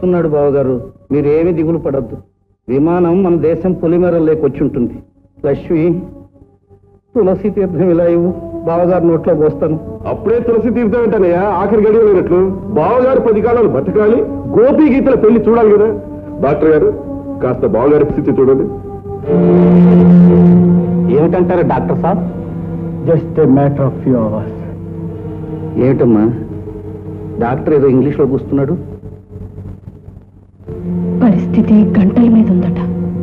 వస్తున్నాడు బావగారు మీరేమి దిగులు పడద్దు విమానం మన దేశం పొలిమేరలోకి వచ్చి ఉంటుంది లక్ష్మి తులసి తీర్థం ఇలా ఇవ్వు బావగారు నోట్లో పోస్తాను అప్పుడే తులసి తీర్థం ఏంటనయ్యా ఆఖరి గడియ లేనట్లు బావగారు పది కాలాలు బతకాలి గోపి గీతల పెళ్లి చూడాలి కదా డాక్టర్ గారు కాస్త బావగారి స్థితి చూడండి ఏమిటంటారు డాక్టర్ సాబ్ just a matter of few hours ఏమిటమ్మా డాక్టర్ ఏదో ఇంగ్లీష్లో కూస్తున్నాడు పరిస్థితి గంటల మీద ఉందట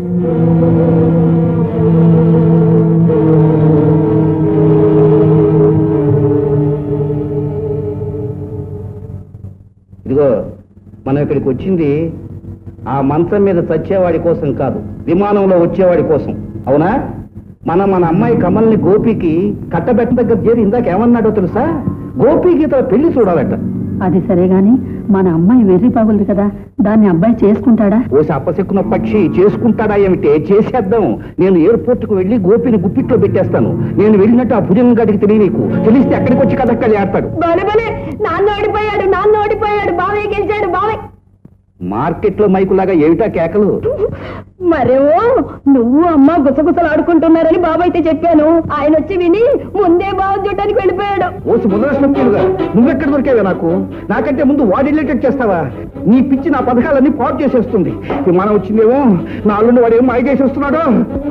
ఇదిగో మనం ఇక్కడికి వచ్చింది ఆ మంచం మీద చచ్చేవాడి కోసం కాదు విమానంలో వచ్చేవాడి కోసం అవునా మన మన అమ్మాయి కమల్ని గోపికి కట్టబెట్ట దగ్గర చేరి ఇందాక ఏమన్నాడో తెలుసా గోపికి తన పెళ్లి చూడాలట అది సరే గాని మన అమ్మాయి వెర్రి పగులుది కదా దాన్ని అబ్బాయి చేసుకుంటాడా ఓసి అప్పసెక్కున పక్షి చేసుకుంటాడా ఏమిటే చేసేద్దాం నేను ఎయిర్పోర్ట్ కు వెళ్లి గోపిని గుప్పిట్లో పెట్టేస్తాను నేను వెళ్ళినట్టు ఆ భుజంగ గడికి తెలియ నీకు తెలిస్తే అక్కడికి వచ్చి కథక్కలు ఆడతాడు బలే బలే నాన్న ఓడిపోయాడు నాన్న ఓడిపోయాడు బావయ్య గెలిచాడు బావయ్య మార్కెట్ లో మైకులాగా ఏమిటా కేకలు మరేమో నువ్వు అమ్మ గుసగుసలు ఆడుకుంటున్నారని బాబాయ్తే చెప్పాను ఆయన వచ్చి విని ముందే బావ చూడటానికి వెళ్ళిపోయాడు ఓసి ముద్రష్ణులుగా నువ్వెక్కడ దొరికావే నాకు నాకంటే ముందు వాడి రిలేటెడ్ చేస్తావా నీ పిచ్చి నా పథకాలన్నీ పాడు చేసేస్తుంది మనం వచ్చిందేమో నా అల్లుండి వాడు ఏం మాయ చేసేస్తున్నాడు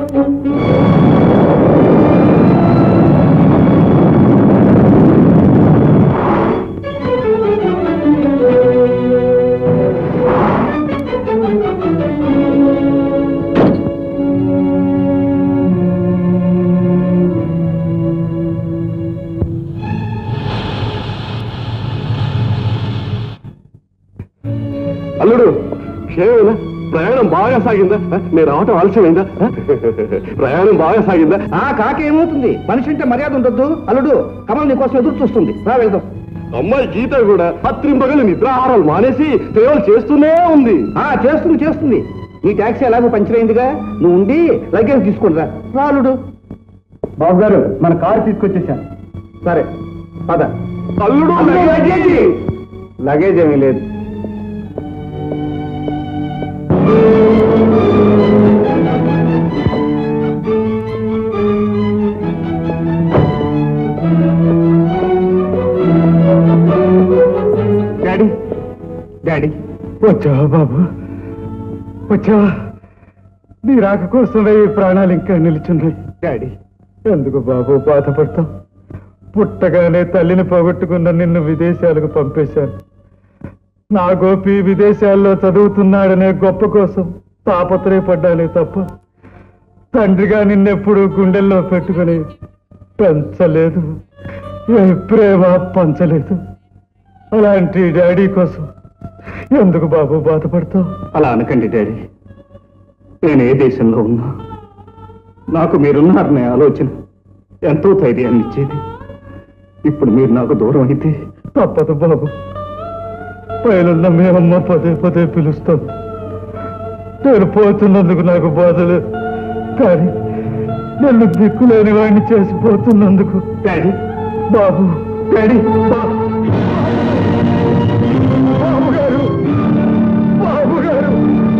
అల్లుడు క్షేమేనా ప్రయాణం బాగా సాగిందా నేను రావటం ఆలస్యమైందా ప్రయాణం బాగా సాగిందా ఆ కాక ఏమవుతుంది మనిషి అంటే మర్యాద ఉండొద్దు అల్లుడు కమల్ నీకోసం ఎదురు చూస్తుంది రా వెళ్దాం అమ్మాయి గీత కూడా పత్రింపగలు నిద్రాహారాలు మానేసి సేవలు చేస్తూనే ఉంది ఆ చేస్తుంది చేస్తుంది నీ ట్యాక్సీ ఎలాగో పంచరైందిగా నువ్వు ఉండి లగేజ్ తీసుకుని రా రా అల్లుడు బాబు గారు మన కారు తీసుకొచ్చేసాను సరే పద అల్లుడు అల్లుడు, లగేజీ లగేజ్ ఏమీ లేదు డాడీ డాడీ వచ్చావా బాబు వచ్చావా నీ రాక కోసమే ఈ ప్రాణాలు ఇంకా నిలుచున్నాయి డాడీ ఎందుకు బాబు బాధపడతావు పుట్టగానే తల్లిని పోగొట్టుకున్న నిన్ను విదేశాలకు పంపేశాను నా గోపి విదేశాల్లో చదువుతున్నాడనే గొప్ప కోసం తాపత్రయపడ్డానే తప్ప తండ్రిగా నిన్నెప్పుడు గుండెల్లో పెట్టుకుని పెంచలేదు ఏ ప్రేమ పంచలేదు అలాంటి డాడీ కోసం ఎందుకు బాబు బాధపడతావు అలా అనకండి డాడీ నేను ఏ దేశంలో ఉన్నా నాకు మీరున్నారనే ఆలోచన ఎంతో ధైర్యాన్ని ఇచ్చేది ఇప్పుడు మీరు నాకు దూరం అయితే తప్పదు బాబు పైనున్న మీ అమ్మ పదే పదే పిలుస్తాం నేను పోతున్నందుకు నాకు బాధలు కానీ నన్ను దిక్కులేని వాడిని చేసిపోతున్నందుకు డాడీ బాబు డాడీ బాబు బాబు గారు బాబు గారు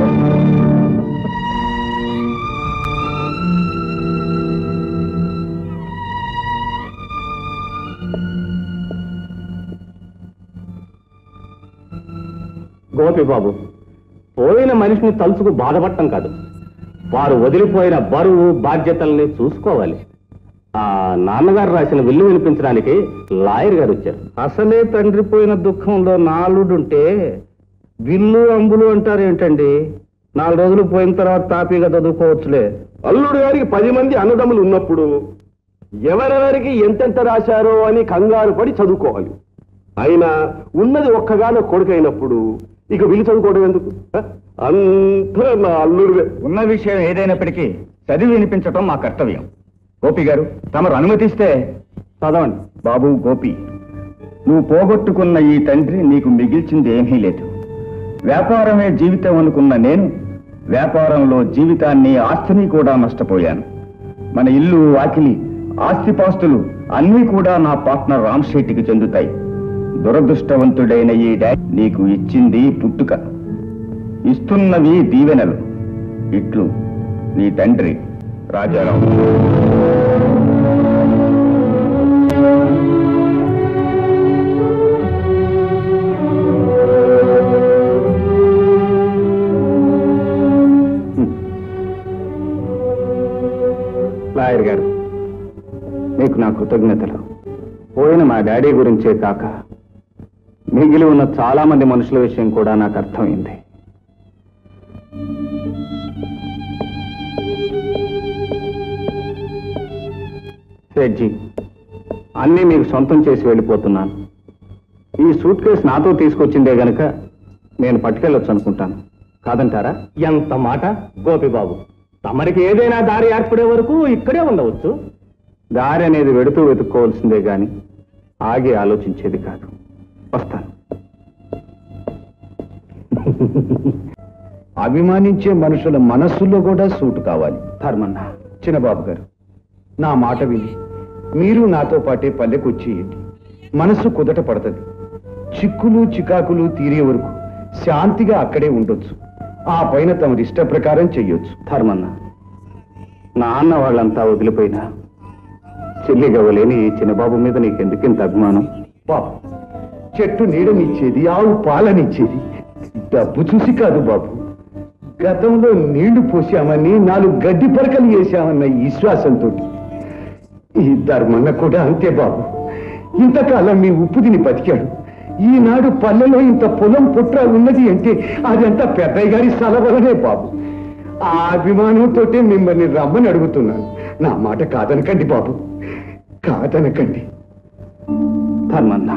గోపి బాబు పోయిన మనిషిని తలుచుకు బాధపడటం కాదు వారు వదిలిపోయిన బరువు బాధ్యతల్ని చూసుకోవాలి ఆ నాన్నగారు రాసిన విల్లు వినిపించడానికి లాయర్ గారు వచ్చారు అసలే తండ్రి పోయిన దుఃఖంలో నాలుడుంటే విల్లు అంబులు అంటారేంటండి నాలుగు రోజులు పోయిన తర్వాత తాపీగా చదువుకోవచ్చులే అల్లుడు గారికి పది మంది అన్నదమ్ములు ఉన్నప్పుడు ఎవరెవరికి ఎంతెంత రాశారో అని కంగారు పడి చదువుకోవాలి అయినా ఉన్నది ఒక్కగానో కొడుకైనప్పుడు ఇక వీళ్ళు చదువుకోవడం ఎందుకు హ? అంతా నా అల్లుడివే ఉన్న విషయం ఏదైనప్పటికీ చదివి వినిపించటం మా కర్తవ్యం గోపి గారు తమరు అనుమతిస్తే చదవండి బాబు గోపి నువ్వు పోగొట్టుకున్న ఈ తండ్రి నీకు మిగిల్చింది ఏమీ లేదు వ్యాపారమే జీవితం అనుకున్న నేను వ్యాపారంలో జీవితాన్ని ఆస్తిని కూడా నష్టపోయాను మన ఇల్లు వాకిలి ఆస్తిపాస్తులు అన్నీ కూడా నా పార్ట్నర్ రామ్ శెట్టికి చెందుతాయి దురదృష్టవంతుడైన ఈ డాడీ నీకు ఇచ్చింది పుట్టుక ఇస్తున్నవి దీవెనలు ఇట్లు నీ తండ్రి రాజారావు లాయర్ గారు మీకు నా కృతజ్ఞతలు పోయిన మా డాడీ గురించే కాక మిగిలి ఉన్న చాలా మంది మనుషుల విషయం కూడా నాకు అర్థమైంది సేట్జీ అన్నీ మీకు సొంతం చేసి వెళ్ళిపోతున్నాను ఈ సూట్ కేసు నాతో తీసుకొచ్చిందే గనక నేను పట్టుకెళ్ళొచ్చు అనుకుంటాను కాదంటారా ఎంత మాట గోపిబాబు తమరికి ఏదైనా దారి ఏర్పడే వరకు ఇక్కడే ఉండవచ్చు దారి అనేది వెడుతూ వెతుక్కోవాల్సిందే గాని ఆగి ఆలోచించేది కాదు వస్తాను అభిమానించే మనుషుల మనస్సుల్లో కూడా సూటు కావాలి ధర్మన్న చిన్నబాబు గారు నా మాట విని మీరు నాతో పాటే పల్లెకు వచ్చేయండి మనస్సు కుదట పడుతుంది చిక్కులు చికాకులు తీరే వరకు శాంతిగా అక్కడే ఉండొచ్చు ఆ పైన తమరి ఇష్ట ప్రకారం చెయ్యొచ్చు ధర్మన్న నాన్న వాళ్ళంతా వదిలిపోయినా చెల్లి గవ్వలేని ఈ చిన్నబాబు మీద నీకెందుకింత అభిమానం బాబు చెట్టు నీడనిచ్చేది ఆవు పాలనిచ్చేది డబ్బు చూసి కాదు బాబు గతంలో నీళ్లు పోసామని నాలుగు గడ్డి పరకలు వేసామన్న విశ్వాసంతో ఈ ధర్మన్న కూడా అంతే బాబు ఇంతకాలం మీ ఉప్పు తిని బతికాడు ఈనాడు పల్లెలో ఇంత పొలం పుట్ర ఉన్నది అంటే అదంతా పెద్దయ్య గారి సలవలనే బాబు ఆ అభిమానంతో మిమ్మల్ని రమ్మని అడుగుతున్నాను నా మాట కాదనకండి బాబు కాదనకండి ధర్మన్న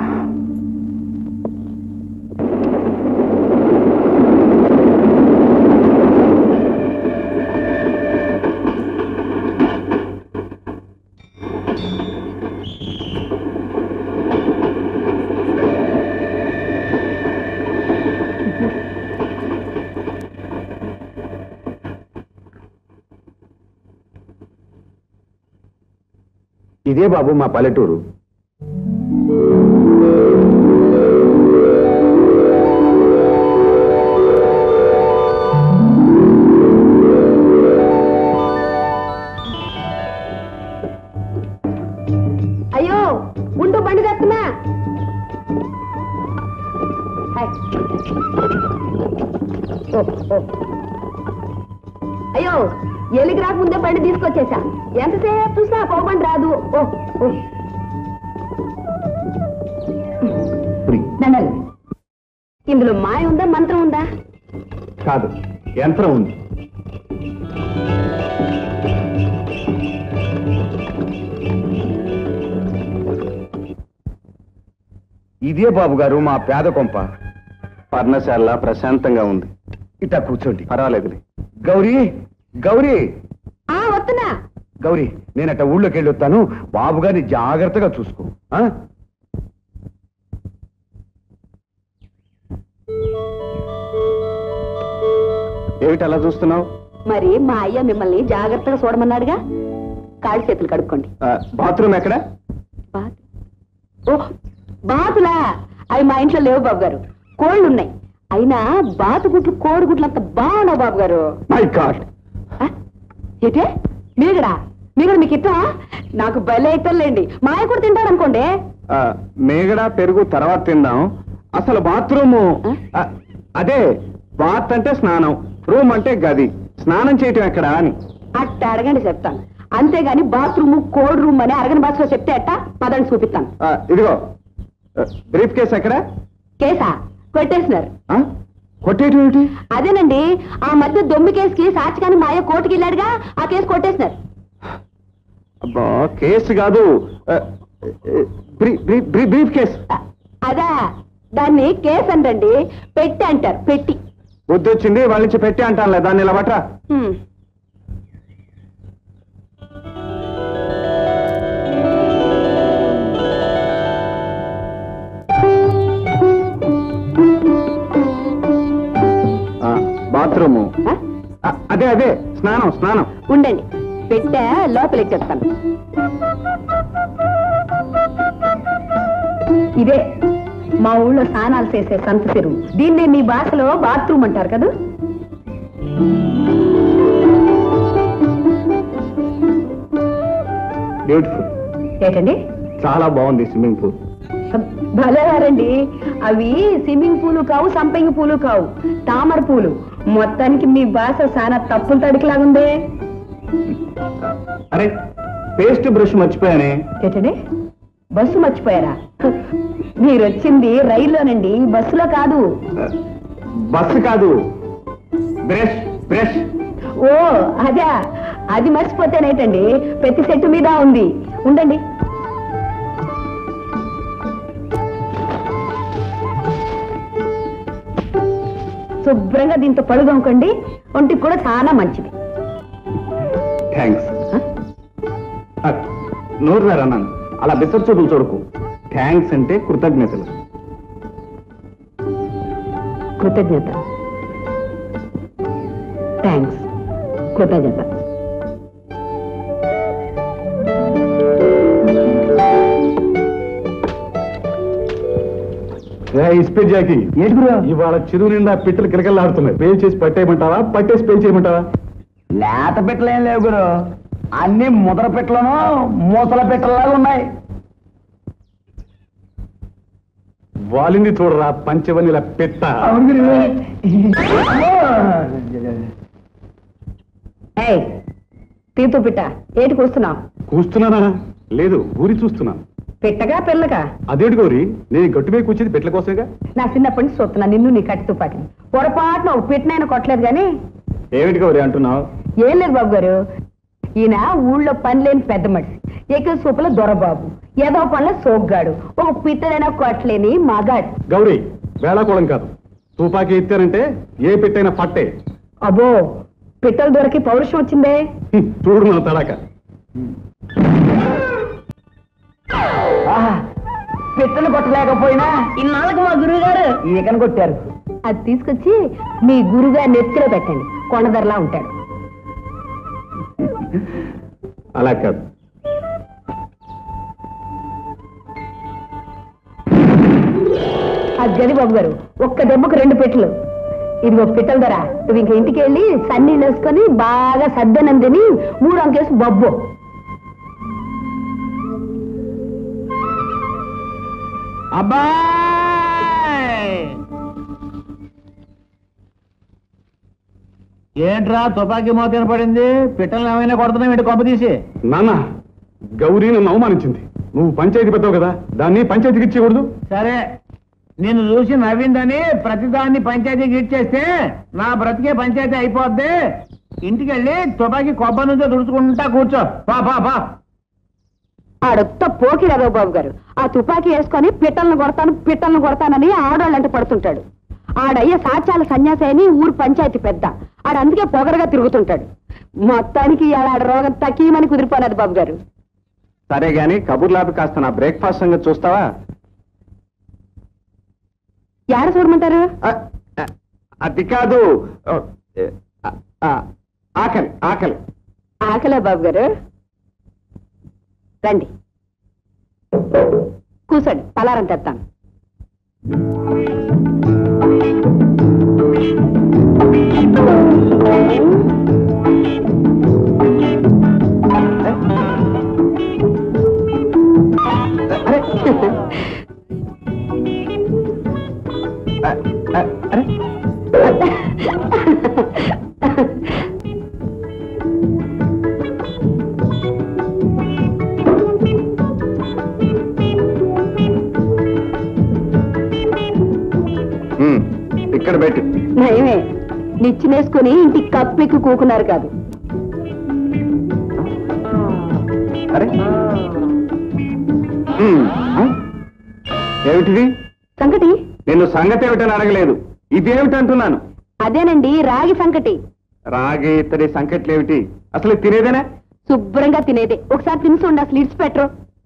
ఇదే బాబు మా పల్లెటూరు అయ్యో ఉంటూ బండి తెస్తున్నా హాయ్. ఓ, ఓ. అయ్యో ఎలికి రాకముందే బండి తీసుకొచ్చేసా ఎంతసేపు చూసినా పో బండి రాదు ఓ ఓ దండలు. ఇందులో మాయ ఉందా మంత్రం ఉందా కాదు యంత్రం ఉంది ఇదే బాబు గారు మా పేద కొంప పర్ణశాల ప్రశాంతంగా ఉంది ఇట్టా కూర్చోండి పర్వాలేదులే గౌరీ గౌరీ ఆ వస్తున్నా గౌరీ నేనట ఊళ్ళోకి వెళ్ళి వస్తాను బాబు గారిని జాగ్రత్తగా చూసుకో ఆ? ఏమిటి అలా చూస్తున్నావు మరి మా అయ్య మిమ్మల్ని జాగ్రత్తగా చూడమన్నాడుగా కాళ్ళు చేతులు కడుక్కోండి బాత్రూమ్ ఎక్కడ బాత్ ఓ బాతులా అవి మా ఇంట్లో లేవు బాబు గారు కోళ్ళు ఉన్నాయి అయినా బాతు గుడ్లు కోడి గుడ్లు అంత బాగున్నావు బాబు గారు మై గాడ్ ఆ? ఏటే మీగడా మీగడ మీకు ఇట్టా నాకు భలే ఇట్టలేండి మా ఆయన కూడా తింటాడు అనుకోండి మేగడ పెరుగు తర్వాత తిందాం అసలు బాత్రూము ఆ, అదే బాత్ అంటే స్నానం రూమ్ అంటే గది స్నానం చేయటం ఎక్కడ అని అట్ట అడగండి చెప్తాను అంతేగాని బాత్రూమ్ కోడ్ రూమ్ అని అరగని భాషలో చెప్తే అట్ట పదండి చూపిస్తాను ఆ, ఇదిగో బ్రీఫ్ కేస్ ఎక్కడ కేసా కొట్టేసినారు ఆ? కొట్టేయటం ఏమిటి అదేనండి ఆ మధ్య దొమ్మి కేసుకి సాక్షిగాని మా అయ్య కోర్టుకి వెళ్ళాడుగా ఆ కేసు కొట్టేసినారు అబ్బా కేసు కాదు ఆ, బ్రీ- బ్రీ- బ్రీ- బ్రీఫ్ కేస్ అ- అదా దాన్ని కేసు అంటండి పెట్టి అంటారు పెట్టి బుద్ధి వచ్చింది వాళ్ళ నుంచి పెట్టి అంటానులే దాన్ని ఇలా పట్రా హ్మ్. ఆ, బాత్రూము ఆ? ఆ, అదే అదే స్నానం స్నానం ఉండండి పెట్టా లోపలికి చెప్తాను ఇదే మా ఊళ్ళో స్నానాలు చేసే సంత చెరువు దీన్నే మీ భాషలో బాత్రూమ్ అంటారు కదా బ్యూటిఫుల్ ఏంటండి చాలా బాగుంది స్విమ్మింగ్ పూల్ భలేవారండి అవి స్విమ్మింగ్ పూలు కావు సంపంగి పూలు కావు తామర పూలు మొత్తానికి మీ భాష చాలా తప్పులు తడికిలాగుందే అరే పేస్ట్ బ్రష్ మర్చిపోయానే ఏంటండి బస్సు మర్చిపోయారా మీరు వచ్చింది రైల్లోనండి బస్సులో కాదు బస్సు కాదు బ్రష్ బ్రష్ ఓ అదే అది మర్చిపోతేనేటండి ప్రతి సెట్టు మీద ఉంది ఉండండి శుభ్రంగా దీంతో పడుగొనుకోండి ఒంటికి కూడా చాలా మంచిది థ్యాంక్స్ నోరు అన్నాను అలా బిత్తర్ చూపులు చూడకు థ్యాంక్స్ అంటే కృతజ్ఞతలు కృతజ్ఞత థ్యాంక్స్ కృతజ్ఞత ఇస్పేట్ జాకి ఏంటి గురు ఇవాళ చెరువు నిండా పిట్టలు కిలకలాడుతున్నాయి పేల్ చేసి పట్టేయమంటావా పట్టేసి పేల్ చేయమంటావా లేత పెట్టలు ఏం లేవు గురు అన్ని ముద్ర పెట్టలను మూతల పెట్టలలాగా ఉన్నాయి వాలింది చూడరా పంచవనిల పెట్ట అవును గురు ఏయ్ తీతు పిట్ట ఏటి కూస్తున్నావు కూస్తున్నానా లేదు ఊరి చూస్తున్నాను పిట్టగా పిల్లగా అదేంటి గౌరి నేను గట్టు మీద కూర్చేది పెట్ల కోసమేగా నా చిన్నప్పటి నుంచి చూస్తున్నా నిన్ను నీ కట్టి తుపాకిని పొరపాటున ఒక పిట్టనైనా కొట్టలేదు కానీ ఏమిటి గౌరి అంటున్నావు ఏం లేదు బాబు గారు ఈయన ఊళ్ళో పని లేని పెద్ద మనిషి ఎక్కువ సూపుల దొరబాబు ఏదో పనుల సోగ్గాడు ఒక పిట్టనైనా కొట్టలేని మగాడు గౌరీ వేళాకోళం కాదు తుపాకీ ఎత్తారంటే ఏ పెట్టైనా పట్టే అబ్బో పిట్టలు దొరికి పౌరుషం వచ్చిందే హ్మ్, చూడు నా తడాక పిట్టలు కొట్టలేకపోయినా ఇన్నాళ్ళకు మా గురువు గారు ఈకను కొట్టారు అది తీసుకొచ్చి మీ గురుగారి నెత్తిలో పెట్టండి కొండధరలా ఉంటాడు అలా కాదు అది గది బాబు గారు ఒక్క దెబ్బకు రెండు పెట్టలు ఇదిగో పిట్టల ధర నువ్వు ఇంక ఇంటికి వెళ్ళి సన్నీళ్ళు వేసుకొని బాగా సద్దనందిని మూడు అంకేసి బొబ్బు అబ్బాయ్ ఏంట్రా తుపాకీ మోత పడింది పిట్టలు ఏమైనా కొడుతున్నావు ఇంటి కొంప తీసి నాన్న గౌరీ నన్ను అవమానించింది నువ్వు పంచాయతీ పెద్దవు కదా దాన్ని పంచాయతీకి ఇచ్చేయకూడదు సరే నిన్ను చూసి నవ్విందని ప్రతిదాన్ని పంచాయతీకి ఇచ్చేస్తే నా బ్రతికే పంచాయతీ అయిపోద్ది ఇంటికి వెళ్ళి తుపాకీ కొబ్బ నుంచో దుడుచుకుంటా కూర్చో పా పా పా ఆడొత్త పోకిరాదో బాబు గారు ఆ తుపాకీ వేసుకొని పిట్టలను కొడతాను పిట్టలను కొడతానని ఆడవాళ్ళంట పడుతుంటాడు ఆడయ్య సాచాల సన్యాసి అని ఊరు పంచాయతీ పెద్ద ఆడ అందుకే పొగరగా తిరుగుతుంటాడు మొత్తానికి ఇవాళ ఆడ రోగం తకీమని కుదిరిపోలేదు బాబు గారు సరే గాని కబుర్లాపి కాస్త నా బ్రేక్ఫాస్ట్ సంగతి చూస్తావా యాడ చూడమంటారు ఆ, ఆ, అది కాదు ఆ, ఆ, ఆకలి ఆకలి ఆకలే బాబు గారు రండి కూర్చోండి పలారం తెస్తాను ఆ, ఆ, అరే ఉమ్, ఇక్కడ పెట్టు నయమే నిచ్చినేసుకుని ఇంటికి కప్పెక్కి కూకున్నారు కాదు అరే ఉమ్, ఆ? ఏమిటిది సంకటి నేను సంగతి ఏమిటని అడగలేదు ఇదేమిటంటున్నాను అదేనండి రాగి సంకటి రాగి ఇత్తడి సంకట్లు ఏమిటి అసలు ఇది తినేదేనా శుభ్రంగా తినేదే ఒకసారి తిని చూడండి అసలు ఇడ్స్ పెట్టరు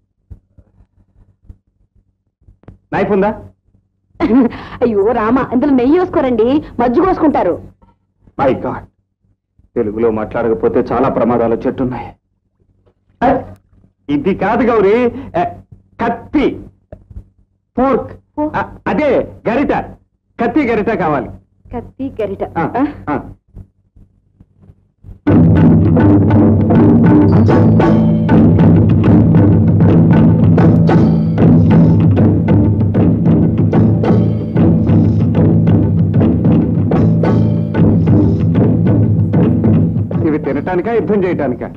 నైఫ్ ఉందా అయ్యో రామ ఇందులో నెయ్యి వేసుకోరండి మజ్జు కోసుకుంటారు మై గాడ్ తెలుగులో మాట్లాడకపోతే చాలా ప్రమాదాలు వచ్చేట్టున్నాయి ఆ, ఇది కాదు గౌరీ ఆ, కత్తి ఫోర్క్ ఆ, అదే గరిట కత్తి గరిట కావాలి కత్తి గరిట ఆ, ఆ. చేయటానికా యుద్ధం చేయటానికా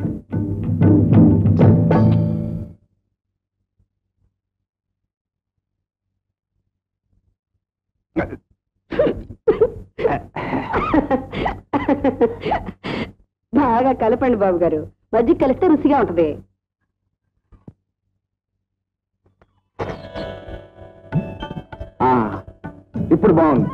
బాగా కలపండి బాబు గారు మజ్జిగ కలిస్తే రుచిగా ఉంటది ఆ, ఇప్పుడు బాగుంది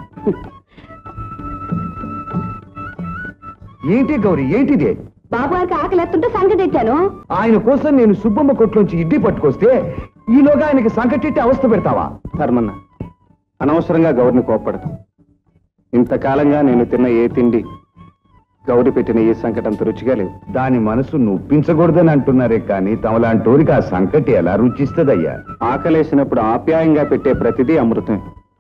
ఏంటి గౌరీ ఏంటిది బాబు గారికి ఆకలి ఎత్తుంటే సంగతి తెచ్చాను ఆయన కోసం నేను సుబ్బమ్మ కొట్లోంచి ఇడ్లీ పట్టుకొస్తే ఈలోగా ఆయనకి సంకటెట్టి అవస్థ పెడతావా ధర్మన్న అనవసరంగా గౌరిని కోప్పడదు ఇంతకాలంగా నేను తిన్న ఏ తిండి గౌరి పెట్టిన ఏ సంకటంత రుచిగా లేవు దాని మనసు నొప్పించకూడదని అంటున్నారే కానీ తమలాంటోరికి ఆ సంకటి ఎలా రుచిస్తుందయ్యా ఆకలేసినప్పుడు ఆప్యాయంగా పెట్టే ప్రతిదీ అమృతం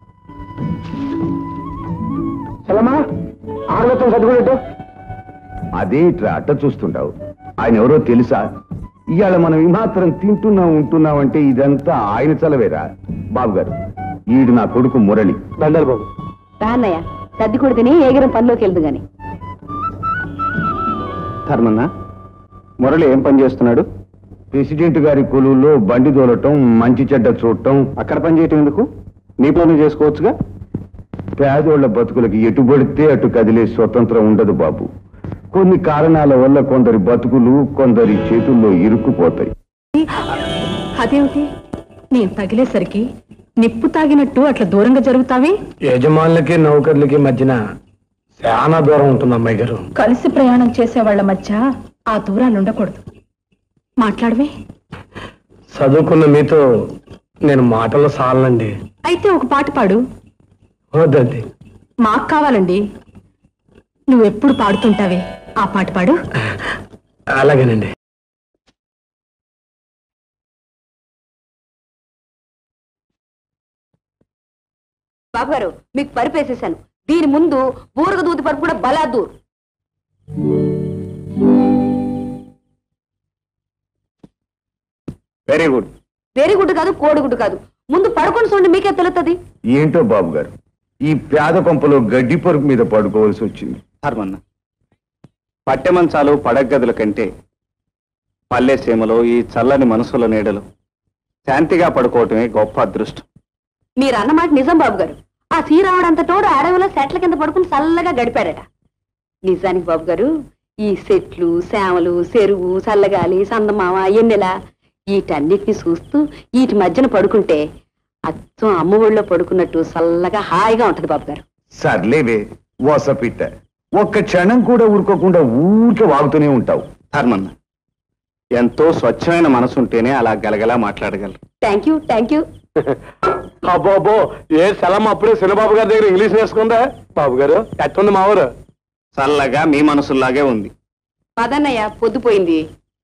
చలమా ఆరుగతం చదువుకుంటూ అదే ఇట్లా అట్ట చూస్తుంటావు ఆయన ఎవరో తెలుసా ఇవాళ మనం ఈ మాత్రం తింటున్నాం ఉంటున్నాం అంటే ఇదంతా ఆయన చలవేరా బాబు గారు ఈడు నా కొడుకు మురళి దండలు బాబు రాన్నయ్య సర్ది కూడా తిని ఏగిరం పనిలోకి వెళ్దు గాని ధర్మన్న మురళి ఏం పని చేస్తున్నాడు ప్రెసిడెంట్ గారి కొలువులో బండి దోలటం మంచి చెడ్డ చూడటం అక్కడ పని చేయటం ఎందుకు నీ పనులు చేసుకోవచ్చుగా పేదోళ్ల బతుకులకి ఎటు పడితే అటు కదిలే స్వతంత్రం ఉండదు బాబు కొన్ని కారణాల వల్ల కొందరి బతుకులు కొందరి చేతుల్లో ఇరుక్కుపోతాయి అదేమిటి నేను తగిలేసరికి నిప్పు తాగినట్టు అట్లా దూరంగా జరుగుతావి యజమానులకి నౌకర్లకి మధ్యన చాలా దూరం ఉంటుంది అమ్మాయి గారు కలిసి ప్రయాణం చేసే వాళ్ళ మధ్య ఆ దూరాలు ఉండకూడదు మాట్లాడవే చదువుకున్న మీతో నేను మాటలు సాలనండి అయితే ఒక పాట పాడు వద్దండి మాకు కావాలండి నువ్వెప్పుడు పాడుతుంటావే ఆ పాట పాడు అలాగేనండి బాబు గారు మీకు పరుపు వేసేసాను దీని ముందు బూరగ దూది పరుపు కూడా బలా దూర్ వెరీ గుడ్ వెరీ గుడ్ కాదు కోడిగుడ్డు కాదు ముందు పడుకొని చూడండి మీకే తెలుస్తుంది ఏంటో బాబు గారు ఈ పేద కొంపలో గడ్డి పరుపు మీద పడుకోవాల్సి వచ్చింది ధర్మన్న పట్టె మంచాలు పడగదుల కంటే పల్లె సీమలో ఈ చల్లని మనసుల నీడలు శాంతిగా పడుకోవటమే గొప్ప అదృష్టం మీరు అన్నమాట నిజం బాబు గారు ఆ శ్రీరాముడంత తోడు అడవిలో సెట్ల కింద పడుకుని చల్లగా గడిపాడట నిజానికి బాబు గారు ఈ సెట్లు సేమలు చెరువు చల్లగాలి సందమామ ఎన్నెల వీటన్నిటిని చూస్తూ వీటి మధ్యన పడుకుంటే అచ్చం అమ్మ ఒళ్ళో పడుకున్నట్టు చల్లగా హాయిగా ఉంటది బాబు గారు సర్లేవే వసపిట్ట ఒక్క క్షణం కూడా ఊరుకోకుండా ఊరికే వాగుతూనే ఉంటావు ధర్మన్న ఎంతో స్వచ్ఛమైన మనసు ఉంటేనే అలా గలగలా మాట్లాడగలరు థ్యాంక్ యూ థ్యాంక్ యూ అబ్బో ఏ సెలం అప్పుడే చిన్నబాబు గారి దగ్గర ఇంగ్లీష్ నేర్చుకుందా బాబు గారు ఎట్టుంది మా ఊరు చల్లగా మీ మనసులాగే ఉంది పదన్నయ్య పొద్దుపోయింది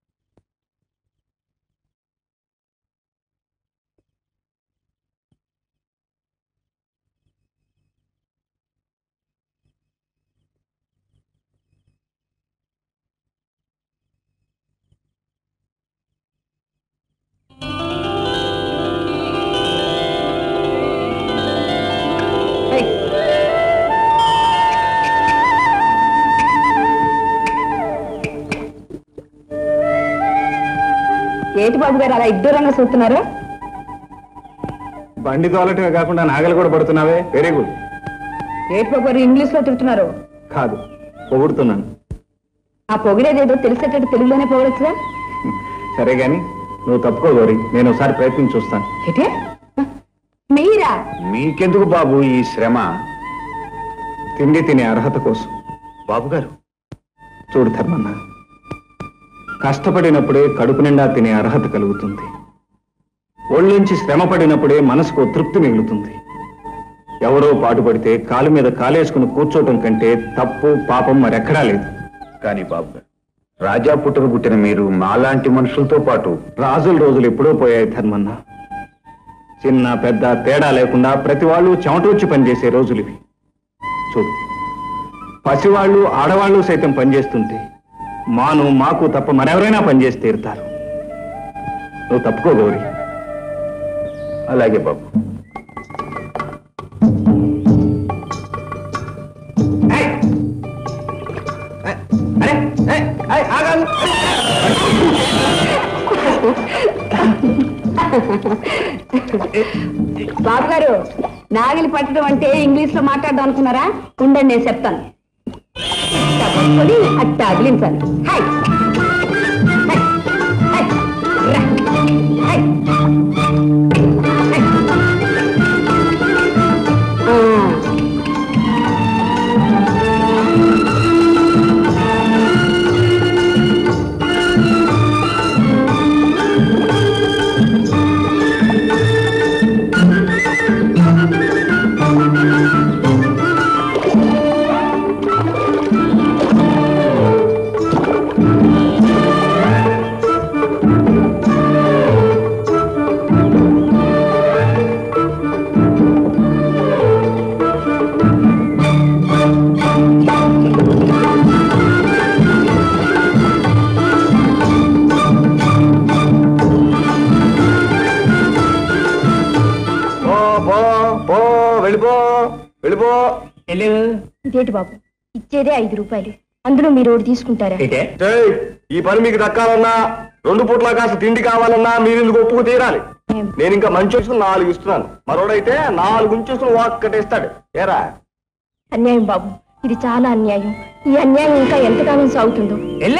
ఏయ్, ఏంటి బాబు గారు అలా ఇద్దరంగా చూస్తున్నారు బండి తోలటమే కాకుండా నాగలు కూడా పడుతున్నావే వెరీ గుడ్ ఏంటి బాబు గారు ఇంగ్లీష్ లో తిడుతున్నారు కాదు పొగుడుతున్నాను ఆ పొగిడేదేదో తెలిసేటట్టు తెలుగులోనే పొగడొచ్చుగా సరే గాని నువ్వు తప్పుకో గౌరి నేను ఒకసారి ప్రయత్నించి చూస్తాను ఏంటి మీరా మీకెందుకు బాబు ఈ శ్రమ తిండి తినే అర్హత కోసం బాబు గారు చూడు ధర్మన్న కష్టపడినప్పుడే కడుపు నిండా తినే అర్హత కలుగుతుంది ఒళ్ళుంచి శ్రమ పడినప్పుడే మనసుకు తృప్తి మిగులుతుంది ఎవరో పాటుపడితే కాలు మీద కాలేసుకుని కూర్చోవటం కంటే తప్పు పాపం మరెక్కడా లేదు కానీ బాబు గారు రాజా పుట్టుక పుట్టిన మీరు మాలాంటి మనుషులతో పాటు రాజుల రోజులు ఎప్పుడో పోయాయి ధర్మన్న చిన్న పెద్ద తేడా లేకుండా ప్రతి వాళ్ళు చెమటొచ్చి పనిచేసే రోజులు ఇవి చూడు పసివాళ్ళు ఆడవాళ్ళు సైతం పనిచేస్తుంటే మాను మాకు తప్ప మరెవరైనా పనిచేసి తీరుతారు నువ్వు తప్పుకో గౌరీ అలాగే బాబు అరే ఏయ్, ఏయ్, ఆగ కాదు బాబు గారు నాగిలి పట్టడం అంటే ఇంగ్లీష్ లో మాట్లాడదాం అనుకున్నారా ఉండండి నేను చెప్తాను ఇట్టా పట్టుకొని అట్టా అగిలించాలి హై హై. హై. రా. హై. హై. ఆ. పో పో పో వెళ్ళిపో వెళ్ళిపో ఇదేంటి బాబు ఇచ్చేదే ఐదు రూపాయలు అందులో మీరు ఒకటి తీసుకుంటారా ఏయ్, ఈ పని మీకు దక్కాలన్నా రెండు పూట్ల కాస్త తిండి కావాలన్నా మీరు ఇందుకు ఒప్పుకు తీరాలి ఏం? నేను ఇంకా మంచి వచ్చుకుని నాలుగు ఇస్తున్నాను మరోడైతే నాలుగు ఉంచేసుకుని ఒక్కటేస్తాడు ఏరా అన్యాయం బాబు ఇది చాలా అన్యాయం ఈ అన్యాయం ఇంకా ఎంతకాలం సాగుతుందో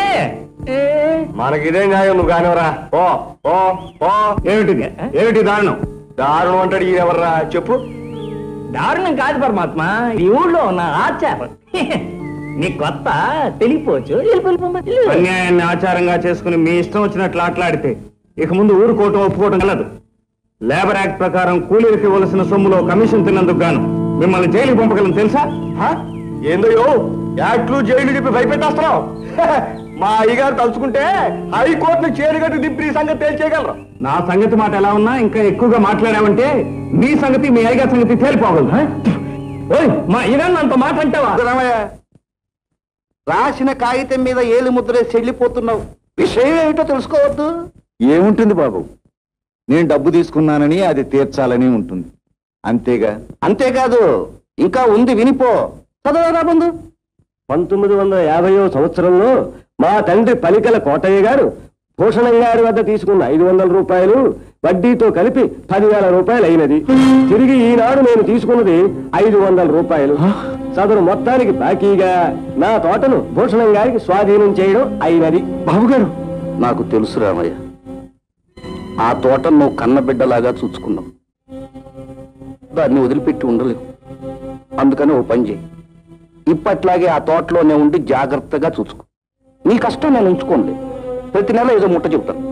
మనకి ఇదే న్యాయం నువ్వు కానివరా పో పో పో ఏమిటిది ఏమిటి దారుణం దారుణం అంటాడు ఈ ఎవర్రా చెప్పు దారుణం కాదు పరమాత్మ ఈ ఊళ్ళో ఉన్న ఆచారం నీ కొత్త తెలియపోవచ్చు అన్యాయాన్ని ఆచారంగా చేసుకుని మీ ఇష్టం వచ్చినట్లు ఆటలాడితే ఇక ముందు ఊరుకోవటం ఒప్పుకోవటం కలదు లేబర్ యాక్ట్ ప్రకారం కూలీలకు ఇవ్వవలసిన సొమ్ములో కమిషన్ తిన్నందుకు గాను మిమ్మల్ని జైలుకి పంపగలను తెలుసా హ? ఏందయ్యో యాక్ట్లు జైలు చెప్పి భయపెట్టేస్తున్నావు మా అయ్యగారు తలుచుకుంటే హైకోర్టును చేరుగట్టు దింపి ఈ సంగతి తేల్చేయగలరు నా సంగతి మాట ఎలా ఉన్నా ఇంకా ఎక్కువగా మాట్లాడావంటే మీ సంగతి మీ అయ్యగా సంగతి తేలిపోగలదు హ? ఓయ్, మా ఇదన్న అంత మాట అంటావా రామయ్య రాసిన కాగితం మీద ఏలు ముద్రేసి చెల్లిపోతున్నావు విషయం ఏమిటో తెలుసుకోవద్దు ఏముంటుంది బాబు నేను డబ్బు తీసుకున్నానని అది తీర్చాలని ఉంటుంది అంతేగా అంతేకాదు ఇంకా ఉంది వినిపో చదవరా ముందు పంతొమ్మిది వందల యాభైవ సంవత్సరంలో మా తండ్రి పలికల కోటయ్య గారు భూషణం గారి వద్ద తీసుకున్న ఐదు వందల రూపాయలు వడ్డీతో కలిపి పదివేల రూపాయలు అయినది తిరిగి ఈనాడు నేను తీసుకున్నది ఐదు వందల రూపాయలు సదరు మొత్తానికి బాకీగా నా తోటను భూషణం గారికి స్వాధీనం చేయడం అయినది బాబుగారు నాకు తెలుసు రామయ్య ఆ తోటను నువ్వు కన్నబిడ్డలాగా చూసుకున్నావు దాన్ని వదిలిపెట్టి ఉండలేవు అందుకని ఓ పని చేయి ఇప్పట్లాగే ఆ తోటలోనే ఉండి జాగ్రత్తగా చూసుకో నీ కష్టం నేను ఉంచుకోండి ప్రతి నెల ఏదో ముట్ట చెబుతాను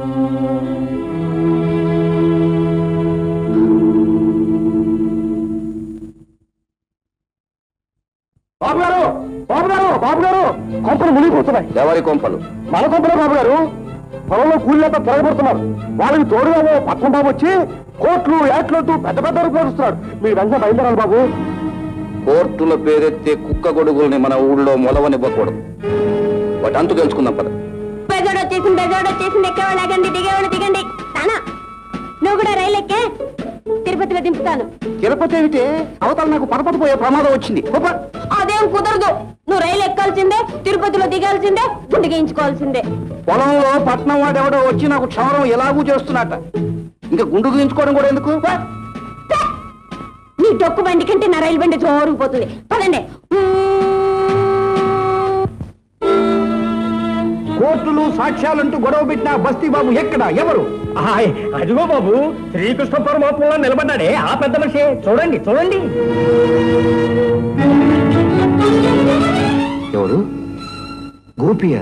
బాబు గారు బాబు గారు బాబు గారు కొంపలు మునిగిపోతున్నాయి ఎవరి కొంపలు మన కొంపలే బాబు గారు పొలంలో కూలీలతో తిరగబడుతున్నారు వాళ్ళకి తోడుగా ఓ పక్కన బాబు వచ్చి కోట్లు ఏట్లతో పెద్ద పెద్ద పోరుస్తున్నాడు మీరు వెంటనే బయలుదేరాలి బాబు కోర్టుల పేరెత్తే కుక్క గొడుగుల్ని మన ఊళ్ళో మొలవనివ్వకూడదు వాటి అంతు తెలుసుకుందాం పద బెజోడ్ వచ్చేసింది బెజోడ్ వచ్చేసింది ఎక్కేవాళ్ళు ఆగండి దిగేవాళ్ళు దిగండి నానా నువ్వు కూడా రైలు ఎక్కే తిరుపతిలో దింపుతాను తిరుపతి ఏమిటి అవతల నాకు పరపతి పోయే ప్రమాదం వచ్చింది గొప్ప అదేం కుదరదు నువ్వు రైలు ఎక్కాల్సిందే తిరుపతిలో దిగాల్సిందే గుండె గీయించుకోవాల్సిందే పొలంలో పట్నం వాడు ఎవడో వచ్చి నాకు క్షవరం ఎలాగూ చేస్తున్నట్ట ఇంకా గుండు గీయించుకోవడం కూడా ఎందుకు ఛే! నీ డొక్కు బండి కంటే నా రైలు బండి జోరుకుపోతుంది పదండి కోర్టులు సాక్ష్యాలంటూ గొడవ పెట్టిన బస్తీ బాబు ఎక్కడ ఎవరు హాయ్, అదిగో బాబు శ్రీకృష్ణ పరమాత్మలో నిలబడ్డాడే ఆ పెద్ద మనిషి చూడండి చూడండి ఎవరు గోపియా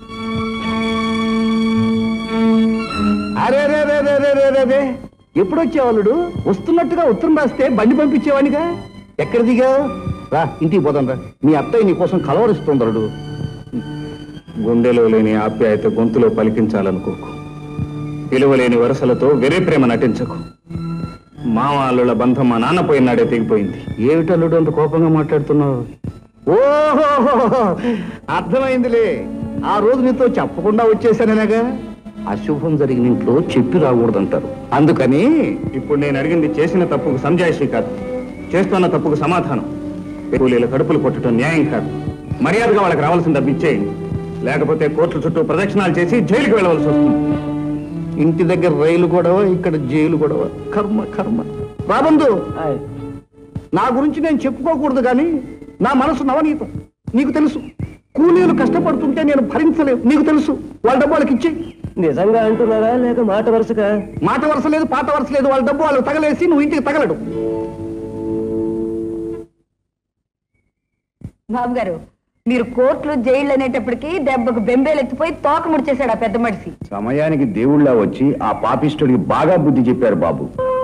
అరే రే రే రే రే రే రే రే ఎప్పుడు వచ్చేవాళ్ళుడు వస్తున్నట్టుగా ఉత్తరం రాస్తే బండి పంపించేవాడిగా ఎక్కడ దిగావు రా ఇంటికి పోదాం రా మీ అత్తయ్య నీ కోసం కలవరిస్తుందరుడు గుండెలో లేని ఆప్యాయత గొంతులో పలికించాలనుకోకు విలువలేని వరసలతో వెరే ప్రేమ నటించకు మామాళ్ళ బంధం మా నాన్న పోయినాడే తెగిపోయింది ఏమిటల్లుడు అంత కోపంగా మాట్లాడుతున్నావు ఓహో అర్థమైందిలే ఆ రోజు నీతో చెప్పకుండా వచ్చేసానేగా అశుభం జరిగిన ఇంట్లో చెప్పి రాకూడదంటారు అందుకని ఇప్పుడు నేను అడిగింది చేసిన తప్పుకు సంజాయిషి కాదు చేస్తున్న తప్పుకు సమాధానం కూలీల కడుపులు కొట్టడం న్యాయం కాదు మర్యాదగా వాళ్ళకి రావాల్సిన డబ్బు ఇచ్చేయండి లేకపోతే కోర్టుల చుట్టూ ప్రదక్షిణాలు చేసి జైలుకి వెళ్ళవలసి వస్తుంది ఇంటి దగ్గర రైలు గొడవ ఇక్కడ జైలు గొడవ కర్మ కర్మ రాబందు నా గురించి నేను చెప్పుకోకూడదు కానీ నా మనసు నవనీతం నీకు తెలుసు కూలీలు కష్టపడుతుంటే నేను భరించలేను నీకు తెలుసు వాళ్ళ డబ్బు వాళ్ళకి ఇచ్చి నిజంగా అంటున్నారా లేక మాట వరుసగా మాట వరుస లేదు పాట వరుస లేదు వాళ్ళ డబ్బు వాళ్ళకి తగలేసి నువ్వు ఇంటికి తగలడు బాబు గారు మీరు కోర్టులు జైళ్ళు అనేటప్పటికి దెబ్బకు బెంబేలు ఎత్తిపోయి తోక ముడిచేశాడు ఆ పెద్ద మనిషి సమయానికి దేవుళ్ళ వచ్చి ఆ పాపిష్టుడికి బాగా బుద్ధి చెప్పారు బాబు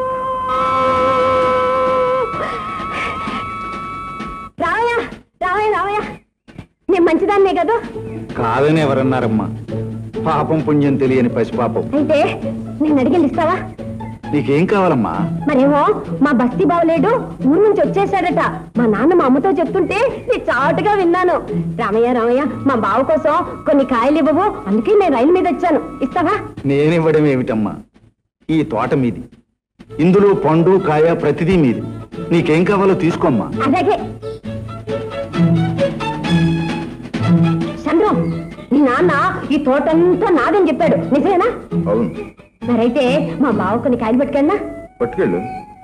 రావయ్య రావయ్య రావయ్య నేను మంచిదాన్నే కదా కాదని ఎవరన్నారమ్మా పాపం పుణ్యం తెలియని పసిపాపం అయితే నేను అడిగింది ఇస్తావా నీకేం కావాలమ్మా మరేమో మా బస్తీ బావలేడు ఊరు నుంచి వచ్చేసాడట మా నాన్న మా అమ్మతో చెప్తుంటే నేను చాటుగా విన్నాను రామయ్య రామయ్య మా బావ కోసం కొన్ని కాయలు ఇవ్వవు అందుకే నేను రైలు మీద వచ్చాను ఇస్తావా నేనివ్వడం ఏమిటమ్మా ఈ తోట మీది ఇందులో పండు కాయ ప్రతిదీ మీది నీకేం కావాలో తీసుకోమ్మా అలాగే చంద్రం మీ నాన్న ఈ తోటంతా నాదని చెప్పాడు నిజమేనా అవును మరైతే మా బావ కొన్ని కాయలు పట్టుకెళ్ళా పట్టుకెళ్ళు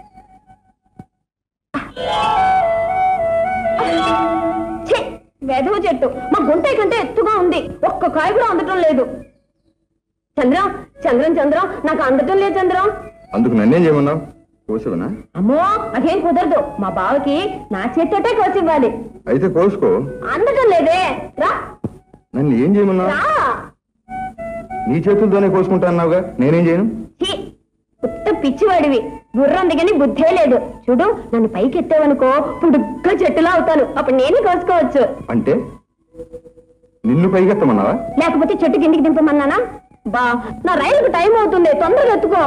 ఛీ, వెధవ చెట్టు మా గుంటై కంటే ఎత్తుగా ఉంది ఒక్క కాయ కూడా అందటం లేదు చంద్రం చంద్రం చంద్రం నాకు అందటం లేదు చంద్రం అందుకు నన్నేం చేయమన్నావు కోసవనా అమ్మో అదేం కుదరదు మా బావకి నా చేత్తోటే కోసి ఇవ్వాలి అయితే కోసుకో అందటం లేదే రా నన్ను ఏం చేయమన్నావు రా నీ చేతులతోనే కోసుకుంటా అన్నావుగా నేనేం చేయను ఛీ, ఉత్త పిచ్చివాడివి గుర్రం దిగని బుద్ధే లేదు చూడు నన్ను పైకి ఎత్తావనుకో పుడుగ్గా చెట్టులా అవుతాను అప్పుడు నేనే కోసుకోవచ్చు అంటే నిన్ను పైకెత్తమన్నావా లేకపోతే చెట్టు కిందికి దింపమన్నానా బా నా రైలుకు టైం అవుతుంది తొందరగా ఎత్తుకో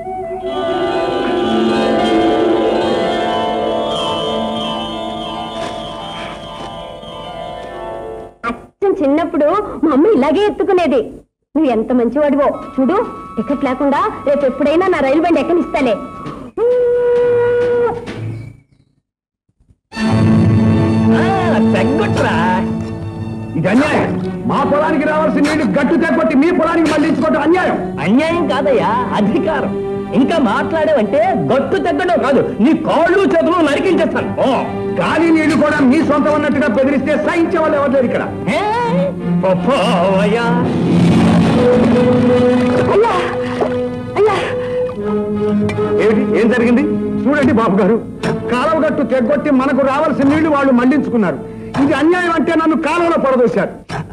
అచ్చం చిన్నప్పుడు మా అమ్మ ఇలాగే ఎత్తుకునేది నువ్వు ఎంత మంచివాడివో చూడు టికెట్ లేకుండా రేపు ఎప్పుడైనా నా రైలు బండి ఎక్కనిస్తాలే తగ్గొట్టురా ఇది అన్యాయం మా పొలానికి రావాల్సిన నీళ్లు గట్టు తెగొట్టి మీ పొలానికి మళ్ళించుకోవడం అన్యాయం అన్యాయం కాదయ్యా అధికారం ఇంకా మాట్లాడేవంటే గట్టు తగ్గడం కాదు నీ కాళ్ళు చేతులు నరికించేస్తాను ఓ గాలి నీళ్లు కూడా మీ సొంతం అన్నట్టుగా బెదిరిస్తే సహించే వాళ్ళు ఎవరు లేరు ఇక్కడ హే, పోపోవయ్యా. అయ్యా అయ్యా ఏమిటి ఏం జరిగింది చూడండి బాబు గారు కాలువ గట్టు తెగొట్టి మనకు రావాల్సిన నీళ్లు వాళ్ళు మళ్లించుకున్నారు ఇది అన్యాయం అంటే నన్ను కాలువలో పడదోశారు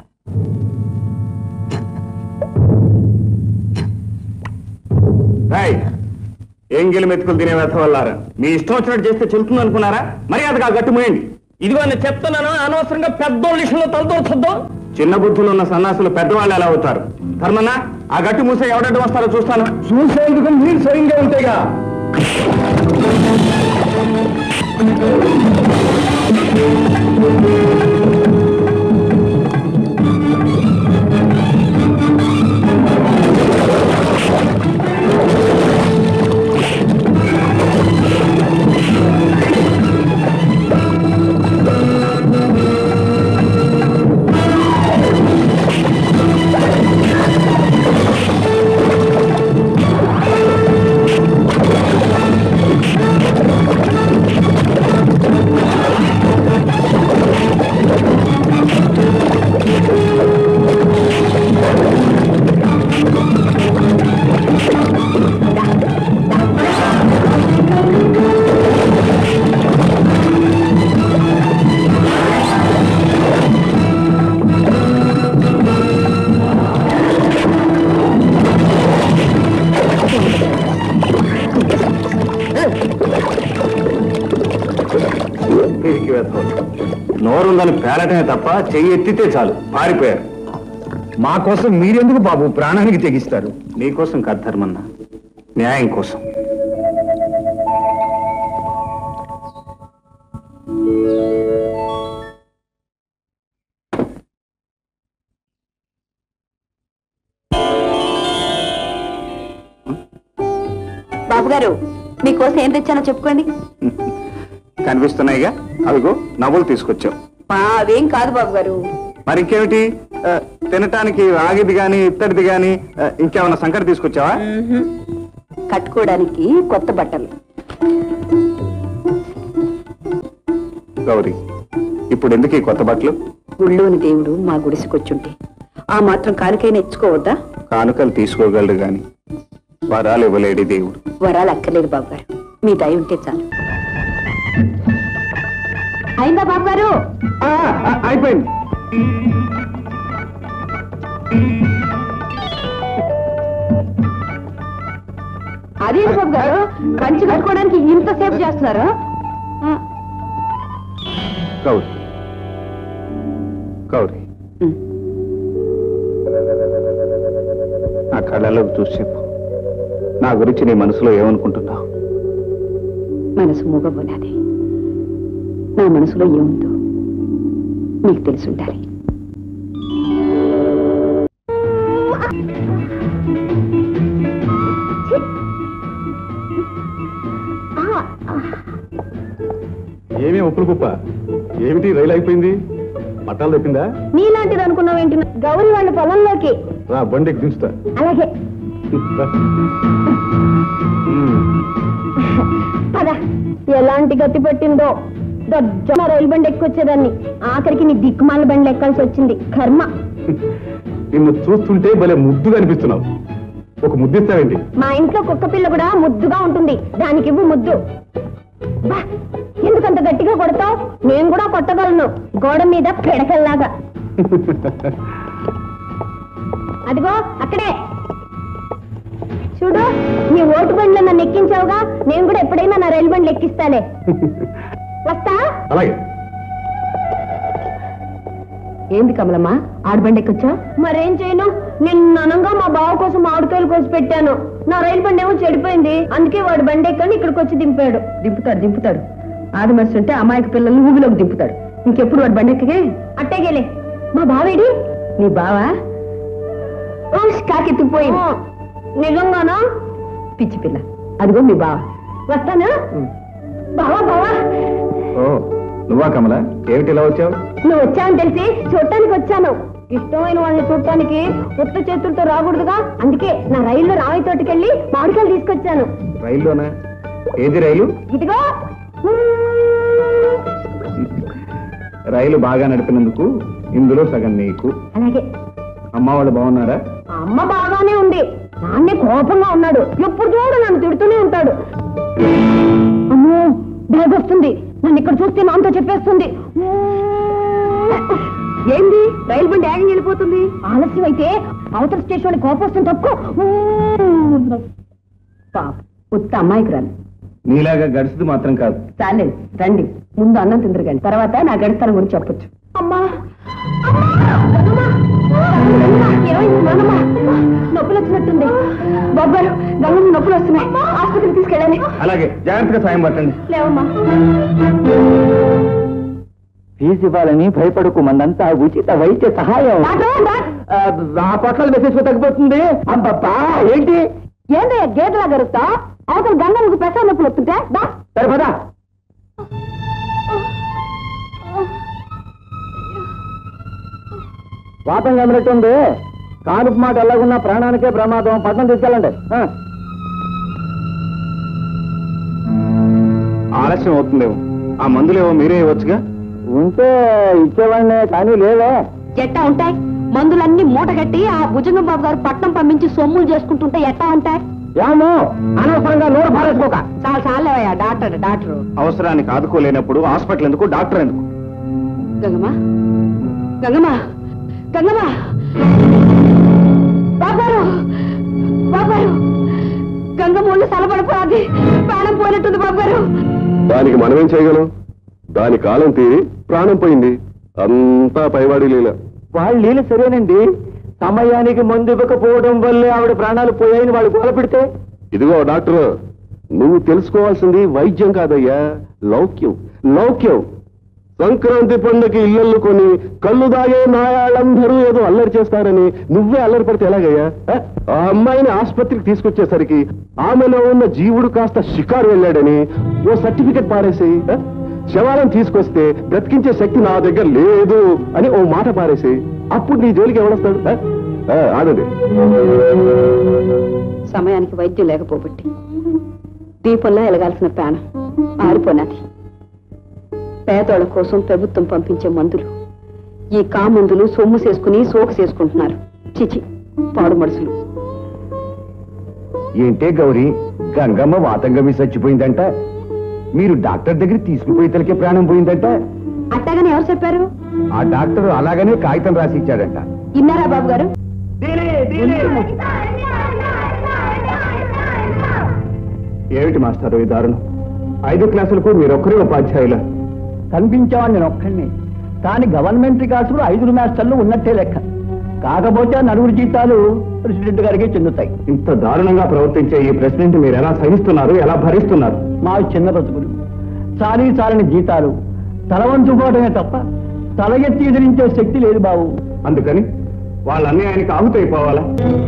ఎంగిలి మెతుకులు తినే వెతవల్లారా మీ ఇష్టం వచ్చినట్టు చేస్తే చెల్లుతుంది అనుకున్నారా మర్యాదగా గట్టు మోయండి ఇదిగో నేను చెప్తున్నాను అనవసరంగా పెద్దోళ్ళ విషయంలో తలదోర్చొద్దు చిన్న బుద్ధులు ఉన్న సన్నాసులు పెద్దవాళ్ళు ఎలా అవుతారు ధర్మన్న ఆ గట్టి మూసే ఎవడడ్డు వస్తారో చూస్తాను చూసేందుకు మీరు స్వయంగా ఉంటేగా పీకి వేస్తాం నోరుందని పేలటమే తప్ప చెయ్యి ఎత్తితే చాలు పారిపోయారు మా కోసం మీరెందుకు బాబు ప్రాణానికి తెగిస్తారు మీకోసం కాదు ధర్మన్న న్యాయం కోసం బాబు గారు మీకోసం ఏం తెచ్చానో చెప్పుకోండి కనిపిస్తున్నాయిగా అదిగో నవ్వులు తీసుకొచ్చావు ఆ, అవేం కాదు బాబు గారు మరి ఇంకేమిటి ఆ, తినటానికి రాగిది గాని ఇత్తడిది గాని ఆ, ఇంకేమన్నా సంకటి తీసుకొచ్చావా కట్టుకోవడానికి కొత్త బట్టలు గౌరీ ఇప్పుడు ఎందుకు ఈ కొత్త బట్టలు గుళ్ళోని దేవుడు మా గుడిసికొచ్చుంటే ఆ మాత్రం కానికైనా ఇచ్చుకోవద్దా కానుకలు తీసుకోగలడు గాని వరాలు ఇవ్వలేడి దేవుడు వరాలు అక్కర్లేదు బాబు గారు మీ దయ ఉంటే చాలు అయిందా బాబు గారు అయిపోయింది అదే బాబు గారు కంచి కట్టుకోవడానికి ఇంతసేపు చేస్తున్నారు ఆ, గౌరీ గౌరీ ఉమ్. నా కళ్ళలోకి చూసి చెప్పు నా గురించి నీ మనసులో ఏమనుకుంటున్నావు మనసు మూగబోనాది నా మనసులో ఏముందో మీకు తెలుసుంటారు ఏమీ ఒప్పులు కుప్ప ఏమిటి రైలు అయిపోయింది పట్టాలు తప్పిందా నీలాంటిది అనుకున్నావేంటి గౌరీ వాళ్ళ పొలంలోకి రా బండి ఎక్కి దించుతా అలాగే రా. ఉమ్. పద ఎలాంటి గతి పట్టిందో దొజ్జమ రైలు బండి ఎక్కొచ్చేదాన్ని ఆఖరికి నీ దిక్కుమాల బండి ఎక్కాల్సి వచ్చింది కర్మ నిన్ను చూస్తుంటే భలే ముద్దుగా అనిపిస్తున్నావు ఒక ముద్దిస్తావేంటి మా ఇంట్లో కుక్క పిల్ల కూడా ముద్దుగా ఉంటుంది దానికి ఇవ్వు ముద్దు బా, ఎందుకంత గట్టిగా కొడతావు నేను కూడా కొట్టగలను గోడ మీద పిడకల్లాగా అదిగో అక్కడే చూడు నీ ఓటు బండిలో నన్ను ఎక్కించావుగా నేను కూడా ఎప్పుడైనా నా రైలు బండ్లు ఎక్కిస్తాలే వస్తా అలాగే ఏంది కమలమ్మా ఆడబండి ఎక్కొచ్చా మరేం చేయను నిన్న అనంగా మా బావ కోసం ఆడుకాయలు కోసి పెట్టాను నా రైలు బండి ఏమో చెడిపోయింది అందుకే వాడు బండి ఎక్కని ఇక్కడికి వచ్చి దింపాడు దింపుతాడు దింపుతాడు ఆది మనిషి ఉంటే అమాయక పిల్లల్ని ఊబిలోకి దింపుతాడు ఇంకెప్పుడు వాడు బండి ఎక్కగే అట్టేగేలే మా బావేడి నీ బావా కాకెత్తిపోయింది నిజంగానా పిచ్చి పిల్ల అదిగో మీ బావ వస్తానా బావా బావా ఓ నువ్వా కమల ఏమిటి ఇలా వచ్చావు నువ్వు వచ్చావని తెలిసి చూడటానికి వచ్చాను ఇష్టమైన వాళ్ళని చూడటానికి ఉత్త చేతులతో రాకూడదుగా అందుకే నా రైల్లో రావి తోటకెళ్ళి మామిడికాయలు తీసుకొచ్చాను రైల్లోనా ఏది రైలు ఇదిగో రైలు బాగా నడిపినందుకు ఇందులో సగం నీకు అలాగే అమ్మ వాళ్ళు బాగున్నారా అమ్మ బాగానే ఉంది నాన్నే కోపంగా ఉన్నాడు ఎప్పుడు చూడు నన్ను తిడుతూనే ఉంటాడు అమ్మో బ్యాగ్ వస్తుంది నన్ను ఇక్కడ చూస్తే నాన్నతో చెప్పేస్తుంది ఏంది రైలు బండి యాగం వెళ్ళిపోతుంది ఆలస్యం అయితే అవతల స్టేషన్ కోపం వస్తుంది తప్పుకో పాప ఉత్త అమ్మాయికి రాను నీలాగా గడిచింది మాత్రం కాదు చాలే రండి ముందు అన్నం తిందరు కానీ తర్వాత నా గడితనం గురించి చెప్పొచ్చు అమ్మా నొప్పులు వచ్చినట్టుంది బాబారు గంగమ్మ నొప్పులు వస్తున్నాయి ఆసుపత్రికి తీసుకెళ్ళాలి అలాగే జాగ్రత్తగా సాయం పట్టండి లేవమ్మా ఫీజు ఇవ్వాలని భయపడకు మందంతా ఉచిత వైద్య సహాయం డాక్టర్, డాక్టర్. ఆ పొట్లాలు మెసేజ్ తగ్గిపోతుంది అబ్బబ్బా ఏంటి ఏందయ్యా గేదెలా గరుస్తా అవతల గంగమ్మకు పెసర నొప్పులు వస్తుంటే దా సరే పదా వాతం కమినట్టుంది కానుపు మాట ఎలాగున్నా ప్రాణానికే ప్రమాదం పట్నం తీసుకెళ్ళండి ఆ. ఆలస్యం అవుతుందేమో ఆ మందులేవో మీరే ఇవ్వచ్చుగా ఉంటే ఇచ్చేవాడినే కానీ లేవే ఎట్టా ఉంటాయి మందులన్నీ మూటగట్టి ఆ భుజంగం బాబు గారు పట్నం పంపించి సొమ్ములు చేసుకుంటుంటే ఎట్టా ఉంటాయి ఏమో అనవసరంగా నోరు పారేసుకోక చాలా చాలేవయ్యా డాక్టర్ డాక్టర్ అవసరానికి ఆదుకోలేనప్పుడు హాస్పిటల్ ఎందుకు డాక్టర్ ఎందుకు గంగమ్మ గంగమ్మ గంగమ్మ బాబారు బాబారు గంగమ్మ ఒళ్ళు తలపడిపోది ప్రాణం పోయినట్టుంది బాబారు దానికి మనమేం చేయగలం దాని కాలం తీరి ప్రాణం పోయింది అంతా పైవాడి లీల వాళ్ళు నీళ్ళు సరేనండి సమయానికి మందు ఇవ్వకపోవడం వల్లే ఆవిడ ప్రాణాలు పోయాయని వాళ్ళు గోల పెడితే ఇదిగో డాక్టర్ నువ్వు తెలుసుకోవాల్సింది వైద్యం కాదయ్యా లౌక్యం లౌక్యం సంక్రాంతి పండుగ ఇళ్ళల్లు కొని కళ్ళు దాగే నాయాళ్ళందరూ ఏదో అల్లరి చేస్తారని నువ్వే అల్లరి పడితే ఎలాగయ్యా ఆ? ఆ అమ్మాయిని ఆసుపత్రికి తీసుకొచ్చేసరికి ఆమెలో ఉన్న జీవుడు కాస్త షికారు వెళ్ళాడని ఓ సర్టిఫికెట్ పారేసి ఆ? శవాలను తీసుకొస్తే బ్రతికించే శక్తి నా దగ్గర లేదు అని ఓ మాట పారేసి అప్పుడు నీ జోలికి ఎవడొస్తాడు ఆ? ఆ, ఆగండి సమయానికి వైద్యం లేకపోబట్టి దీపంలా ఎలగాల్సిన ప్రాణం ఆరిపోయినది పేదోళ్ళ కోసం ప్రభుత్వం పంపించే మందులు ఈ కామందులు సొమ్ము చేసుకుని సోకు చేసుకుంటున్నారు చిచి పాడు మనుషులు ఏంటే గౌరీ గంగమ్మ వాతంగమి చచ్చిపోయిందంట మీరు డాక్టర్ దగ్గర తీసుకుపోయి తలకే ప్రాణం పోయిందంట అట్టగానే ఎవరు చెప్పారు ఆ డాక్టర్ అలాగనే కాగితం రాసి ఇచ్చాడంట ఇన్నారా బాబు గారు ఏమిటి మాస్టారు ఈ దారుణం ఐదు క్లాసులకు మీరొక్కరే ఉపాధ్యాయుల కనిపించావని నేను ఒక్కడిని కానీ గవర్నమెంట్ రికార్డ్స్ ఐదుగురు మాస్టర్లు ఉన్నట్టే లెక్క కాకపోతే ఆ నలుగురు జీతాలు ప్రెసిడెంట్ గారికి చెందుతాయి ఇంత దారుణంగా ప్రవర్తించే ఈ ప్రెసిడెంట్ మీరు ఎలా సహిస్తున్నారు ఎలా భరిస్తున్నారు మా చిన్న బ్రతుకులు చాలీ చాలని జీతాలు తలవంచుకోవడమే తప్ప తల ఎత్తి ఎదిరించే శక్తి లేదు బాబు అందుకని వాళ్ళన్నీ ఆయనకి ఆహుతైపోవాలా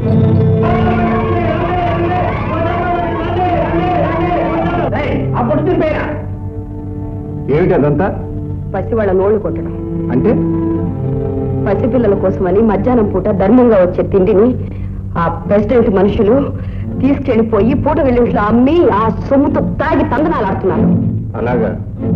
ఏమిటి అదంతా పసి వాళ్ళ నోళ్లు కొట్టడం అంటే పసిపిల్లల కోసమని మధ్యాహ్నం పూట ధర్మంగా వచ్చే తిండిని ఆ ప్రెసిడెంట్ మనుషులు తీసుకెళ్లిపోయి పూట వెళ్ళింట్లో అమ్మి ఆ సొమ్ముతో తాగి తందనాలు ఆడుతున్నారు అలాగా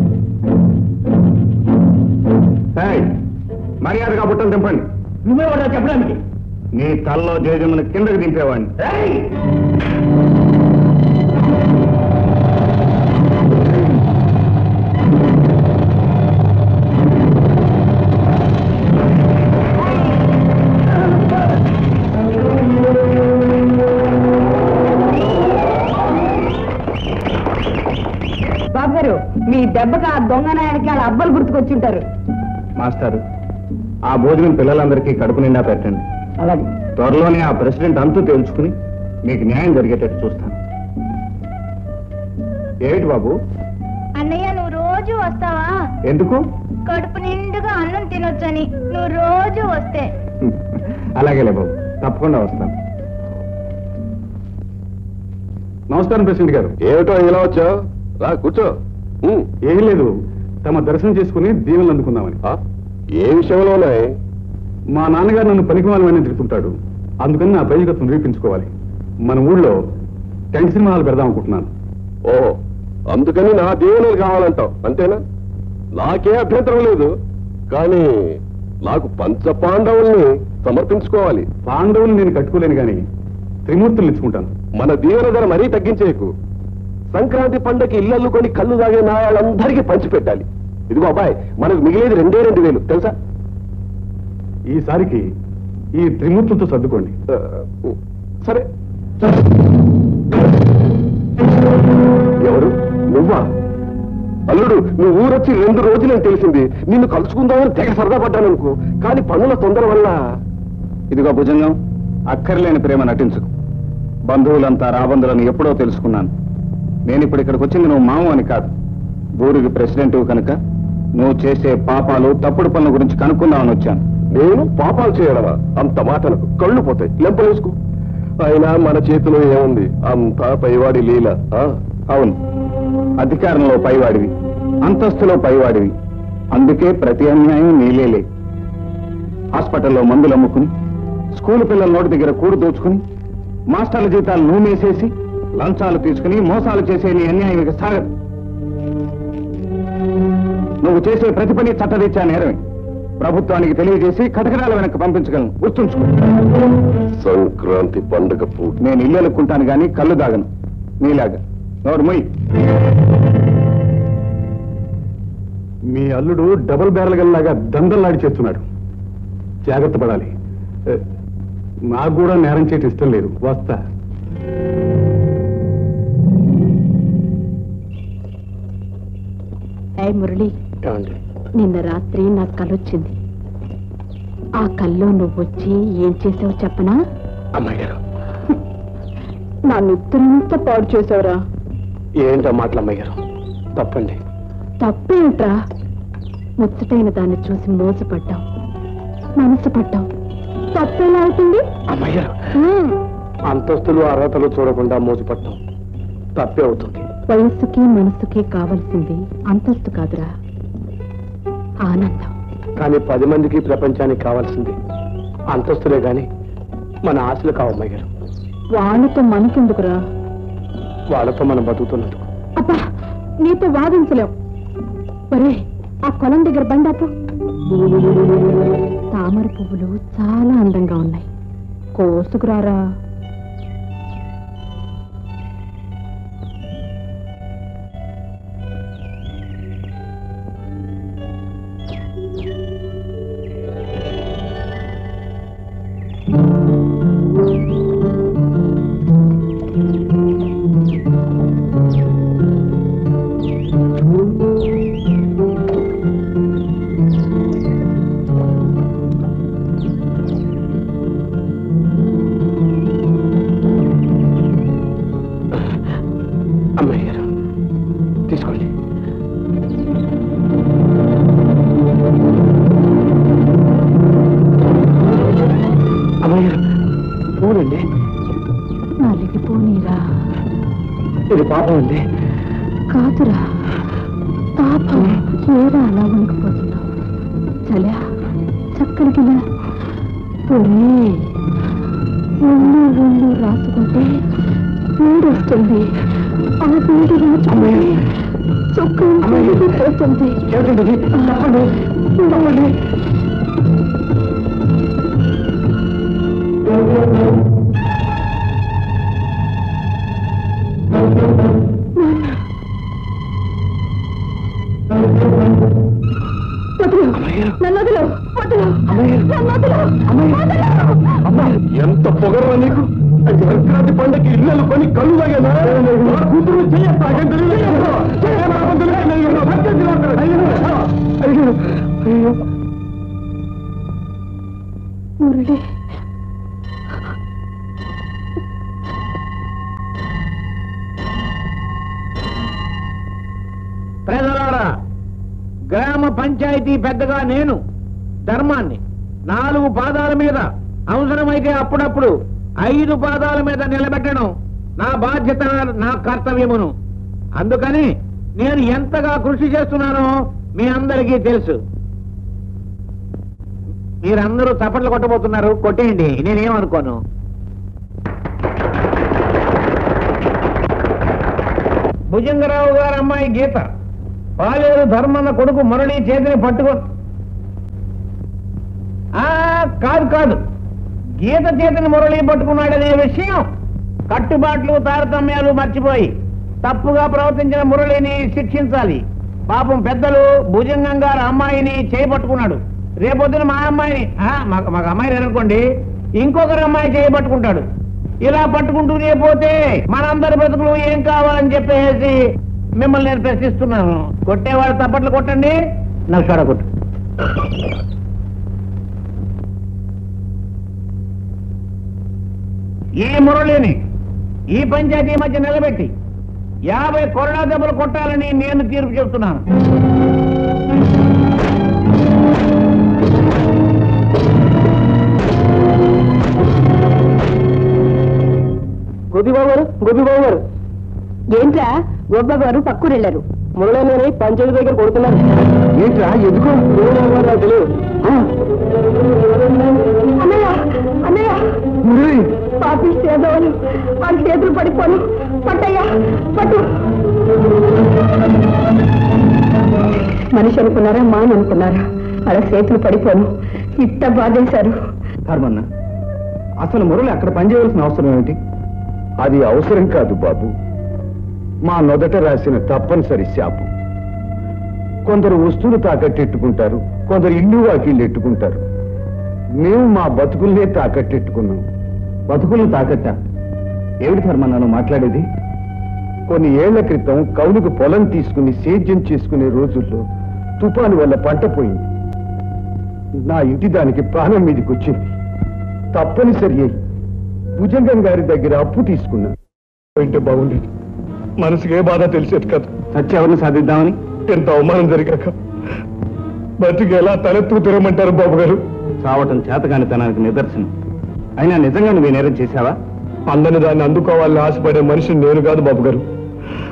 ఏయ్, మర్యాదగా బుట్టలు దింపండి నువ్వే వాడు చెప్పడానికి నీ తల్లో జేజమ్మను కిందకి దింపేవాడిని బాబు గారు మీ దెబ్బకి ఆ దొంగ నాయనకి వాళ్ళ అబ్బలు గుర్తుకొచ్చుంటారు మాస్టారు ఆ భోజనం పిల్లలందరికీ కడుపు నిండా పెట్టండి అలాగే త్వరలోనే ఆ ప్రెసిడెంట్ అంతు తేల్చుకుని మీకు న్యాయం జరిగేటట్టు చూస్తాను ఏమిటి బాబు అన్నయ్య నువ్వు రోజు వస్తావా ఎందుకు కడుపు నిండుగా అన్నం తినొచ్చని నువ్వు రోజు వస్తే అలాగేలే బాబు తప్పకుండా వస్తాను నమస్కారం ప్రెసిడెంట్ గారు ఏమిటో ఇలా వచ్చావు రా కూర్చో ఉమ్, ఏం లేదు తమ దర్శనం చేసుకుని దీవెనలు అందుకుందామని ఆ, ఏ విషయంలోనే మా నాన్నగారు నన్ను పనికిమాలని తిరుగుతుంటాడు అందుకని నా బయలుగతం నిరూపించుకోవాలి మన ఊళ్ళో టెంట్ సినిమా హాల్ పెడదాం అనుకుంటున్నాను ఓ అందుకని నా దీవెనలు కావాలంటావు అంతేనా నాకే అభ్యంతరం లేదు కానీ నాకు పంచ పాండవుల్ని సమర్పించుకోవాలి పాండవులు నేను కట్టుకోలేను కానీ త్రిమూర్తులు ఇచ్చుకుంటాను మన దీవెన ధర మరీ తగ్గించేకు సంక్రాంతి పండగకి ఇళ్ళల్లు కొని కళ్ళు తాగే నాయాలందరికీ పంచిపెట్టాలి ఇదిగో అబ్బాయి మనకు మిగిలేది రెండే రెండు వేలు తెలుసా ఈసారికి ఈ త్రిమూర్తులతో సర్దుకోండి ఆ, సరే ఎవరు నువ్వా అల్లుడు నువ్వు ఊరొచ్చి రెండు రోజులని తెలిసింది నిన్ను కలుసుకుందామని తెగ సరదా పడ్డాను అనుకో కానీ పనుల తొందర వల్ల ఇదిగో భుజంగం అక్కర్లేని ప్రేమ నటించుకు బంధువులంతా రాబందులను ఎప్పుడో తెలుసుకున్నాను నేను ఇప్పుడు ఇక్కడికి వచ్చింది నువ్వు మాము అని కాదు ఊరికి ప్రెసిడెంట్ కనుక నువ్వు చేసే పాపాలు తప్పుడు పనుల గురించి కనుక్కుందామని వచ్చాను నేను పాపాలు చేయడమా అంత మాటలకు కళ్ళు పోతాయి లెంపలేసుకో అయినా మన చేతిలో ఏముంది అంతా పైవాడి లీల ఆ? అవును అధికారంలో పైవాడివి అంతస్తులో పైవాడివి అందుకే ప్రతి అన్యాయం నీలేలే హాస్పిటల్లో మందులు అమ్ముకుని స్కూల్ పిల్లల నోటి దగ్గర కూడు దోచుకుని మాస్టర్ల జీతాలు నూమేసేసి లంచాలు తీసుకుని మోసాలు చేసే నీ అన్యాయం ఇక సాగదు నువ్వు చేసే ప్రతి పని చట్టరీత్యా నేరమే ప్రభుత్వానికి తెలియజేసి కటకరాల వెనక్కి పంపించగలను గుర్తుంచుకో సంక్రాంతి పండగ పూట నేను ఇల్లు అనుకుంటాను కానీ కళ్ళు దాగను నీలాగా నోరు మొయ్యి మీ అల్లుడు డబుల్ బ్యారల్ గల్లాగా దందల్లాడి చేస్తున్నాడు జాగ్రత్త పడాలి ఏ, నాకు కూడా నేరం చేయటం ఇష్టం లేదు వస్తా ఏ మురళి నిన్న రాత్రి నాకు కలొచ్చింది ఆ కల్లో నువ్వు వచ్చి ఏం చేసావు చెప్పనా అమ్మాయి గారు నా నిద్రంతా పాడు చేసావురా ఏంటో మాటలు అమ్మాయి గారు తప్పండి తప్పేంట్రా ముచ్చటైన దాన్ని చూసి మోసపడ్డావు మనసు పడ్డావు తప్పేలా అవుతుంది అమ్మాయి గారు ఉమ్, అంతస్తులు అర్హతలు చూడకుండా మోసపడటం తప్పే అవుతుంది వయస్సుకి మనస్సుకి కావలసింది అంతస్తు కాదురా ఆనందం కానీ పది మందికి ప్రపంచానికి కావాల్సింది అంతస్తులే గాని మన ఆశలు కావమ్మాయి గారు వాళ్ళతో మనకెందుకురా వాళ్ళతో మనం బతుకుతున్నందుకు అబ్బా నీతో వాదించలేవు ఒరే ఆ కొలం దగ్గర బండాపు తామర పువ్వులు చాలా అందంగా ఉన్నాయి కోసుకురారా అమ్మాయి గారు తీసుకోండి అమ్మాయి గారు పూలండి నలిగిపోనీరా ఇది పాపం అండి కాదురా పాపం ఏరా అలా వణికిపోతున్నావు చలా చక్కడికిలా ఒరే ఒళ్ళు ఒళ్ళు రాసుకుంటే వేడి వస్తుంది ఆ వేడి రాసుకుంటే చొక్కా పోతుంది ఏమిటండి చెప్పండి చెప్పండి నన్ను వదిలు వదిలు నన్ను వదిలు వదిలు ఎంత పొగరవా నీకు సంక్రాంతి పండగకి ఇళ్ళలు కొని కళ్ళు తాగేనా నా కూతురు చెయ్యప్ప మురళి ప్రజలారా గ్రామ పంచాయతీ పెద్దగా నేను ధర్మాన్ని నాలుగు పాదాల మీద అవసరమైతే అప్పుడప్పుడు ఐదు పాదాల మీద నిలబెట్టడం నా బాధ్యత నా కర్తవ్యమును అందుకని నేను ఎంతగా కృషి చేస్తున్నానో మీ అందరికీ తెలుసు మీరందరూ చప్పట్లు కొట్టబోతున్నారు కొట్టేయండి నేనేమనుకోను భుజంగరావు గారు అమ్మాయి గీత పాలేరు ధర్మన్న కొడుకు మురళి చేతిని పట్టుకో ఆ కాదు కాదు గీత చేతిని మురళి పట్టుకున్నాడనే విషయం కట్టుబాట్లు తారతమ్యాలు మర్చిపోయి తప్పుగా ప్రవర్తించిన మురళిని శిక్షించాలి పాపం పెద్దలు భుజంగం గారు అమ్మాయిని చేపట్టుకున్నాడు రేపొద్దున మా అమ్మాయిని ఆ, మాకు మాకు అమ్మాయి లేదనుకోండి ఇంకొకరు అమ్మాయి చేయబట్టుకుంటాడు ఇలా పట్టుకుంటూనే పోతే మనందరి బ్రతుకులు ఏం కావాలని చెప్పేసి మిమ్మల్ని నేను ప్రశ్నిస్తున్నాను కొట్టేవాడు తప్పట్లు కొట్టండి నాకు చూడ కొట్టు ఈ మురళిని ఈ పంచాయతీ మధ్య నిలబెట్టి యాభై కొరడా దెబ్బలు కొట్టాలని నేను తీర్పు చెప్తున్నాను గోపిబాబు గారు గోపిబాబు గారు ఏంట్రా గొబ్బ గారు పక్కూరు వెళ్ళారు మురళీని పంచాయతీ దగ్గర కొడుతున్నారు ఏంట్రా ఎందుకు నాకు తెలియదు అన్నయ్య అన్నయ్య మురళి పాపి చేదవాళ్ళు వాళ్ళ చేతులు పడిపోను పట్టయ్యా పట్టు మనిషి అనుకున్నారా మాన అనుకున్నారా వాళ్ళ చేతులు పడిపోను ఇట్ట బాధేశారు ధర్మన్న అసలు మురళి అక్కడ పనిచేయవలసిన అవసరం ఏమిటి అది అవసరం కాదు బాబు మా నొదట రాసిన తప్పనిసరి శాపం కొందరు వస్తువులు తాకట్టెట్టుకుంటారు కొందరు ఇల్లు వాకిళ్ళు ఎట్టుకుంటారు మేము మా బతుకుల్నే తాకట్టెట్టుకున్నాం బతుకులు తాకట్ట ఏమిటి ధర్మన్న నువ్వు మాట్లాడేది కొన్ని ఏళ్ల క్రితం కౌలుకు పొలం తీసుకుని సేద్యం చేసుకునే రోజుల్లో తుఫాను వల్ల పంట పోయింది నా ఇంటి దానికి ప్రాణం మీదకి వచ్చింది తప్పనిసరి అయి భుజంగం గారి దగ్గర అప్పు తీసుకున్నా అంటే బాగుండేది మనసుకి ఏ బాధ తెలిసేది కదా సత్యావరణ సాధిద్దామని ఎంత అవమానం జరిగాక బతికి ఎలా తలెత్తు తిరగమంటారు బాబు గారు చావటం చేతగానితనానికి నిదర్శనం అయినా నిజంగా నువ్వు ఈ నేరం చేశావా అందని దాన్ని అందుకోవాలని ఆశపడే మనిషిని నేను కాదు బాబు గారు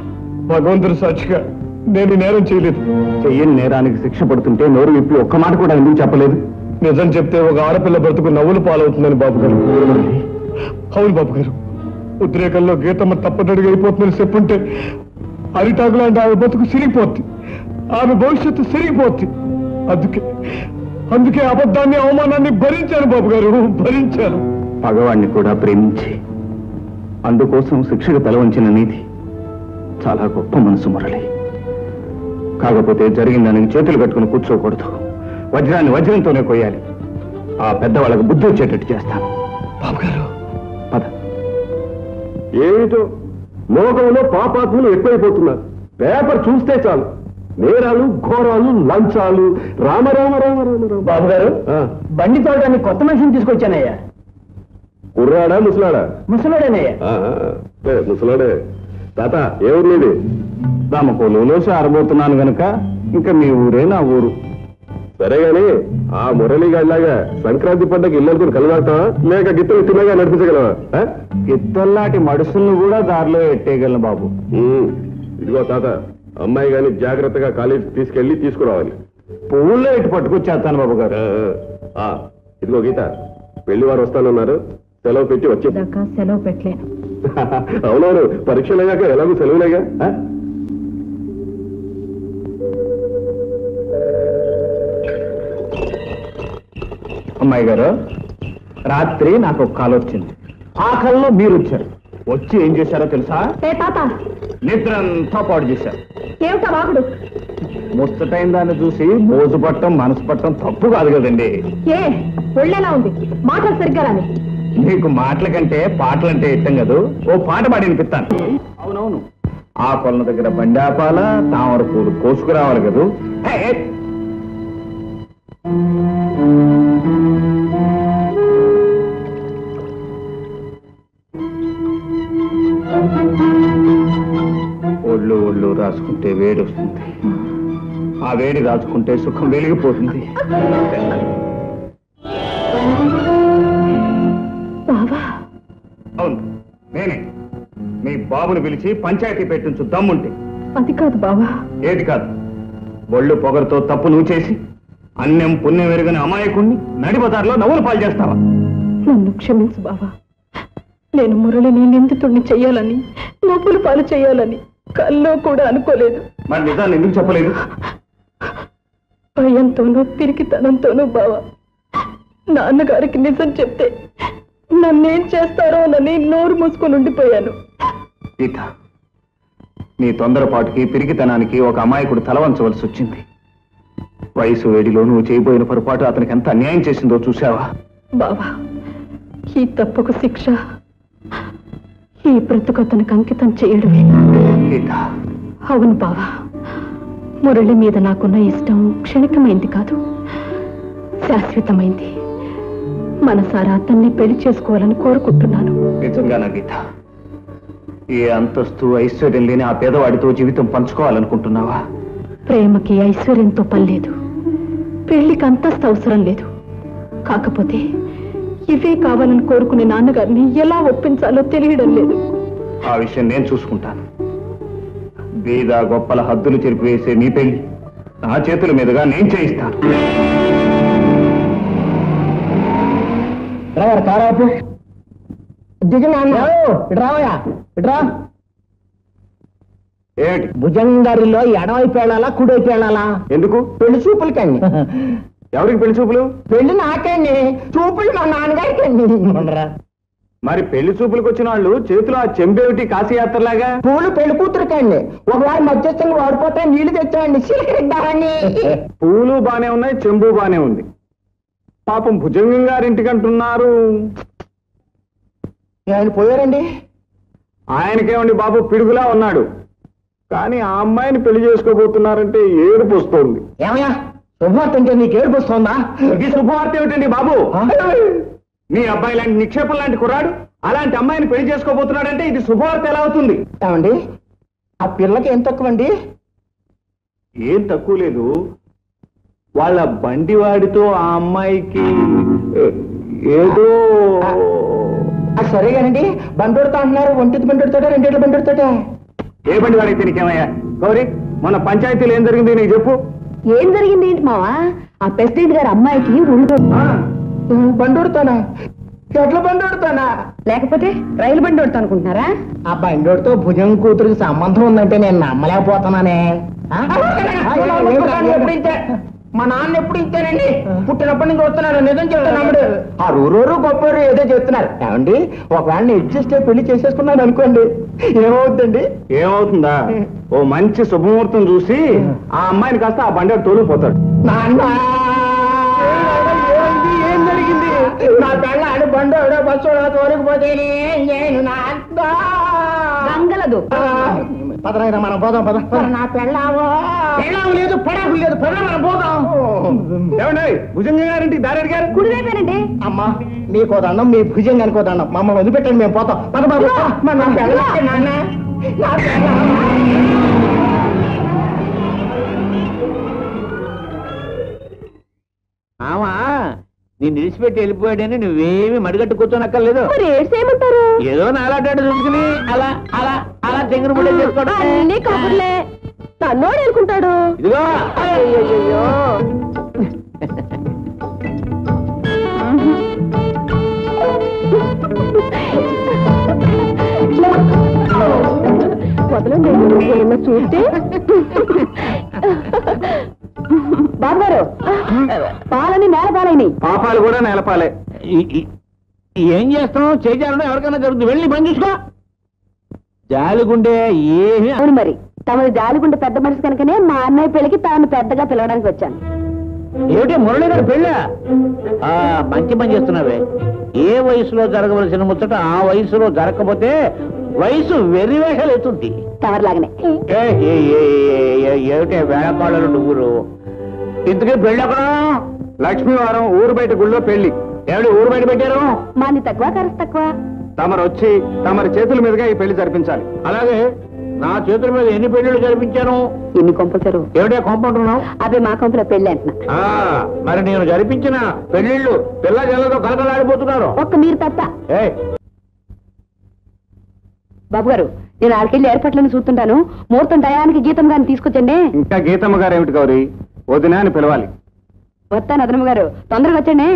భగవంతుడు సాక్షిగా నేను ఈ నేరం చేయలేదు చెయ్యని నేరానికి శిక్ష పడుతుంటే నోరు విప్పి ఒక్క మాట కూడా ఎందుకు చెప్పలేదు నిజం చెప్తే ఒక ఆడపిల్ల బ్రతుకు నవ్వులు పాలవుతుందని బాబు గారు అవును బాబు గారు ఉద్రేకంలో గీతమ్మ తప్పనడుగు అయిపోతుందని చెప్పుంటే అరిటాకు లాంటి ఆమె బతుకు సిరిగిపోద్ది ఆమె భవిష్యత్తు సిరిగిపోద్ది అందుకే అందుకే అబద్ధాన్ని అవమానాన్ని భరించాను బాబు గారు భరించాను పగవాణ్ణి కూడా ప్రేమించి అందుకోసం శిక్షకు తలవంచిన నీతి చాలా గొప్ప మనసు మురళి కాకపోతే జరిగిన దానికి చేతులు కట్టుకుని కూర్చోకూడదు వజ్రాన్ని వజ్రంతోనే కొయ్యాలి ఆ పెద్దవాళ్ళకు బుద్ధి వచ్చేటట్టు చేస్తాను బాబు గారు పద ఏమిటో లోకంలో పాపాత్ములు ఎక్కువైపోతున్నారు పేపర్ చూస్తే చాలు నేరాలు ఘోరాలు లంచాలు రామ రామ రామ రామ రామ బాబు గారు ఆ, బండి తోడడానికి కొత్త మనిషిని తీసుకొచ్చానయ్యా కుర్రాడా ముసలాడా ముసలోడేనయ్యా ఆ, ఏ, ముసలాడే తాత ఏ ఊరు నీది రామకోలులో ఆరబోతున్నాను గనుక ఇంకా మీ ఊరే నా ఊరు సరే గాని ఆ మురళి గడిలాగా సంక్రాంతి పండగ ఇల్లనుకుని కలవాడతావా లేక గిత్తలు తిన్నగా నడిపించగలవా ఆ? గిత్తల్లాంటి మడుసులను కూడా దారిలో ఎట్టేయగలను బాబు ఉమ్, ఇదిగో తాత అమ్మాయి గాని జాగ్రత్తగా కాలేజీ తీసుకెళ్లి తీసుకురావాలి పువ్వుల్లో ఇటు పట్టుకొచ్చేస్తాను బాబు గారు ఆ, ఆ, ఇదిగో గీత పెళ్లి వారు వస్తానన్నారు సెలవు పెట్టి వచ్చే దాకా సెలవు పెట్టలేను అవునవును పరీక్షలు అయ్యాక ఎలాగో సెలవులేగా ఆ? అమ్మాయి గారు రాత్రి నాకు ఒక కాల్ వచ్చింది ఆ కాల్లో మీరు వచ్చారు వచ్చి ఏం చేశారో తెలుసా ఏ తాత నిద్ర అంతా పాడు చేశారు ఏమిటా వాగుడు ముచ్చటైన దాన్ని చూసి మోజు పట్టం మనసు పట్టం తప్పు కాదు కదండి ఏ ఒళ్ళెలా ఉంది మాటలు సరిగ్గా రాని మీకు మాటల కంటే పాటలంటే ఇష్టం కదూ ఓ పాట పాడి వినిపిస్తాను అవునవును ఆ కొలను దగ్గర బండి ఆపాల తామర పూలు కోసుకురావాలి కదూ హే, హే. ఒళ్ళు ఒళ్ళు రాసుకుంటే వేడి వస్తుంది ఆ వేడి రాసుకుంటే సుఖం వెలిగిపోతుంది బావా అవును నేనే మీ బాబుని పిలిచి పంచాయతీ పెట్టించు దమ్ముంటే అది కాదు బావా ఏది కాదు ఒళ్ళు పొగరుతో తప్పు నువ్వు చేసి అన్యం పుణ్యం ఎరుగని అమాయకుణ్ణి నడిబజార్లో నవ్వులు పాలు చేస్తావా నన్ను క్షమించు బావా నేను మురళిని నిందితుడిని చెయ్యాలని నొప్పులు పాలు చేయాలని కల్లో కూడా అనుకోలేదు మరి నిజాన్ని ఎందుకు చెప్పలేదు భయంతోనూ పిరికితనంతోనూ బావా నాన్నగారికి నిజం చెప్తే నన్నేం చేస్తారోనని నోరు మూసుకొని ఉండిపోయాను గీత నీ తొందరపాటుకి పిరికితనానికి ఒక అమాయకుడు తలవంచవలసి వచ్చింది వయసు వేడిలో నువ్వు చేయబోయిన పొరపాటు అతనికి ఎంత అన్యాయం చేసిందో చూసావా బావా ఈ తప్పుకు శిక్ష ఈ బ్రతుకు అతనికి అంకితం చేయడమే గీత అవును బావా మురళి మీద నాకున్న ఇష్టం క్షణికమైంది కాదు శాశ్వతమైంది మనసారా అతన్ని పెళ్లి చేసుకోవాలని కోరుకుంటున్నాను నిజంగానా గీత ఏ అంతస్తు ఐశ్వర్యం లేని ఆ పేదవాడితో జీవితం పంచుకోవాలనుకుంటున్నావా ప్రేమకి ఐశ్వర్యంతో పనిలేదు పెళ్లికి అంతస్తు అవసరం లేదు కాకపోతే ఇవే కావాలని కోరుకునే నాన్నగారిని ఎలా ఒప్పించాలో తెలియడం లేదు ఆ విషయం నేను చూసుకుంటాను బీద గొప్పల హద్దులు చెరిపివేసే నీ పెళ్లి నా చేతుల మీదుగా నేను చేయిస్తాను డ్రైవర్ కారాపు దిగినా రావయా ఇట్రా ఏమిటి భుజంగారిలో ఎడవైపు వెళ్ళాలా కుడివైపు వెళ్ళాలా ఎందుకు పెళ్లి చూపులకండి ఎవరికి పెళ్లి చూపులు పెళ్లి నాకండి చూపులు మా నాన్నగారికండి మరి పెళ్లి చూపులకు వచ్చిన వాళ్ళు చేతిలో ఆ చెంబేమిటి కాశీయాత్రలాగా పూలు పెళ్లి కూతురుకండి ఒకవేళ మధ్యస్థంగా వాడిపోతే నీళ్లు తెచ్చాయండి సిలికరిద్దారని పూలు బానే ఉన్నాయి చెంబు బానే ఉంది పాపం భుజంగం గారింటికి అంటున్నారు ఆయన పోయారండి ఆయనకేమండి బాబు పిడుగులా ఉన్నాడు కానీ ఆ అమ్మాయిని పెళ్లి చేసుకోబోతున్నారంటే ఏడుపు వస్తోంది ఏమయ్యా శుభవార్త అంటే నీకు ఏడుపు వస్తుందా ఈ శుభవార్త ఏమిటండి బాబు మీ అబ్బాయి లాంటి నిక్షేపం లాంటి కుర్రాడు అలాంటి అమ్మాయిని పెళ్లి చేసుకోబోతున్నాడంటే ఇది శుభవార్త ఎలా అవుతుంది ఏమండి ఆ పిల్లకి ఎంత తక్కువ అండి ఏం తక్కువ లేదు వాళ్ళ బండివాడితో ఆ అమ్మాయికి ఏ- ఏదో ఆ, సరే కానండి బండోడుతా అంటున్నారు ఒంటిది బండోడుతాడా రెండేళ్ళ బండోడుతాడా ఏ బండి వాడికి తిరిగేమయ్యా గౌరీ మన పంచాయతీలో ఏం జరిగింది నీకు చెప్పు ఏం జరిగింది ఏంటి మావా ఆ ప్రెసిడెంట్ గారి అమ్మాయికి ఒళ్ళు బండోడుతానా ఎట్లా బండోడుతానా లేకపోతే రైలు బండి కొడుతా అనుకుంటున్నారా ఆ బండోడితో భుజం కూతురికి సంబంధం ఉందంటే నేను నమ్మలేకపోతున్నానే ఆ? ఎప్పుడు ఇంతే? మా నాన్న ఎప్పుడు ఇచ్చానండి పుట్టినప్పటి నుంచి వస్తున్నాడు నిజం చెప్తున్నాడు ఆ రూరూరు గొప్పరు ఏదో చెప్తున్నారు ఏమండి ఒకవేళ నేను అడ్జస్ట్ అయ్యి పెళ్లి చేసేసుకున్నాను అనుకోండి ఏమవుతుందండి ఏమవుతుందా ఓ మంచి శుభముహూర్తం చూసి ఆ అమ్మాయిని కాస్త ఆ బండి తోలిపోతాడు నాన్న ఏం జరిగింది నా పెళ్ళాడు బండోడు బస్సోడు తోలికపోతే నేను నాన్న గంగలదు పదనైనా మనం పోదాం పద నా పెళ్ళావో పెళ్ళావు లేదు పడాకు లేదు పద మనం పోదాం ఏమండి భుజంగ గారింటి దారి అడిగారు కుడివైపోయానండి అమ్మా నీకో దండం మీ భుజంగా అనుకో దండం మమ్మల్ని వదిలిపెట్టండి మేము పోతాం పద బాబు మా నా పెళ్ళాం నాన్న నా పెళ్ళాం ఆమా నేను నిలిచిపెట్టి వెళ్ళిపోయాడని నువ్వేమి మడిగట్టు కూర్చోనక్కర్లేదు మరి ఏడ్చేయమంటారు ఏదో నాలాటాడు చూసుకుని అలా అలా అలా తెంగుడు ముడి చేసుకోవడం అన్ని కబుర్లే తన్నోడు అనుకుంటాడు ఇదిగో అయ్యయ్యో వదలండి ఏమన్నా చూస్తే బాబు గారు పాలని నేల పాలైనాయి పాపాలు కూడా నేలపాలే ఈ- ఈ- ఏం చేస్తున్నావు చేయాలన్నా ఎవరికైనా జరుగుతుంది వెళ్ళి పని చూసుకో జాలిగుండే ఏమి అవును మరి తమది జాలిగుండ పెద్ద మనిషి కనుకనే మా అన్నయ్య పెళ్లికి తాను పెద్దగా పిలవడానికి వచ్చాను ఏమిటి మురళి గారు పెళ్ళా ఆ మంచి పని చేస్తున్నావే ఏ వయసులో జరగవలసిన ముచ్చట ఆ వయసులో జరగకపోతే వయసు వెర్రివేషాలు ఎత్తుంది తమరిలాగనే ఏ, ఏ, ఏ, ఏ, ఏ, ఏమిటే వేళపాడలు నువ్వురు ఇంతకీ పెళ్ళి అక్కడ లక్ష్మీవారం ఊరు బయట గుళ్ళో పెళ్లి ఏమిటి ఊరు బయట పెట్టారు మాని తక్కువ ఖర్చు తక్కువ తమరు వచ్చి తమరి చేతుల మీదుగా ఈ పెళ్లి జరిపించాలి అలాగే నా చేతుల మీద ఎన్ని పెళ్లిళ్ళు జరిపించాను ఎన్ని కొంపలు ఏమిటే కొంపంటున్నావు అదే మా కొంపలో పెళ్లి అంటున్నా ఆ, మరి నేను జరిపించిన పెళ్లిళ్ళు పిల్ల జల్లతో కలకలాడిపోతున్నారు ఒక్క మీరు తప్ప ఏ బాబు గారు నేను ఆడికెళ్ళి ఏర్పాట్లను చూస్తుంటాను ముహూర్తం టయానికి గీతం గారిని తీసుకొచ్చండి ఇంకా గీతమ్మ గారు ఏమిటి గౌరీ వదినా అని పిలవాలి వస్తాను అదనమ్మ గారు తొందరగా వచ్చండి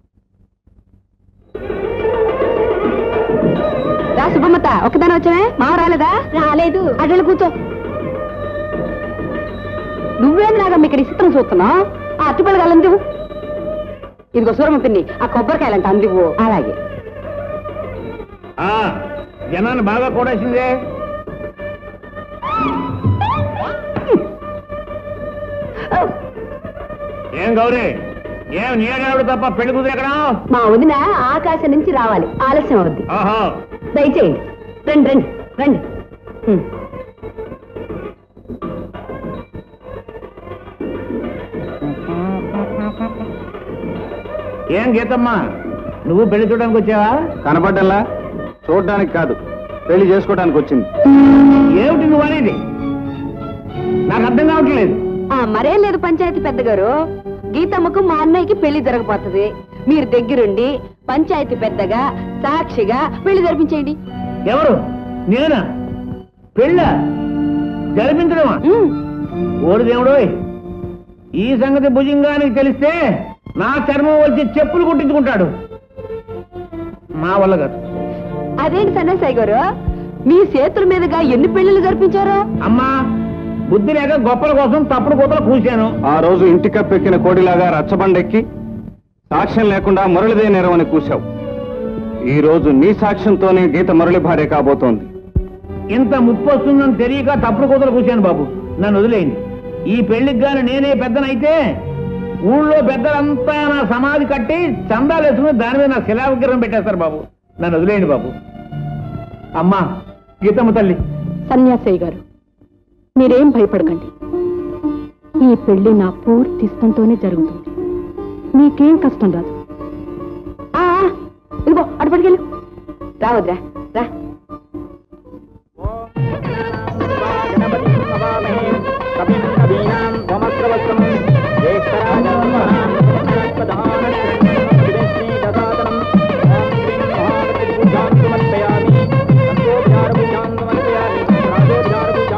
రా సుబ్బమ్మత ఒక్కదాని వచ్చావే మావ రాలేదా రాలేదు అడ్డలు కూర్చో నువ్వేంది నాగమ్మ ఇక్కడ ఇష్టం చూస్తున్నావు ఆ అట్టుపల్లి అందివు ఇదిగో సూరమ్మ పిన్ని ఆ కొబ్బరికాయలంట అందివు అలాగే ఆ, జనాన్ని బాగా కూడేసిందే ఏం గౌరీ ఏం నీడాడు తప్ప పెళ్లి కుదిరి ఎక్కడ మా వదిన ఆకాశం నుంచి రావాలి ఆలస్యం అవుద్ది ఓహో దయచేయండి రండి రండి రండి ఉమ్. ఏం గీతమ్మా నువ్వు పెళ్లి చూడడానికి వచ్చావా కనపడ్డల్లా చూడడానికి కాదు పెళ్లి చేసుకోవడానికి వచ్చింది ఏమిటి నువ్వు అనేది నాకు అర్థం కావట్లేదు ఆ మరేం లేదు పంచాయతీ పెద్దగారు గీతమ్మకు మా అన్నయ్యకి పెళ్లి జరగబోతుంది మీరు దగ్గరుండి పంచాయతీ పెద్దగా సాక్షిగా పెళ్లి జరిపించేయండి ఎవరు నేనా పెళ్ళ జరిపించడమా ఉమ్. ఓడి దేవుడోయ్ ఈ సంగతి భుజంగానికి తెలిస్తే నా చర్మం వచ్చి చెప్పులు కుట్టించుకుంటాడు మా వల్ల కాదు అదేంటి సన్నాసాయి గారు మీ చేతుల మీదుగా ఎన్ని పెళ్లిళ్ళు జరిపించారు అమ్మా బుద్ధి లేక గొప్పల కోసం తప్పుడు కూతలు కూశాను ఆ రోజు ఇంటి కప్పెక్కిన కోడిలాగా రచ్చబండెక్కి సాక్ష్యం లేకుండా మురళిదే నెరవని కూశావు ఈ రోజు నీ సాక్ష్యంతోనే గీత మురళి భార్య కాబోతోంది ఇంత ముప్పు వస్తుందని తెలియక తప్పుడు కూతలు కూశాను బాబు నన్ను వదిలేయండి ఈ పెళ్లికి గాని నేనే పెద్దనైతే ఊళ్ళో పెద్దలంతా నా సమాధి కట్టి చందాలు వేసుకుని దాని మీద నా శిలా విగ్రహం పెట్టేస్తారు బాబు నన్ను వదిలేయండి బాబు అమ్మా గీతమ్మ తల్లి సన్యాసయ్య గారు మీరేం భయపడకండి ఈ పెళ్లి నా పూర్తి ఇష్టంతోనే జరుగుతుంది మీకేం కష్టం రాదు ఆ, ఆ, ఇదిగో అటు పట్టుకెళ్ళు రావద్రా రా సమర్పయామి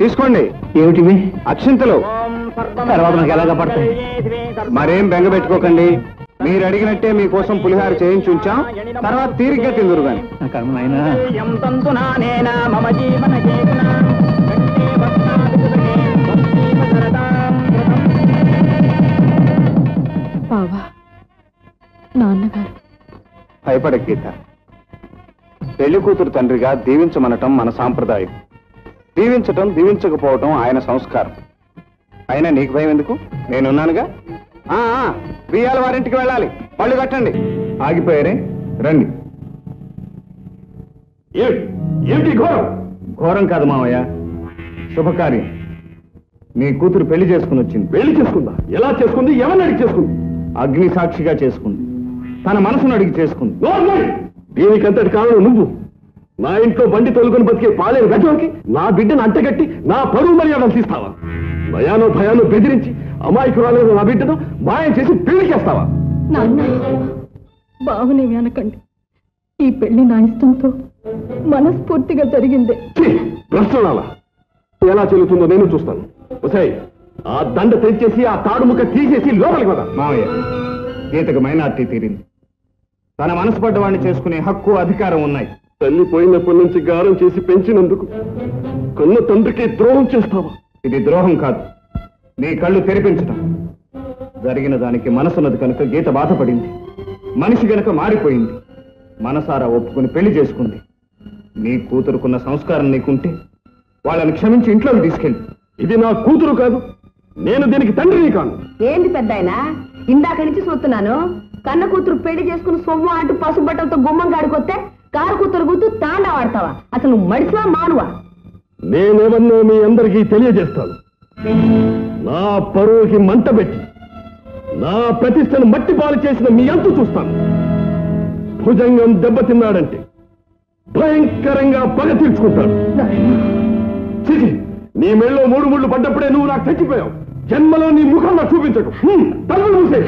తీసుకోండి ఏమిటివి అక్షింతలు తర్వాత నాకు ఎలాగా పడతాయి మరేం బెంగ పెట్టుకోకండి మీరు అడిగినట్టే మీకోసం పులిహార చేయించి ఉంచాం తర్వాత తీరిగ్గా తిందురు గాని నా కర్మ నాయనా మమ జీవన బావా నాన్నగారు భయపడ గీత పెళ్లి కూతురు తండ్రిగా దీవించమనటం మన సాంప్రదాయం దీవించటం దీవించకపోవటం ఆయన సంస్కారం అయినా నీకు భయం ఎందుకు నేనున్నానుగా ఆ, ఆ, బియ్యాల వారింటికి వెళ్ళాలి పళ్ళు కట్టండి ఆగిపోయారే రండి ఏమిటి ఏమిటి ఘోరం ఘోరం కాదు మావయ్య శుభకార్యం మీ కూతురు పెళ్లి చేసుకుని వచ్చింది పెళ్లి చేసుకుందా ఎలా చేసుకుంది ఎవరిని అడిగి చేసుకుంది అగ్ని సాక్షిగా చేసుకుంది తన మనసును అడిగి చేసుకుంది నోర్మల్! దీనికంతటి కారణం నువ్వు నా ఇంట్లో బండి తొలుకొని బతికే పాలేరు గజంకి నా బిడ్డను అంటగట్టి నా పరువు మర్యాదలు తీస్తావా భయానో భయానో బెదిరించి అమాయకురాలేదు నా బిడ్డను మాయం చేసి పెళ్లి చేస్తావా నాన్న బావనేమి అనకండి ఈ పెళ్లి నా ఇష్టంతో మనస్ఫూర్తిగా జరిగిందే ఛీ! ప్రశ్నలా ఎలా చెల్లుతుందో నేను చూస్తాను ఒసేయ్, ఆ దండ తెచ్చేసి ఆ తాడు ముక్క తీసేసి లోపలికి పద మావయ్య గీతకు మైనార్టీ తీరింది తన మనసు పడ్డవాడిని చేసుకునే హక్కు అధికారం ఉన్నాయి తల్లి పోయినప్పటి నుంచి గారం చేసి పెంచినందుకు కన్న తండ్రికి ద్రోహం చేస్తావా ఇది ద్రోహం కాదు నీ కళ్ళు తెరిపించటం జరిగిన దానికి మనసున్నది కనుక గీత బాధపడింది మనిషి గనుక మారిపోయింది మనసారా ఒప్పుకుని పెళ్లి చేసుకుంది నీ కూతురుకున్న సంస్కారం నీకుంటే వాళ్ళని క్షమించి ఇంట్లోకి తీసుకెళ్ళి ఇది నా కూతురు కాదు నేను దీనికి తండ్రిని కాను ఏంది పెద్ద ఇందాక నుంచి చూస్తున్నాను కన్న కూతురు పెళ్లి చేసుకుని సొమ్ము అంటూ పసుపు బట్టలతో గుమ్మం కాడికొస్తే కారు కూతురు గుర్తు తాండా వాడతావా అసలు నువ్వు మడిసివా మానువా నేనేమన్నో మీ అందరికీ తెలియజేస్తాను నా పరువుకి మంట పెట్టి నా ప్రతిష్టను మట్టి పాలు చేసిన మీ అంతు చూస్తాను భుజంగం దెబ్బతిన్నాడంటే భయంకరంగా పగ తీర్చుకుంటాడు చిచి నీ మెళ్ళో మూడు ముళ్ళు పడ్డప్పుడే నువ్వు నాకు చచ్చిపోయావు జన్మలో నీ ముఖం నాకు చూపించకు హ్మ్, తలుపులు మూసే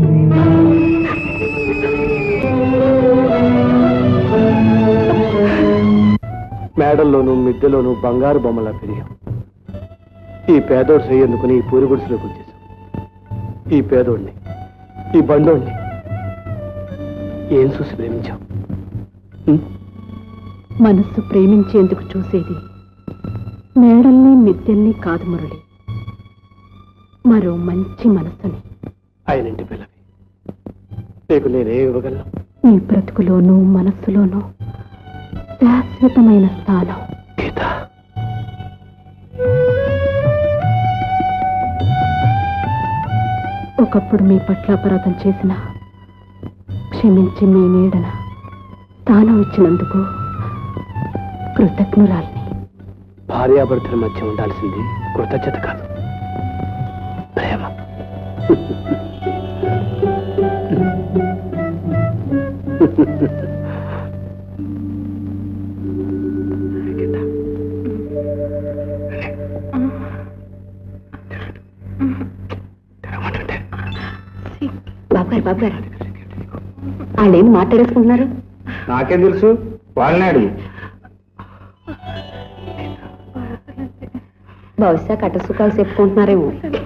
మేడల్లోనూ మిద్దెలోనూ బంగారు బొమ్మలా పెరిగాం ఈ పేదోడు చేయందుకుని ఈ పూరి గుడిసెలోకి వచ్చేసాం ఈ పేదోడిని ఈ బండోడిని ఏం చూసి ప్రేమించాం మనస్సు ప్రేమించేందుకు చూసేది మేడల్ని మిద్దెల్ని కాదు మురళి మరో మంచి మనస్సుని ఆయనంటి పిల్లవి నీకు నేనే ఇవ్వగలను నీ బ్రతుకులోనూ మనస్సులోనూ శాశ్వతమైన స్థానం గీత ఒకప్పుడు మీ పట్ల అపరాధం చేసిన క్షమించి మీ నీడన స్థానం ఇచ్చినందుకు కృతజ్ఞురాల్ని భార్యాభర్తల మధ్య ఉండాల్సింది కృతజ్ఞత కాదు ప్రేమ బాబు గారు బాబు గారు వాళ్ళు ఏం మాట్లాడేసుకుంటున్నారు నాకేం తెలుసు వాళ్ళనే అడుగు బహుశా కట్ట సుఖాలు చెప్పుకుంటున్నారేమో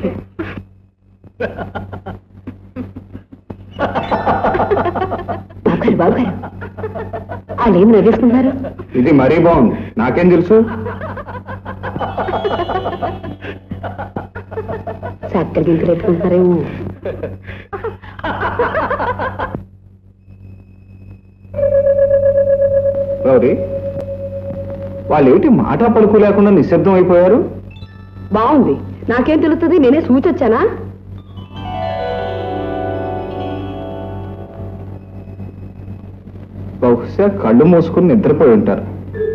బాబు గారు బాబు గారు వాళ్ళు ఏం నవ్వేసుకుంటున్నారు ఇది మరీ బాగుంది నాకేం తెలుసు చక్కర గింకలు ఎత్తుకుంటున్నారేమో గౌరీ వాళ్ళు ఏమిటి మాట పలుకు లేకుండా నిశ్శబ్దం అయిపోయారు బాగుంది నాకేం తెలుస్తుంది నేనే సూచొచ్చానా బహుశా కళ్ళు మూసుకుని నిద్రపోయి ఉంటారు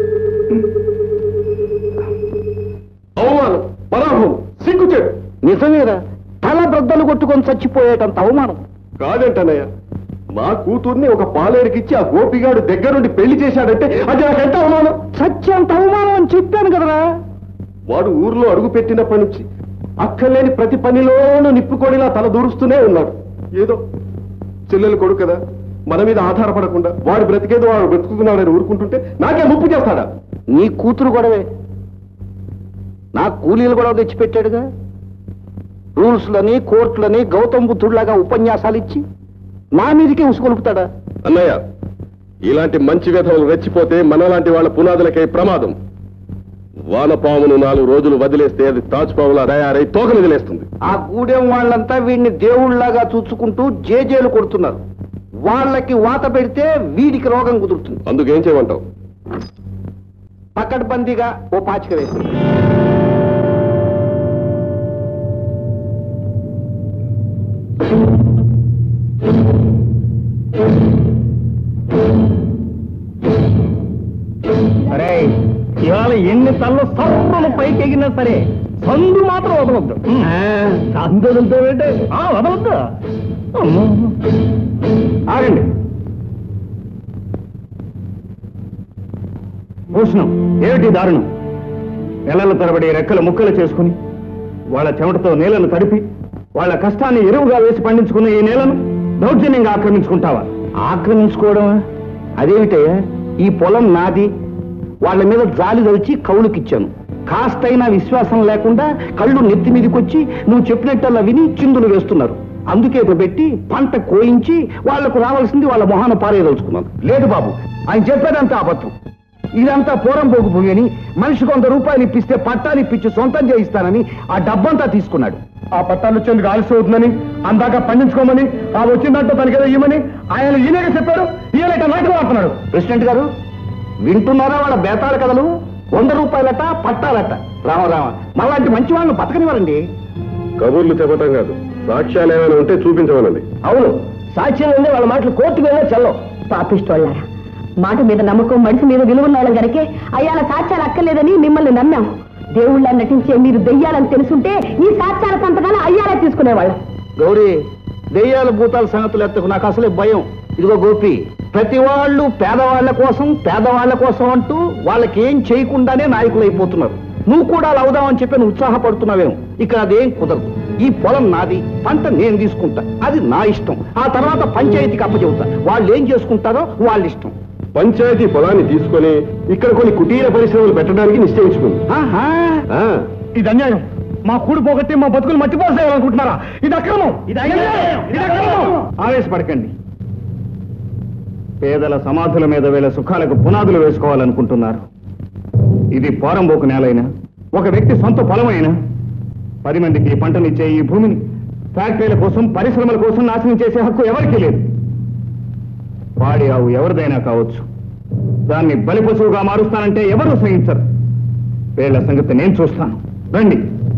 అవమానం పరాభవం సిగ్గుచేడు నిజమేరా తల బ్రద్దలు కొట్టుకొని చచ్చిపోయేటంత అవమానం కాదంటనయ్య నా కూతుర్ని ఒక పాలేరుకిచ్చి ఆ గోపిగాడు దగ్గరుండి పెళ్లి చేశాడంటే అది నాకెంత అవమానం సత్యంత అవమానం అని చెప్పాను కదరా వాడు ఊర్లో అడుగు పెట్టినప్పటి నుంచి అక్కర్లేని ప్రతి పనిలోనూ నిప్పుకొడిలా తల దూరుస్తూనే ఉన్నాడు ఏదో చెల్లెలు కొడుకు కదా మన మీద ఆధారపడకుండా వాడు బ్రతికేదో వాడు బ్రతుకుతున్నాడని ఊరుకుంటుంటే నాకే ముప్పు చేస్తాడా నీ కూతురు గొడవే నాకు కూలీలు కూడా తెచ్చిపెట్టాడుగా రూల్స్లని కోర్టులని గౌతమ్ బుద్ధుడిలాగా ఉపన్యాసాలు ఇచ్చి నా మీదకే ఉసుకొలుపుతాడా అన్నయ్య ఇలాంటి మంచి విధవలు రెచ్చిపోతే మనలాంటి వాళ్ళ పునాదులకై ప్రమాదం వానపామును నాలుగు రోజులు వదిలేస్తే అది తాజ్పాములా తయారై తోక వదిలేస్తుంది ఆ గూడెం వాళ్ళంతా వీడిని దేవుళ్లాగా చూచుకుంటూ జేజేలు కొడుతున్నారు వాళ్ళకి వాత పెడితే వీడికి రోగం కుదురుతుంది అందుకేం చేయమంటావు పకడ్బందీగా ఓ పాచిక వేస్తుంది అరే ఇవాళ ఎన్ని తల్లు సర్రులు పైకి ఎగినా సరే సందు మాత్రం వదలొద్దు సందు వదులుతావేంటి ఆ, వదలొద్దు అమ్మో. ఆగండి భూషణం ఏమిటి దారుణం నెలల తరబడి రెక్కలు ముక్కలు చేసుకుని వాళ్ళ చెమటతో నేలను తడిపి వాళ్ళ కష్టాన్ని ఎరువుగా వేసి పండించుకున్న ఈ నేలను దౌర్జన్యంగా ఆక్రమించుకుంటావా ఆక్రమించుకోవడమా అదేమిటయ్యా ఈ పొలం నాది వాళ్ళ మీద జాలి దలిచి కౌలుకిచ్చాను కాస్తైనా విశ్వాసం లేకుండా కళ్ళు నెత్తి మీదకొచ్చి నువ్వు చెప్పినట్టల్లా విని చిందులు వేస్తున్నారు అందుకే పెట్టి పంట కోయించి వాళ్లకు రావాల్సింది వాళ్ళ మొహాన పారేయదలుచుకున్నాను లేదు బాబు ఆయన చెప్పేదంతా అబద్ధం ఇదంతా పూరం పోగు భూమి అని మనిషికి వంద రూపాయలు ఇప్పిస్తే పట్టాలు ఇప్పించి సొంతం చేయిస్తానని ఆ డబ్బంతా తీసుకున్నాడు ఆ పట్టాలు వచ్చేందుకు ఆలస్యం అవుతుందని అందాక పండించుకోమని ఆ వచ్చిందంటే తనకేదో ఇవ్వమని ఆయన ఈయనగా చెప్పారు ఈయన ఇట్లా నాటకం ఆడుతున్నాడు ప్రెసిడెంట్ గారు వింటున్నారా వాళ్ళ బేతాళ కథలు వంద రూపాయలట పట్టాలట రామరామ మళ్ళాంటి మంచి వాళ్ళని బతకనివ్వరండి కబుర్లు చెప్పటం కాదు సాక్ష్యాలు ఏమైనా ఉంటే చూపించమనండి అవును సాక్ష్యం ఉంది వాళ్ళ మాటలు కోర్టు వెళ్ళా చల్లం పాపిస్తోళ్ళారా మాట మీద నమ్మకం మనిషి మీద విలువ వాళ్ళం గనకే అయ్యాల సాక్ష్యాలు అక్కర్లేదని మిమ్మల్ని నమ్మాం దేవుళ్ళ నటించే మీరు దెయ్యాలని తెలుసుంటే ఈ సాక్ష్యాల సంతకాలు అయ్యాలే తీసుకునేవాళ్ళం గౌరీ దెయ్యాల భూతాల సంగతులు ఎత్తకు నాకు అసలే భయం ఇదిగో గోపి ప్రతి వాళ్ళు పేదవాళ్ల కోసం పేదవాళ్ల కోసం అంటూ వాళ్ళకి ఏం చేయకుండానే నాయకులు అయిపోతున్నారు నువ్వు కూడా అలా అవుదామని చెప్పి నువ్వు ఉత్సాహపడుతున్నావేమో ఇక్కడ అదేం కుదరదు ఈ పొలం నాది పంట నేను తీసుకుంటా అది నా ఇష్టం ఆ తర్వాత పంచాయతీకి అప్పచెబుతా వాళ్ళు ఏం చేసుకుంటారో వాళ్ళ ఇష్టం పంచాయతీ పొలాన్ని తీసుకొని ఇక్కడ కొన్ని కుటీర పరిశ్రమలు పెట్టడానికి నిశ్చయించుకుంది ఆహా ఆ, ఇది అన్యాయం మా కూడి పోగొట్టి మా బతుకులు మట్టిపోసేయాలనుకుంటున్నారా ఇది అక్రమం ఇది అన్యాయం ఇది అక్రమం ఆవేశపడకండి పేదల సమాధుల మీద వీళ్ళ సుఖాలకు పునాదులు వేసుకోవాలనుకుంటున్నారు ఇది పోరంబోకు నేలైనా ఒక వ్యక్తి సొంత పొలమైనా పది మందికి పంటనిచ్చే ఈ భూమిని ఫ్యాక్టరీల కోసం పరిశ్రమల కోసం నాశనం చేసే హక్కు ఎవరికీ లేదు వాడి ఆవు ఎవరిదైనా కావచ్చు దాన్ని బలి పశువుగా మారుస్తానంటే ఎవరూ సహించరు వీళ్ళ సంగతి నేను చూస్తాను రండి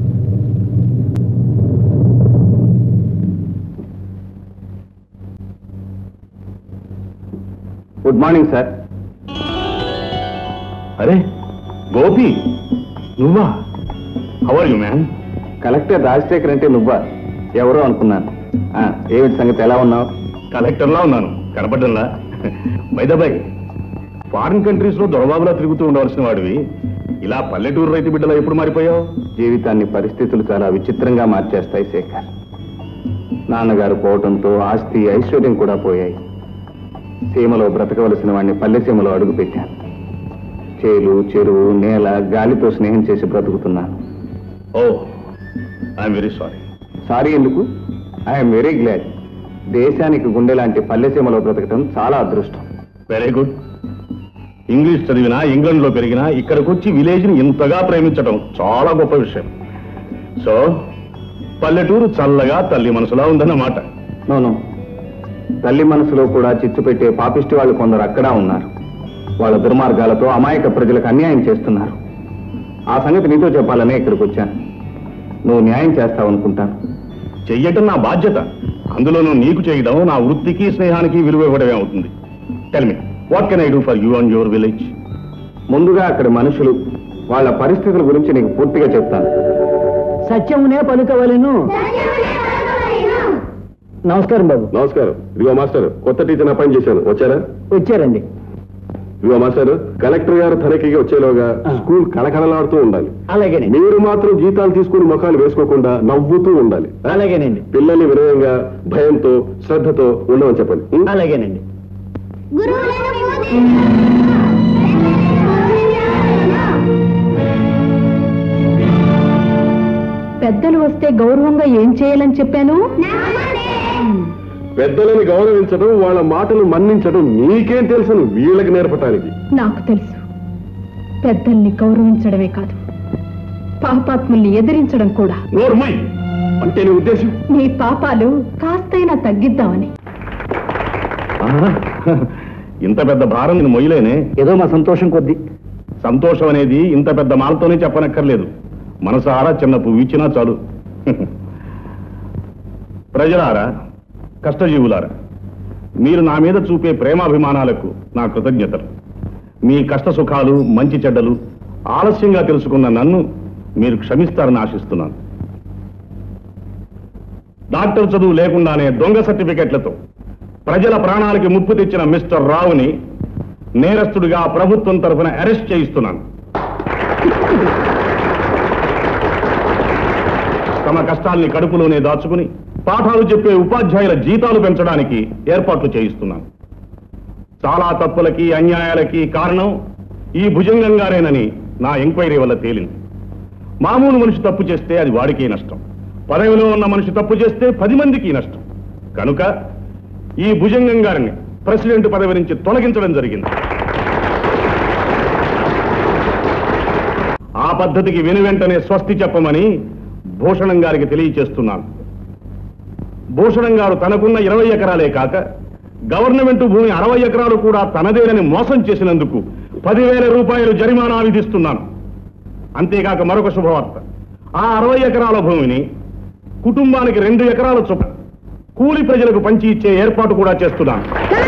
గుడ్ మార్నింగ్ సార్ అరే గోపి నువ్వా how are you man collector Rajasekhar అంటే నువ్వా ఎవరో అనుకున్నాను ఆ, ఏమిటి సంగతి ఎలా ఉన్నావు కలెక్టర్లా ఉన్నాను కనపడ్డంలా బైదబాయ్ ఫారిన్ కంట్రీస్ లో దొరబాబులా తిరుగుతూ ఉండవలసిన వాడివి ఇలా పల్లెటూరు రైతు బిడ్డలా ఎప్పుడు మారిపోయావు జీవితాన్ని పరిస్థితులు చాలా విచిత్రంగా మార్చేస్తాయి శేఖర్ నాన్నగారు పోవటంతో ఆస్తి ఐశ్వర్యం కూడా పోయాయి సీమలో బ్రతకవలసిన వాడిని పల్లె సీమలో అడుగు పెట్టాను చేలు చెరువు నేల గాలితో స్నేహం చేసి బ్రతుకుతున్నాను ఓ ఐఎమ్ వెరీ సారీ సారీ ఎందుకు ఐఎమ్ వెరీ గ్లాడ్ దేశానికి గుండె లాంటి పల్లె సీమలో బ్రతకటం చాలా అదృష్టం వెరీ గుడ్ ఇంగ్లీష్ చదివినా ఇంగ్లాండ్ లో పెరిగినా ఇక్కడికి వచ్చి విలేజ్ ని ఇంతగా ప్రేమించడం చాలా గొప్ప విషయం సో పల్లెటూరు చల్లగా తల్లి మనసులా ఉందన్నమాట నోను తల్లి మనసులో కూడా చిచ్చు పెట్టే పాపిష్టి వాళ్ళు కొందరు అక్కడ ఉన్నారు వాళ్ళ దుర్మార్గాలతో అమాయక ప్రజలకు అన్యాయం చేస్తున్నారు ఆ సంగతి నీతో చెప్పాలనే ఇక్కడికి వచ్చాను నువ్వు న్యాయం చేస్తావు అనుకుంటాను చెయ్యటం నా బాధ్యత అందులోనూ నీకు చేయడం నా వృత్తికి స్నేహానికి విలువ ఇవ్వడమే అవుతుంది tell me what can I do for you and your village ముందుగా అక్కడ మనుషులు వాళ్ళ పరిస్థితుల గురించి నీకు పూర్తిగా చెప్తాను సత్యమునే పలుకవలను నమస్కారం బాబు నమస్కారం ఇదిగో మాస్టర్ కొత్త టీచర్ అపాయింట్ చేశాను వచ్చారా వచ్చారండి ఇదిగో మాస్టర్ కలెక్టర్ గారు తనిఖీకి వచ్చేలోగా స్కూల్ కళకళలాడుతూ ఉండాలి అలాగేనండి మీరు మాత్రం జీతాలు తీసుకుని ముఖాలు వేసుకోకుండా నవ్వుతూ ఉండాలి అలాగేనండి పిల్లల్ని వినయంగా భయంతో శ్రద్ధతో ఉండమని చెప్పండి ఉం? అలాగేనండి గురువులను గౌరవంగా ఏం చేయాలని చెప్పాను పెద్దలని గౌరవించడం వాళ్ళ మాటలు మన్నించడం నీకేం తెలుసను వీళ్ళకి నేర్పటానికి నాకు తెలుసు పెద్దల్ని గౌరవించడమే కాదు పాపాత్ముల్ని ఎదిరించడం కూడా నోర్మై అంటే నీ ఉద్దేశం నీ పాపాలు కాస్తైనా తగ్గిద్దామని ఇంత పెద్ద భారం నేను మొయ్యలేనే ఏదో మా సంతోషం కొద్దీ సంతోషం అనేది ఇంత పెద్ద మాలతోనే చెప్పనక్కర్లేదు మనసారా చిన్న పువ్వు ఇచ్చినా చాలు ప్రజలారా కష్టజీవులారా మీరు నా మీద చూపే ప్రేమాభిమానాలకు నా కృతజ్ఞతలు మీ కష్ట సుఖాలు మంచి చెడ్డలు ఆలస్యంగా తెలుసుకున్న నన్ను మీరు క్షమిస్తారని ఆశిస్తున్నాను డాక్టర్ చదువు లేకుండానే దొంగ సర్టిఫికెట్లతో ప్రజల ప్రాణాలకి ముప్పు తెచ్చిన మిస్టర్ రావుని నేరస్తుడిగా ప్రభుత్వం తరఫున అరెస్ట్ చేయిస్తున్నాను తమ కష్టాల్ని కడుపులోనే దాచుకుని పాఠాలు చెప్పే ఉపాధ్యాయుల జీతాలు పెంచడానికి ఏర్పాట్లు చేయిస్తున్నాను చాలా తప్పులకి అన్యాయాలకి కారణం ఈ భుజంగం గారేనని నా ఎంక్వైరీ వల్ల తేలింది మామూలు మనిషి తప్పు చేస్తే అది వాడికి నష్టం పదవిలో ఉన్న మనిషి తప్పు చేస్తే పది మందికి నష్టం కనుక ఈ భుజంగం గారిని ప్రెసిడెంట్ పదవి నుంచి తొలగించడం జరిగింది ఆ పద్ధతికి వెను వెంటనే స్వస్తి చెప్పమని భూషణం గారికి తెలియచేస్తున్నాను భూషణం గారు తనకున్న ఇరవై ఎకరాలే కాక గవర్నమెంట్ భూమి అరవై ఎకరాలు కూడా తనదేనని మోసం చేసినందుకు పదివేల రూపాయలు జరిమానా విధిస్తున్నాను అంతేకాక మరొక శుభవార్త ఆ అరవై ఎకరాల భూమిని కుటుంబానికి రెండు ఎకరాల చొప్పున కూలి ప్రజలకు పంచి ఇచ్చే ఏర్పాటు కూడా చేస్తున్నాను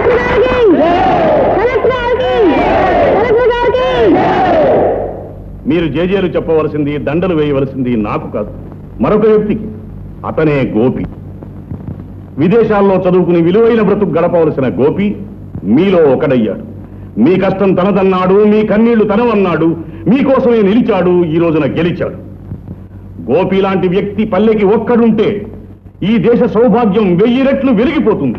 మీరు జేజేలు చెప్పవలసింది దండలు వేయవలసింది నాకు కాదు మరొక వ్యక్తికి అతనే గోపి విదేశాల్లో చదువుకుని విలువైన బ్రతుకు గడపవలసిన గోపి మీలో ఒకడయ్యాడు మీ కష్టం తనదన్నాడు మీ కన్నీళ్లు తనవన్నాడు మీకోసమే నిలిచాడు ఈ రోజున గెలిచాడు గోపి లాంటి వ్యక్తి పల్లెకి ఒక్కడుంటే ఈ దేశ సౌభాగ్యం వెయ్యి రెట్లు వెలిగిపోతుంది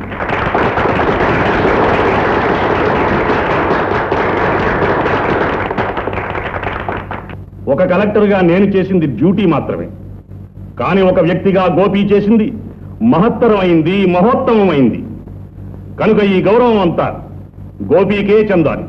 ఒక కలెక్టర్గా నేను చేసింది డ్యూటీ మాత్రమే కానీ ఒక వ్యక్తిగా గోపి చేసింది మహత్తరమైంది మహోత్తమమైంది కనుక ఈ గౌరవం అంతా గోపీకే చెందాలి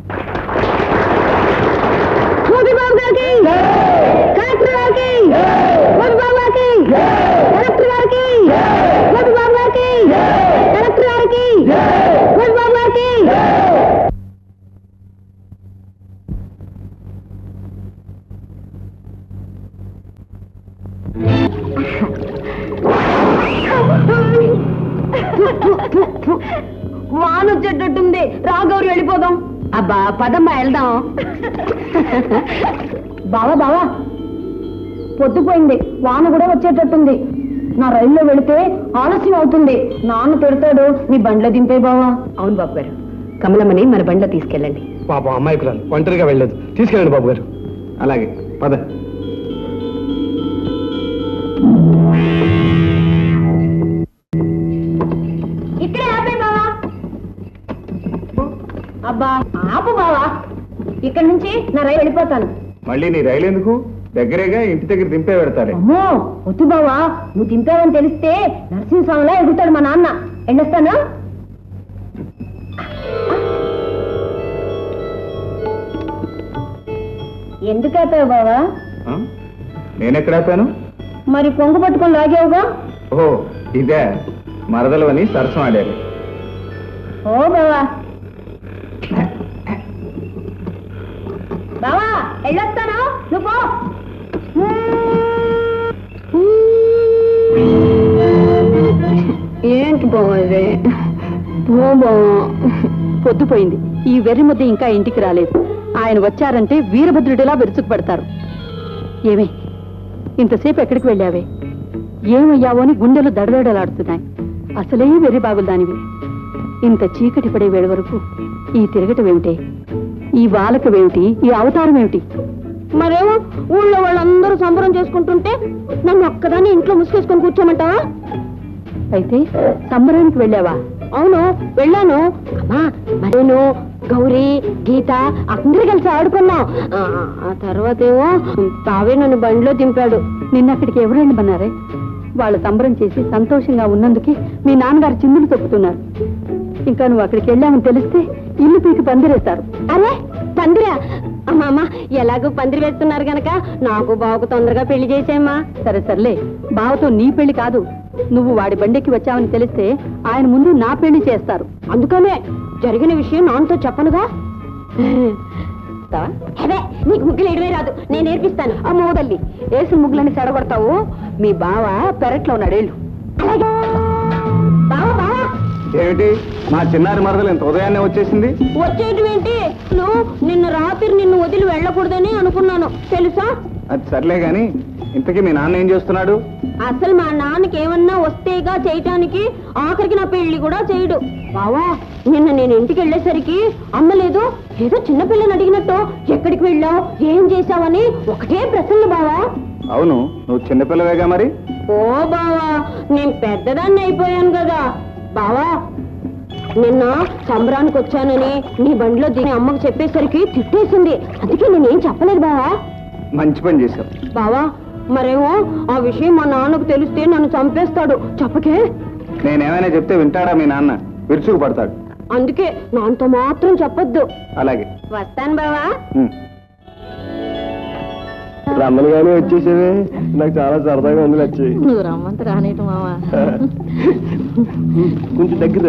వాన వచ్చేటట్టుంది రాగౌరి వెళ్ళిపోదాం అబ్బా పదమ్మా వెళ్దాం బావా బావా పొద్దుపోయింది వాన కూడా వచ్చేటట్టుంది నా రైల్లో వెళితే ఆలస్యం అవుతుంది నాన్న పెడతాడు నీ బండ్లో దింపే బావా అవును బాబు గారు కమలమ్మని మన బండ్లో తీసుకెళ్ళండి పాపం అమ్మాయికురాలు ఒంటరిగా వెళ్ళలేదు తీసుకెళ్ళండి బాబు గారు అలాగే పద ఇక్కడే ఆపే బావా అబ్బా ఆపు బావా ఇక్కడి నుంచి నా రైలు వెళ్ళిపోతాను మళ్ళీ నీ రైలు ఎందుకు దగ్గరేగా ఇంటి దగ్గర దింపే పెడతారే అమ్మో వద్దు బావా నువ్వు దింపావని తెలిస్తే నరసింహస్వామిలా ఎగుతాడు మా నాన్న ఎండొస్తాను ఎందుకు ఆపావు బావా నేనెక్కడ ఆపాను మరి కొంగు పట్టుకొని లాగావుగా ఓ ఇదే మరదలు అని సరసం ఆడారు ఓ బావా బావా వెళ్ళొస్తాను నువ్వు పో. ఏంటి బావే పో బావా పొద్దుపోయింది ఈ వెర్రి ముద్ద ఇంకా ఇంటికి రాలేదు ఆయన వచ్చారంటే వీరభద్రుడిలా విరుచుకు పడతారు ఏమే ఇంతసేపు ఎక్కడికి వెళ్ళావే ఏమయ్యావో అని గుండెలు దడదడలాడుతున్నాయి అసలే వెర్రి బాగులు దానివి ఇంత చీకటి పడే వేడి వరకు ఈ తిరగటమేమిటే ఈ వాలకమేమిటి ఈ అవతారం ఏమిటి మరేమో ఊళ్ళో వాళ్ళందరూ సంబరం చేసుకుంటుంటే నన్ను ఒక్కదాన్ని ఇంట్లో ముసుకేసుకొని కూర్చోమంటావా అయితే సంబరానికి వెళ్ళావా అవును వెళ్ళాను అమ్మా మరేను గౌరీ గీత అందరూ కలిసి ఆడుకున్నాం ఆ, ఆ తర్వాత ఏమో తావే నన్ను బండిలో దింపాడు నిన్న అక్కడికి ఎవరు వెళ్ళమన్నారే వాళ్ళు సంబరం చేసి సంతోషంగా ఉన్నందుకే మీ నాన్నగారు చిందులు తొక్కుతున్నారు ఇంకా నువ్వు అక్కడికి వెళ్ళామని తెలిస్తే ఇల్లు పీకి పందిరేస్తారు అరే పందిరా అమ్మమ్మ ఎలాగో పందిరి వేస్తున్నారు గనక నాకు బాబుకు తొందరగా పెళ్లి చేసేమ్మా సరే సర్లే బావతో నీ పెళ్లి కాదు నువ్వు వాడి బండెక్కి వచ్చావని తెలిస్తే ఆయన ముందు నా పెళ్లి చేస్తారు అందుకనే జరిగిన విషయం నాన్నతో చెప్పనుగా అదే నీకు ముగ్గులు ఎడవే రాదు నేను నేర్పిస్తాను ఆ మోదల్లి వేసిన ముగ్గులని చెడగొడతావు మీ బావ పెరట్లో ఉన్నాడు వెళ్ళు అలాగే బావా బావా ఏమిటి మా చిన్నారి మరదలు ఇంత ఉదయాన్నే వచ్చేసింది వచ్చేయటం ఏంటి నువ్వు నిన్న రాత్రి నిన్ను వదిలి వెళ్ళకూడదని అనుకున్నాను తెలుసా అది సర్లే గాని ఇంతకీ మీ నాన్న ఏం చేస్తున్నాడు అసలు మా నాన్నకి ఏమన్నా వస్తేగా చేయటానికి ఆఖరికి నా పెళ్లి కూడా చేయడు బావా నిన్న నేను ఇంటికి వెళ్ళేసరికి అమ్మలేదు ఏదో చిన్న పిల్లని అడిగినట్టు ఎక్కడికి వెళ్ళావు ఏం చేశావని ఒకటే ప్రశ్నలు బావా అవును నువ్వు చిన్నపిల్లవేగా మరి ఓ బావా నేను పెద్దదాన్ని అయిపోయాను కదా బావా నిన్న సంబరానికి వచ్చానని నీ బండిలో దిగి అమ్మకు చెప్పేసరికి తిట్టేసింది అందుకే నేనేం చెప్పలేదు బావా మంచి పని చేశావు బావా మరేమో ఆ విషయం మా నాన్నకు తెలిస్తే నన్ను చంపేస్తాడు చెప్పకే నేనేమైనా చెప్తే వింటాడా మీ నాన్న విరుచుకు పడతాడు అందుకే నాన్నతో మాత్రం చెప్పొద్దు అలాగే వస్తాను బావా ఉమ్. రమ్మలుగానే వచ్చేసేవే నాకు చాలా సరదాగా ఉంది వచ్చి నువ్వు రమ్మంత రానేటు మావా కొంచెం దగ్గర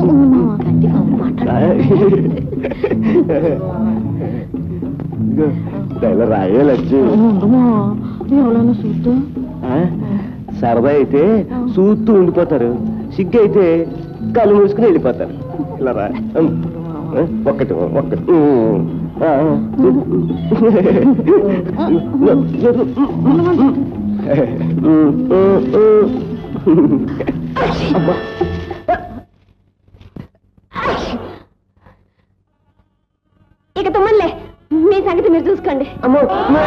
ఇలా రాయాలి వచ్చి ఎవరైనా చూద్దా సరదా అయితే చూస్తూ ఉండిపోతారు సిగ్గు అయితే కళ్ళు మూసుకుని వెళ్ళిపోతారు ఇలా రా ఉమ్. ఆ, ఒక్కటి ఒక్కటి ఉమ్. ఆ, ఆ. ఉమ్, ఉమ్, ఉమ్. అబ్బా. ఇక తుమ్మలే మీ సంగతి మీరు చూసుకోండి అమ్మో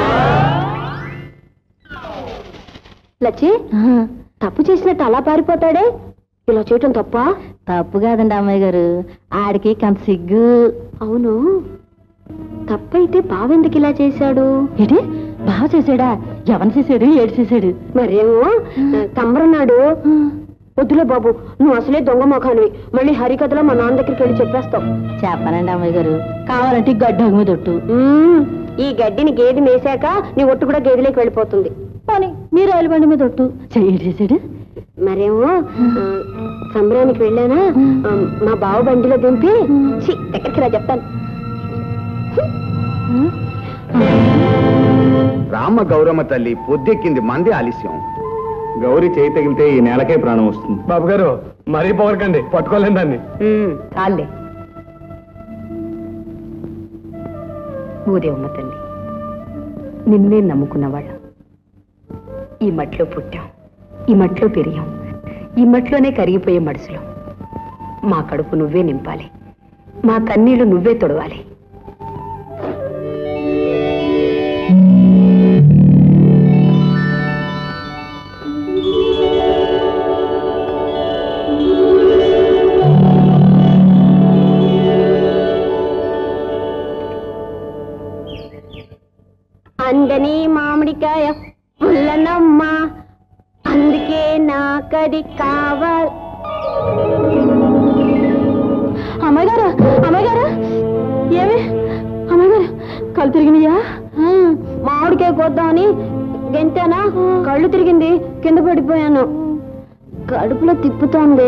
లచ్చి తప్పు చేసినట్టు అలా పారిపోతాడే ఇలా చేయటం తప్ప తప్పు కాదండి అమ్మాయి గారు ఆడికి కంత సిగ్గు అవును తప్పైతే బావెందుకు ఇలా చేశాడు ఏంటి బాగా చేసాడా ఎవరు చేసాడు ఏడు చేసాడు మరేమో తమ్మరన్నాడు వద్దులే బాబు నువ్వు అసలే దొంగ మొఖానివి మళ్ళీ హరికథలో మా నాన్న దగ్గరికి వెళ్ళి చెప్పేస్తావు చెప్పనండి అమ్మాయి గారు కావాలంటే ఈ గడ్డ మీద ఒట్టు మ్మ్. ఈ గడ్డిని గేది మేసాక నీ ఒట్టు కూడా గేదెలోకి వెళ్ళిపోతుంది పోనీ మీరు రైలు బండి మీద ఒట్టు ఏడు చేసాడు మరేమో ఆ, సంబరానికి వెళ్ళానా ఆ, మా బావ బండిలో దింపి ఛీ, దగ్గరికి రా చెప్తాను రామ గౌరమ్మ తల్లి పొద్దెక్కింది మంది ఆలస్యం గౌరీ చేయి తగిలితే ఈ నెలకే ప్రాణం వస్తుంది బాబు గారు మరీ పోవరకండి పట్టుకోలేం దాన్ని కాళ్ళే ఊదేవమ్మ తల్లి నిన్నే నమ్ముకున్నవాళ్ళం ఈ మట్లో పుట్టాం ఈ మట్లో పెరిగాం ఈ మట్లోనే కరిగిపోయే మడుసులో మా కడుపు నువ్వే నింపాలి మా కన్నీళ్లు నువ్వే తొడవాలి అందని మామిడికాయ పుల్లనమ్మ అందుకే నాకది కావాలి అమ్మాయి గారు అమ్మాయి గారు ఏమి అమ్మాయి గారు కళ్ళు తిరిగినాయా మామిడికాయ కోద్దామని గెంతానా కళ్ళు తిరిగింది కింద పడిపోయాను కడుపులో తిప్పుతోంది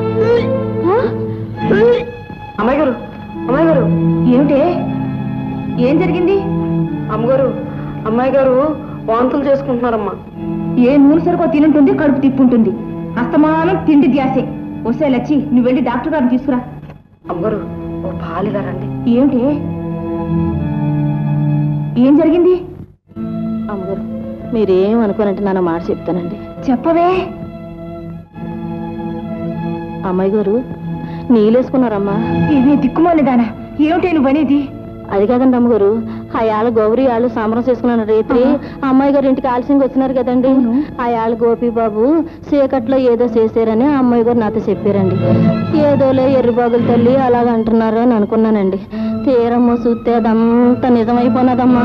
అమ్మాయి గారు అమ్మాయి గారు ఏమిటి ఏం జరిగింది అమ్మగారు అమ్మాయి గారు వాంతులు చేసుకుంటున్నారమ్మా ఏ నూనె సరుకో తినుంటుంది కడుపు తిప్పుంటుంది అస్తమానం తిండి ధ్యాసే వస్తే లచ్చి నువ్వు వెళ్ళి డాక్టర్ గారిని తీసుకురా అమ్మగారు ఓ పాలుగా రండి ఏమిటి ఏం జరిగింది అమ్మగారు మీరేం అనుకోనంటే నాన్న మాట చెప్తానండి చెప్పవే అమ్మాయి గారు నీళ్ళేసుకున్నారమ్మా ఇది దిక్కుమాలిదానా ఏమిటి నువ్వు అనేది అది కాదండి అమ్మగారు అయాళ్ళ గౌరీ వాళ్ళు సంబరం చేసుకున్న రేత్రి అమ్మాయి గారి ఇంటికి ఆలస్యంగా వచ్చినారు కదండి అయాళ్ళ గోపి బాబు చీకట్లో ఏదో చేశారని ఆ అమ్మాయి గారు నాతో చెప్పారండి ఏదోలే ఎర్రిబాగుల తల్లి అలాగ అంటున్నారు అని అనుకున్నానండి తీరమ్మ చూస్తే అదంతా నిజమైపోయినదమ్మా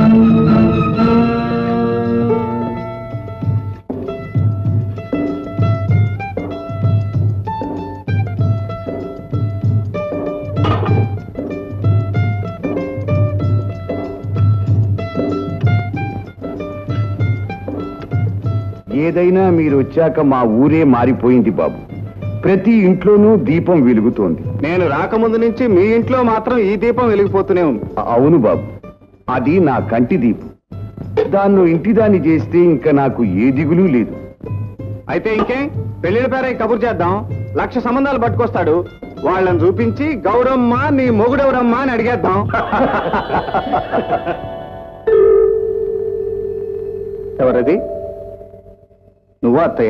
ఏదైనా మీరు వచ్చాక మా ఊరే మారిపోయింది బాబు ప్రతి ఇంట్లోనూ దీపం వెలుగుతోంది నేను రాకముందు నుంచి మీ ఇంట్లో మాత్రం ఈ దీపం వెలిగిపోతూనే ఉంది అవును బాబు అది నా కంటి దీపం దాన్ని ఇంటి దాన్ని చేస్తే ఇంకా నాకు ఏ దిగులు లేదు అయితే ఇంకే పెళ్లిళ్ళ పేర కబుర్ చేద్దాం లక్ష సంబంధాలు పట్టుకొస్తాడు వాళ్ళని చూపించి గౌరమ్మ నీ మొగుడెవరమ్మా అని అడిగేద్దాం ఎవరది నువ్వా అత్తయ్య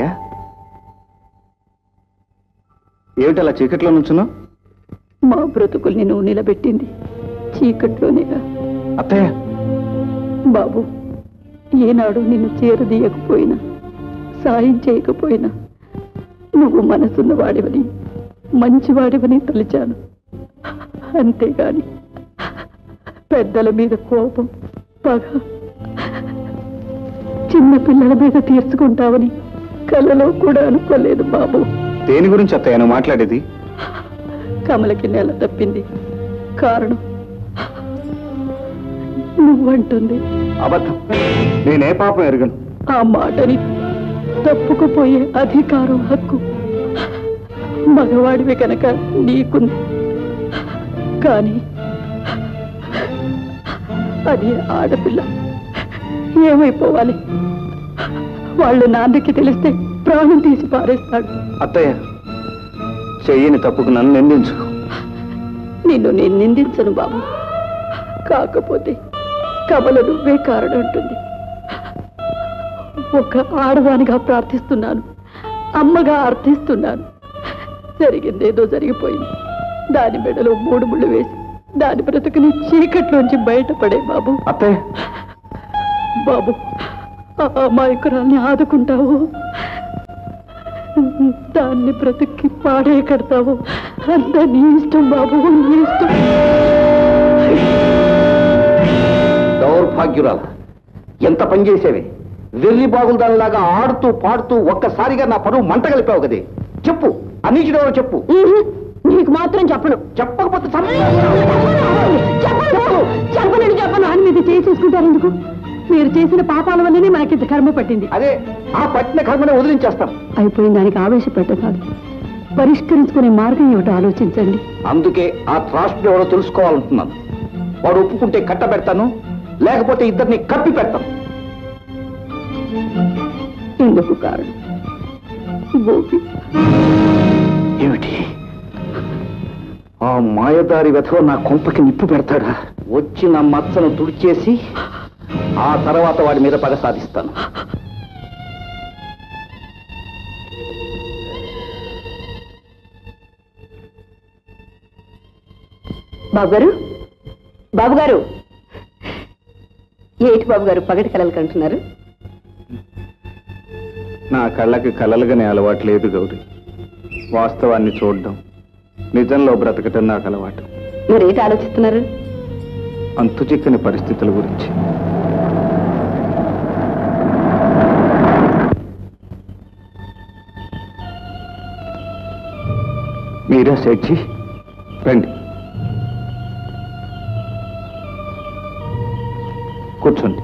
ఏమిటి అలా చీకట్లో నుంచున్నావు మా బ్రతుకుల్ని నువ్వు నిలబెట్టింది చీకట్లోనేగా అత్తయ్య బాబు ఏనాడు నిన్ను చేరదీయకపోయినా సాయం చేయకపోయినా నువ్వు మనసున్న వాడివని మంచివాడివని తలిచాను అంతేగాని పెద్దల మీద కోపం పగ చిన్న పిల్లల మీద తీర్చుకుంటావని కలలో కూడా అనుకోలేదు బాబు దేని గురించి అత్తయ్య నువ్వు మాట్లాడేది కమలకి నెల తప్పింది కారణం నువ్వంటుంది అబద్ధం నేనే పాపం ఎరగను ఆ మాటని తప్పుకుపోయే అధికారం హక్కు మగవాడివి కనుక నీకుంది కానీ అది ఆడపిల్ల ఏమైపోవాలి వాళ్ళు నాన్నకి తెలిస్తే ప్రాణం తీసి పారేస్తాడు అత్తయ్య చెయ్యని తప్పుకు నన్ను నిందించు నిన్ను నేను నిందించను బాబు కాకపోతే కమల నువ్వే కారణం ఉంటుంది ఒక ఆడదానిగా ప్రార్థిస్తున్నాను అమ్మగా అర్థిస్తున్నాను జరిగిందేదో జరిగిపోయింది దాని మెడలో మూడు ముళ్ళు వేసి దాని బ్రతుకుని చీకట్లోంచి బయటపడే బాబు అత్తయ్య బాబు ఆ అమాయకురాల్ని ఆదుకుంటావు దాన్ని బ్రతుక్కి పాడే కడతావు అంత నీ ఇష్టం బాబు నీ ఇష్టం దౌర్భాగ్యురాలు ఎంత పని చేసేవి వెర్రి బాగుందానిలాగా ఆడుతూ పాడుతూ ఒక్కసారిగా నా పరువు మంట కలిపావు కదే చెప్పు అనీచుడో చెప్పు నీకు మాత్రం చెప్పను చెప్పకపోతే చెప్పను చెప్పను చెప్పను అని మీరు చేసేసుకుంటారు ఎందుకు మీరు చేసిన పాపాల వల్లనే మనకింత కర్మ పట్టింది అదే ఆ పట్టిన కర్మనే వదిలించేస్తాం అయిపోయిన దానికి ఆవేశపడ్డ కాదు పరిష్కరించుకునే మార్గం ఏమిటో ఆలోచించండి అందుకే ఆ త్రాష్ట్రుడు ఎవరో తెలుసుకోవాలంటున్నాను వాడు ఒప్పుకుంటే కట్టబెడతాను లేకపోతే ఇద్దరిని కప్పి పెడతాను ఇందుకు కారణం గోపి ఏమిటి ఆ మాయదారి వెధవ నా కొంపకి నిప్పు పెడతాడా వచ్చిన మచ్చను తుడిచేసి ఆ తర్వాత వాడి మీద పగ సాధిస్తాను బాబు గారు బాబు గారు ఏటి బాబు గారు పగటి కలలు కంటున్నారు నా కళ్ళకి కలలుగానే అలవాటు లేదు గౌరీ వాస్తవాన్ని చూడడం నిజంలో బ్రతకటం నాకు అలవాటు మరేటి ఆలోచిస్తున్నారు అంతు చిక్కని పరిస్థితుల గురించి మీరా సేఠి రండి కూర్చోండి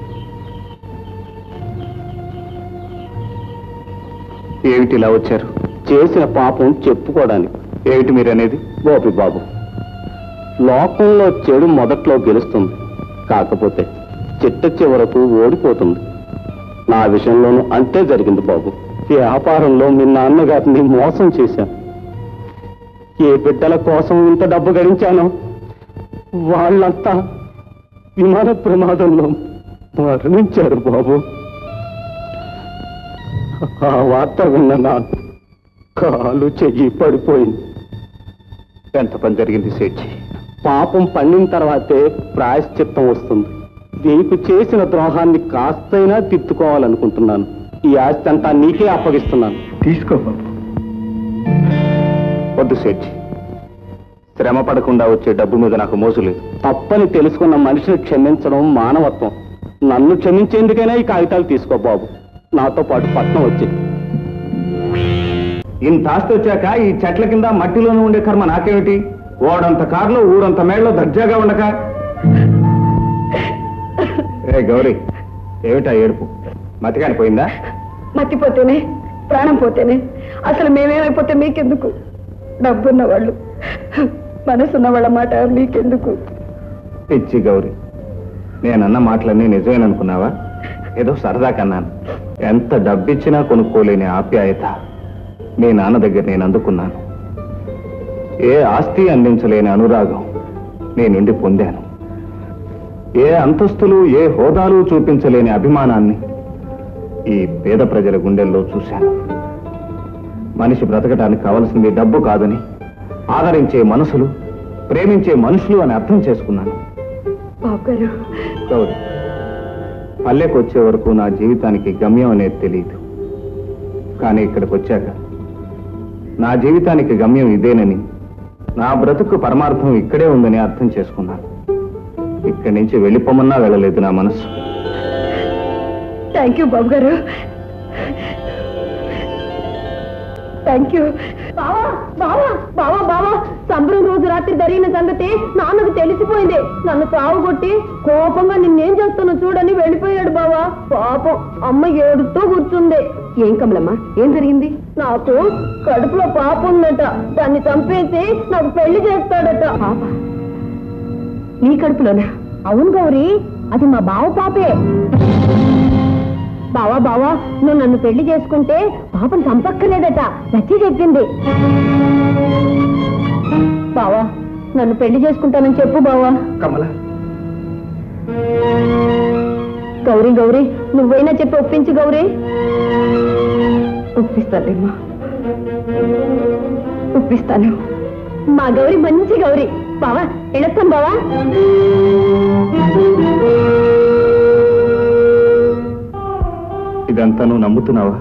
ఏమిటి ఇలా వచ్చారు చేసిన పాపం చెప్పుకోవడానికి ఏమిటి మీరు అనేది గోపి బాబు లోకంలో చెడు మొదట్లో గెలుస్తుంది కాకపోతే చిట్ట చివరకు ఓడిపోతుంది నా విషయంలోనూ అంతే జరిగింది బాబు ఈ వ్యాపారంలో మీ నాన్నగారిని మోసం చేశాను ఏ బిడ్డల కోసం ఇంత డబ్బు గడించానో వాళ్ళంతా విమాన ప్రమాదంలో మరణించారు బాబు ఆ వార్త విన్న నాకు కాలు చెయ్యి పడిపోయింది ఎంత పని జరిగింది సేఠి పాపం పండిన తర్వాతే ప్రాయశ్చిత్తం వస్తుంది నీకు చేసిన ద్రోహాన్ని కాస్తైనా తిత్తుకోవాలనుకుంటున్నాను ఈ ఆస్తి అంతా నీకే అప్పగిస్తున్నాను తీసుకో బాబు వద్దు సేఠ్ శ్రమ పడకుండా వచ్చే డబ్బు మీద నాకు మోసు లేదు తప్పని తెలుసుకున్న మనిషిని క్షమించడం మానవత్వం నన్ను క్షమించేందుకైనా ఈ కాగితాలు తీసుకో బాబు నాతో పాటు పట్నం వచ్చి ఇంత ఆస్తి వచ్చాక ఈ చెట్ల కింద మట్టిలోనే ఉండే కర్మ నాకేమిటి ఓడంత కారులో ఊరంత మేడలో దర్జాగా ఉండక ఏ గౌరీ ఏమిటా ఏడుపు మతికాని పోయిందా మర్చిపోతేనే ప్రాణం పోతేనే అసలు మేమేమైపోతే మీకెందుకు డబ్బున్న వాళ్ళు మనసున్న వాళ్ళ మాట మీకెందుకు పిచ్చి గౌరీ నేనన్న మాటలన్నీ నిజమేననుకున్నావా ఏదో సరదా కన్నాను ఎంత డబ్బిచ్చినా కొనుక్కోలేని ఆప్యాయత మీ నాన్న దగ్గర నేను అందుకున్నాను ఏ ఆస్తి అందించలేని అనురాగం నీ నుండి పొందాను ఏ అంతస్తులు ఏ హోదాలు చూపించలేని అభిమానాన్ని ఈ పేద ప్రజల గుండెల్లో చూశాను మనిషి బ్రతకటానికి కావలసింది డబ్బు కాదని ఆదరించే మనసులు ప్రేమించే మనుషులు అని అర్థం చేసుకున్నాను బాబు గారు గౌరీ పల్లెకు వచ్చే వరకు నా జీవితానికి గమ్యం అనేది తెలియదు కానీ ఇక్కడికి వచ్చాక నా జీవితానికి గమ్యం ఇదేనని నా బ్రతుకు పరమార్థం ఇక్కడే ఉందని అర్థం చేసుకున్నాను ఇక్కడి నుంచి వెళ్ళిపోమన్నా వెళ్ళలేదు నా మనసు థ్యాంక్ యూ బాబు గారు థ్యాంక్ యూ బావా బావా బావా బావా సంబరం రోజు రాత్రి జరిగిన సంగతి నాన్నకు తెలిసిపోయింది నన్ను తావుగొట్టి కోపంగా నిన్నేం చేస్తానో చూడని వెళ్ళిపోయాడు బావా పాపం అమ్మ ఏడుతూ కూర్చుంది ఏం కమలమ్మా ఏం జరిగింది నాకు కడుపులో పాప ఉందట దాన్ని చంపేసి నాకు పెళ్లి చేస్తాడట పాప నీ కడుపులోనా అవును గౌరీ అది మా బావ పాపే బావా బావా నువ్వు నన్ను పెళ్లి చేసుకుంటే పాపను చంపక్కర్లేదట నచ్చి చెప్పింది బావా నన్ను పెళ్లి చేసుకుంటానని చెప్పు బావా కమల గౌరీ గౌరీ నువ్వైనా చెప్పి ఒప్పించు గౌరీ ఒప్పిస్తానమ్మా ఒప్పిస్తాను మా గౌరీ మంచి గౌరీ బావా ఎడతాం బావా ఇదంతా నువ్వు నమ్ముతున్నావా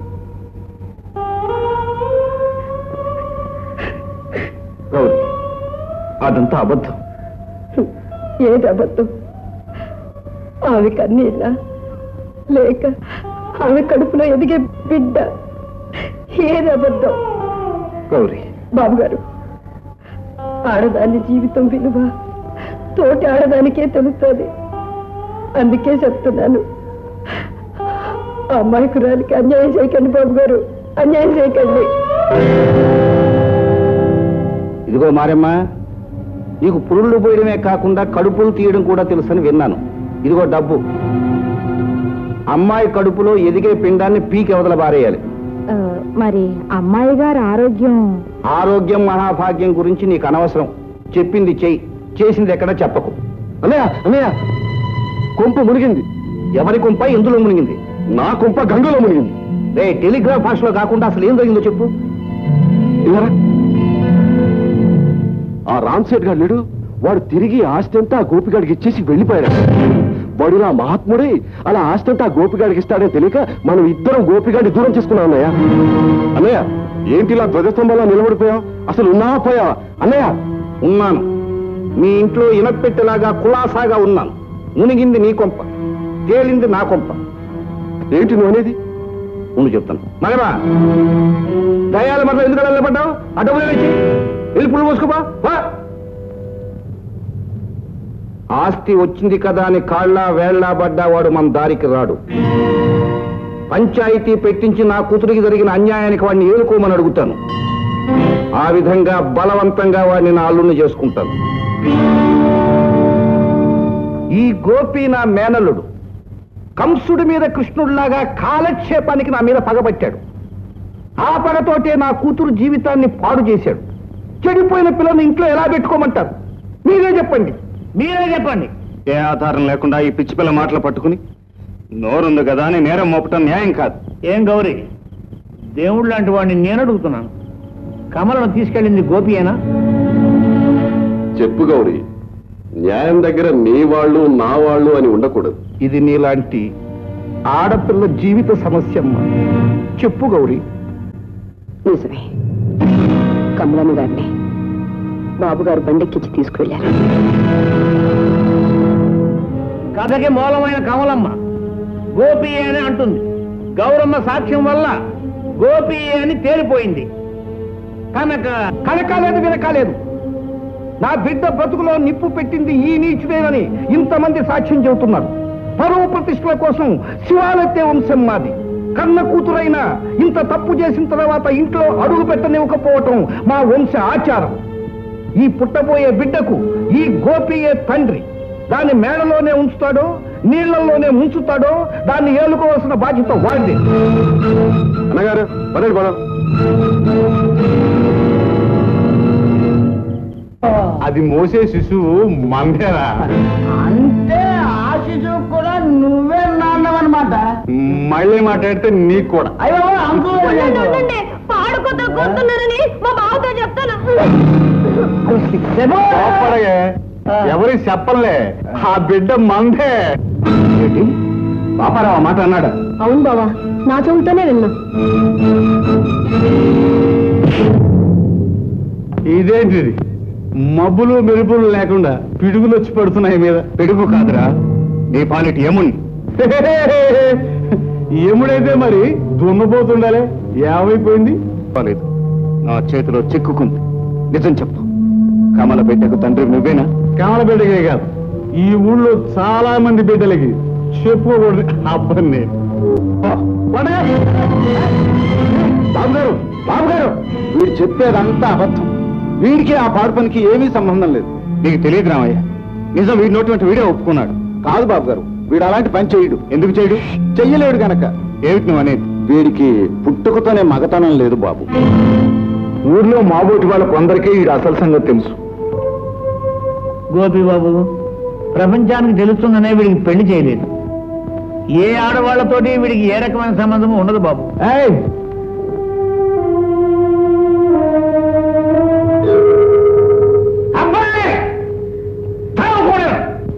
గౌరీ అదంతా అబద్ధం ఏది అబద్ధం ఆమె కన్నీళ్ళ లేక ఆమె కడుపులో ఎదిగే బిడ్డ ఏది అబద్ధం గౌరీ బాబు గారు ఆడదాని జీవితం విలువ తోటి ఆడదానికే తెలుస్తుంది అందుకే చెప్తున్నాను ఆ అమ్మాయికురాలికి అన్యాయం చేయకండి బాబు గారు అన్యాయం చేయకండి ఇదిగో మారమ్మ నీకు పురుళ్ళు పోయడమే కాకుండా కడుపులు తీయడం కూడా తెలుసని విన్నాను ఇదిగో డబ్బు అమ్మాయి కడుపులో ఎదిగే పిండాన్ని పీకి అవతల బారేయాలి మరి అమ్మాయి గారి ఆరోగ్యం ఆరోగ్యం మహాభాగ్యం గురించి నీకు అనవసరం చెప్పింది చెయ్యి చేసింది ఎక్కడ చెప్పకు అన్నయ్య అన్నయ్య కొంప మునిగింది ఎవరి కుంప ఎందులో మునిగింది నా కొంప గంగలో మునిగింది రే టెలిగ్రాఫ్ భాషలో కాకుండా అసలు ఏం జరిగిందో చెప్పు ఇలారా ఆ రామ్ సేట్ గారు లేడు వాడు తిరిగి ఆస్తి అంతా ఆ గోపిగాడికి ఇచ్చేసి వెళ్ళిపోయాడు వాడు నా మహాత్ముడే అలా ఆస్తి అంతా ఆ గోపిగాడికి ఇస్తాడని తెలియక మనం ఇద్దరం గోపిగాడిని దూరం చేసుకున్నాం అన్నయ్య అన్నయ్య ఏంటి ఇలా ధ్వజస్తంభంలో నిలబడిపోయావు అసలు ఉన్నావా పోయావా అన్నయ్య ఉన్నాను మీ ఇంట్లో ఇనపెట్టెలాగా కులాసాగా ఉన్నాను మునిగింది నీ కొంప తేలింది నా కొంప ఏంటి నువ్వు అనేది ఉండు చెప్తాను మగరా దయాల మరల ఎందుకు నిలబడ్డావు ఆ డబ్బులు వేసి వెళ్ళి పుల్లు పోసుకోపా పా. ఆస్తి వచ్చింది కదా అని కాళ్ళ వేళ్లా పడ్డావాడు మన దారికి రాడు పంచాయతీ పెట్టించి నా కూతురికి జరిగిన అన్యాయానికి వాడిని ఏలుకోమని అడుగుతాను ఆ విధంగా బలవంతంగా వాడిని నా అల్లుణ్ణి చేసుకుంటాను ఈ గోపి నా మేనల్లుడు కంసుడి మీద కృష్ణుడిలాగా కాలక్షేపానికి నా మీద పగబట్టాడు ఆ పగతోటే నా కూతురు జీవితాన్ని పాడు చేశాడు చెడిపోయిన పిల్లని ఇంట్లో ఎలా పెట్టుకోమంటారు మీరే చెప్పండి మీరే చెప్పండి ఏ ఆధారం లేకుండా ఈ పిచ్చి పిల్ల మాటలు పట్టుకుని నోరుంది కదా అని నేరం మోపటం న్యాయం కాదు ఏం గౌరీ దేవుడు లాంటి వాడిని నేను అడుగుతున్నాను కమలను తీసుకెళ్ళింది గోపియేనా చెప్పు గౌరీ న్యాయం దగ్గర నీ వాళ్ళు నా వాళ్ళు అని ఉండకూడదు ఇది నీలాంటి ఆడపిల్ల జీవిత సమస్య అమ్మా చెప్పు గౌరీ నిజమే కమలమ్మ గారిని బాబు గారు బండెక్కించి తీసుకువెళ్ళారు కథకి మూలమైన కమలమ్మ గోపి అని అంటుంది గౌరమ్మ సాక్ష్యం వల్ల గోపి అని తేలిపోయింది కనుక కనకాలేదు వినకాలేదు నా బిడ్డ బ్రతుకులో నిప్పు పెట్టింది ఈ నీచుడేనని ఇంతమంది సాక్ష్యం చెబుతున్నారు పరువు ప్రతిష్టల కోసం శివాలెత్తే వంశం మాది కన్న కూతురైనా ఇంత తప్పు చేసిన తర్వాత ఇంట్లో అడుగు పెట్టనివ్వకపోవటం మా వంశ ఆచారం ఈ పుట్టబోయే బిడ్డకు ఈ గోపియే తండ్రి దాన్ని మేడలోనే ఉంచుతాడో నీళ్లలోనే ముంచుతాడో దాన్ని ఏలుకోవాల్సిన బాధ్యత వాడిదే అన్నగారు పదండి పదం అది మోసే శిశువు మందేరా అంటే ఆ శిశువు కూడా నువ్వే నాన్నవన్నమాట మళ్ళీ మాట్లాడితే నీకు కూడా అయ్యో అంకుల్ పాడుకోతా కూతున్నారని మా బావతో చెప్తాను కోప్పడగే ఎవరికి చెప్పలే ఆ బిడ్డ మందే పాపారావు మాట అన్నాడు అవును బావా నా చెవులతోనే విన్నా ఇదేంటిది మబ్బులు మెరుపులు లేకుండా పిడుగులు వచ్చి పడుతున్నాయి మీద పిడుగు కాదురా నీ పాలిటి యముని యముడైతే మరి దున్నపోతుండాలే ఏమైపోయింది పర్లేదు నా చేతిలో చిక్కుకుంది నిజం చెప్పు కమల బిడ్డకు తండ్రి నువ్వేనా కమల బిడ్డకే కాదు ఈ ఊళ్ళో చాలా మంది బిడ్డలకి చెప్పుకోకూడదు అబ్బని నేను బాబు గారు బాబు గారు వీడు చెప్పేదంతా అబద్ధం వీడికి ఆ పాడు పనికి ఏమీ సంబంధం లేదు నీకు తెలియదు రామయ్య నిజం వీడి నోటి వీడే ఒప్పుకున్నాడు కాదు బాబు గారు వీడు అలాంటి పని చేయడు ఎందుకు చేయడు చెయ్యలేడు గనక ఏమిటి నువ్వు అనేది వీడికి పుట్టుకతోనే మగతనం లేదు బాబు ఊర్లో మాబోటి వాళ్ళ కొందరికే వీడు అసలు సంగతి తెలుసు గోపి బాబు ప్రపంచానికి తెలుస్తుందనే వీడికి పెళ్లి చేయలేదు ఏ ఆడవాళ్లతోటి వీడికి ఏ రకమైన సంబంధం ఉండదు బాబు అబ్బాయి! తాగకూడదు!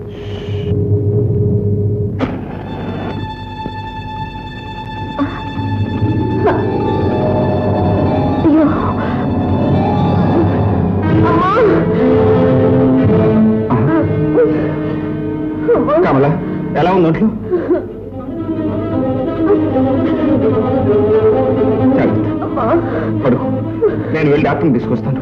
కమల ఎలా ఉంది ఒంట్లో జాగ్రత్త. పడుకో నేను వెళ్ళి డాక్టర్ని తీసుకొస్తాను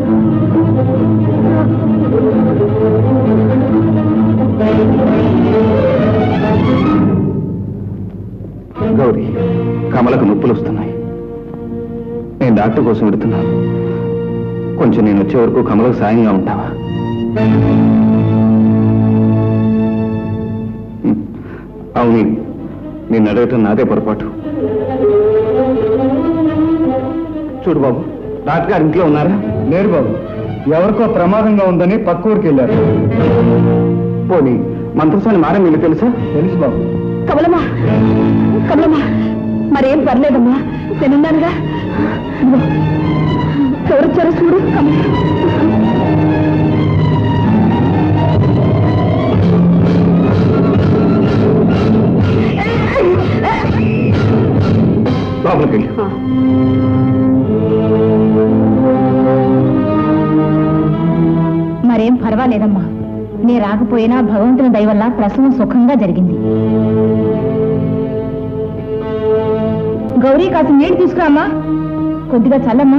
గౌరీ కమలకు నొప్పులు వస్తున్నాయి నేను డాక్టర్ కోసం వెడుతున్నాను కొంచెం నేను వచ్చే వరకు కమలకు సాయంగా ఉంటావా హ్మ్. అవును నేను అడగటం నాదే పొరపాటు చూడు బాబు డాక్టర్ గారు ఇంట్లో ఉన్నారా లేరు బాబు ఎవరికో ప్రమాదంగా ఉందని పక్క ఊరికి వెళ్ళారు పోనీ మంత్రసాని మారం మీకు తెలుసా తెలుసు బాబు కమలమ్మా కమలమ్మా మరేం పర్లేదమ్మా నేనున్నానుగా ఇదిగో, ఎవరొచ్చారో చూడు కమల లోపలికి వెళ్ళి మరేం పర్వాలేదమ్మా నే రాకపోయినా భగవంతుని దయ వల్ల ప్రసవం సుఖంగా జరిగింది గౌరీ కాస్త నీళ్ళు తీసుకురామ్మా కొద్దిగా చల్లమ్మా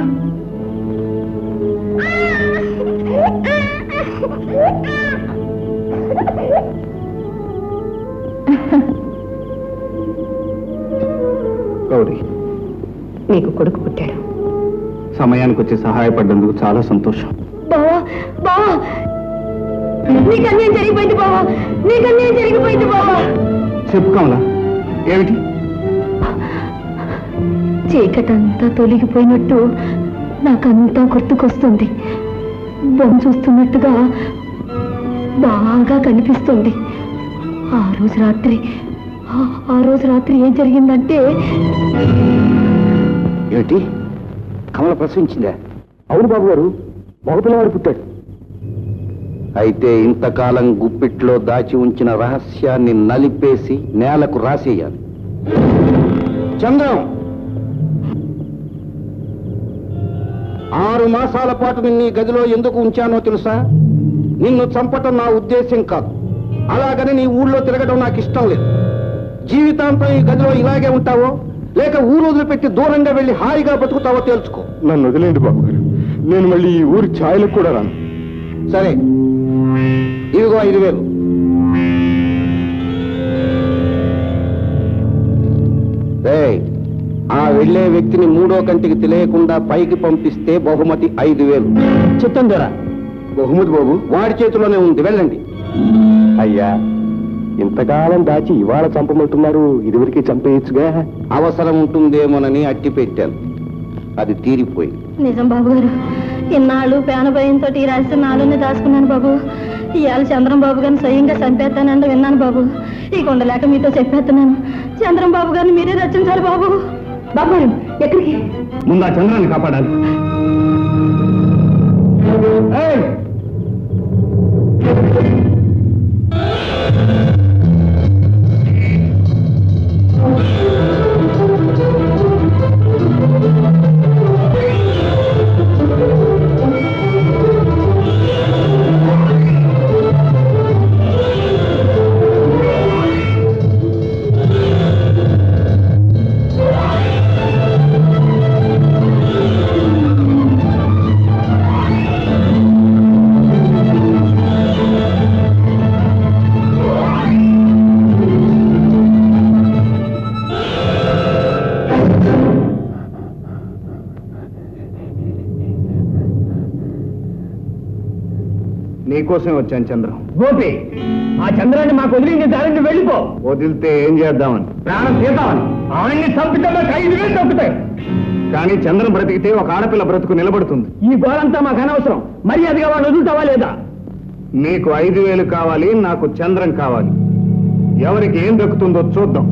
గౌరీ నీకు కొడుకు పుట్టాడు సమయానికి వచ్చి సహాయపడ్డందుకు చాలా సంతోషం బావా బావా నీకు అన్యాయం జరిగిపోయింది బావా నీకు అన్యాయం జరిగిపోయింది బావా చెప్పు కమలా ఏమిటి చీకటంతా తొలగిపోయినట్టు నాకంతా గుర్తుకొస్తుంది బొమ్మ చూస్తున్నట్టుగా బాగా కనిపిస్తుంది ఆ రోజు రాత్రి ఆ- ఆ రోజు రాత్రి ఏం జరిగిందంటే ఏమిటి కమల ప్రసవించిందా అవును బాబు గారు మగపిల్లవాడు పుట్టాడు అయితే ఇంతకాలం గుప్పిట్లో దాచి ఉంచిన రహస్యాన్ని నలిపేసి నేలకు రాసేయాలి చంద్రం ఆరు మాసాల పాటు నిన్ను ఈ గదిలో ఎందుకు ఉంచానో తెలుసా నిన్ను చంపటం నా ఉద్దేశం కాదు అలాగని నీ ఊళ్ళో తిరగడం నాకు ఇష్టం లేదు జీవితాంతం ఈ గదిలో ఇలాగే ఉంటావో లేక ఊరు వదిలిపెట్టి దూరంగా వెళ్ళి హాయిగా బతుకుతావో తేల్చుకో నన్ను వదిలేండి బాబు గారు నేను మళ్ళీ ఈ ఊరి ఛాయలకు కూడా రాను సరే ఇదిగో ఐదు వేలు ఏయ్, ఆ వెళ్ళే వ్యక్తిని మూడో కంటికి తెలియకుండా పైకి పంపిస్తే బహుమతి ఐదు వేలు చిత్తం దొర బహుమతి బాబు వాడి చేతిలోనే ఉంది వెళ్ళండి అయ్యా ఇంతకాలం దాచి ఇవాళ చంపమంటున్నారు ఇదివరకే చంపేయచ్చుగా అవసరం ఉంటుందేమోనని అట్టి పెట్టాను అది తీరిపోయింది నిజం బాబు గారు ఇన్నాళ్ళు పేన భయంతో ఈ రహస్యం నాలోనే దాచుకున్నాను బాబు ఇవాళ చంద్రం బాబు గారిని స్వయంగా చంపేస్తానంటే విన్నాను బాబు ఈ కొండలేక మీతో చెప్పేస్తున్నాను చంద్రం బాబు గారిని మీరే రచించాలి బాబు బాబు గారు ఎక్కడికి ముందు ఆ చంద్రాన్ని కాపాడాలి ఏయ్! నీకోసమే వచ్చాను చంద్రం గోపి ఆ చంద్రాన్ని మాకు వదిలింది దారిని వెళ్ళిపో వదిలితే ఏం చేద్దామని ప్రాణం తీద్దామని ఆయన్ని చంపితే మాకు ఐదు వేలు తగ్గుతాయి కానీ చంద్రం బ్రతికితే ఒక ఆడపిల్ల బ్రతుకు నిలబడుతుంది ఈ గోలంతా మాకు అనవసరం మర్యాదగా వాళ్ళు వదులుతావా లేదా నీకు ఐదు వేలు కావాలి నాకు చంద్రం కావాలి ఎవరికి ఏం దక్కుతుందో చూద్దాం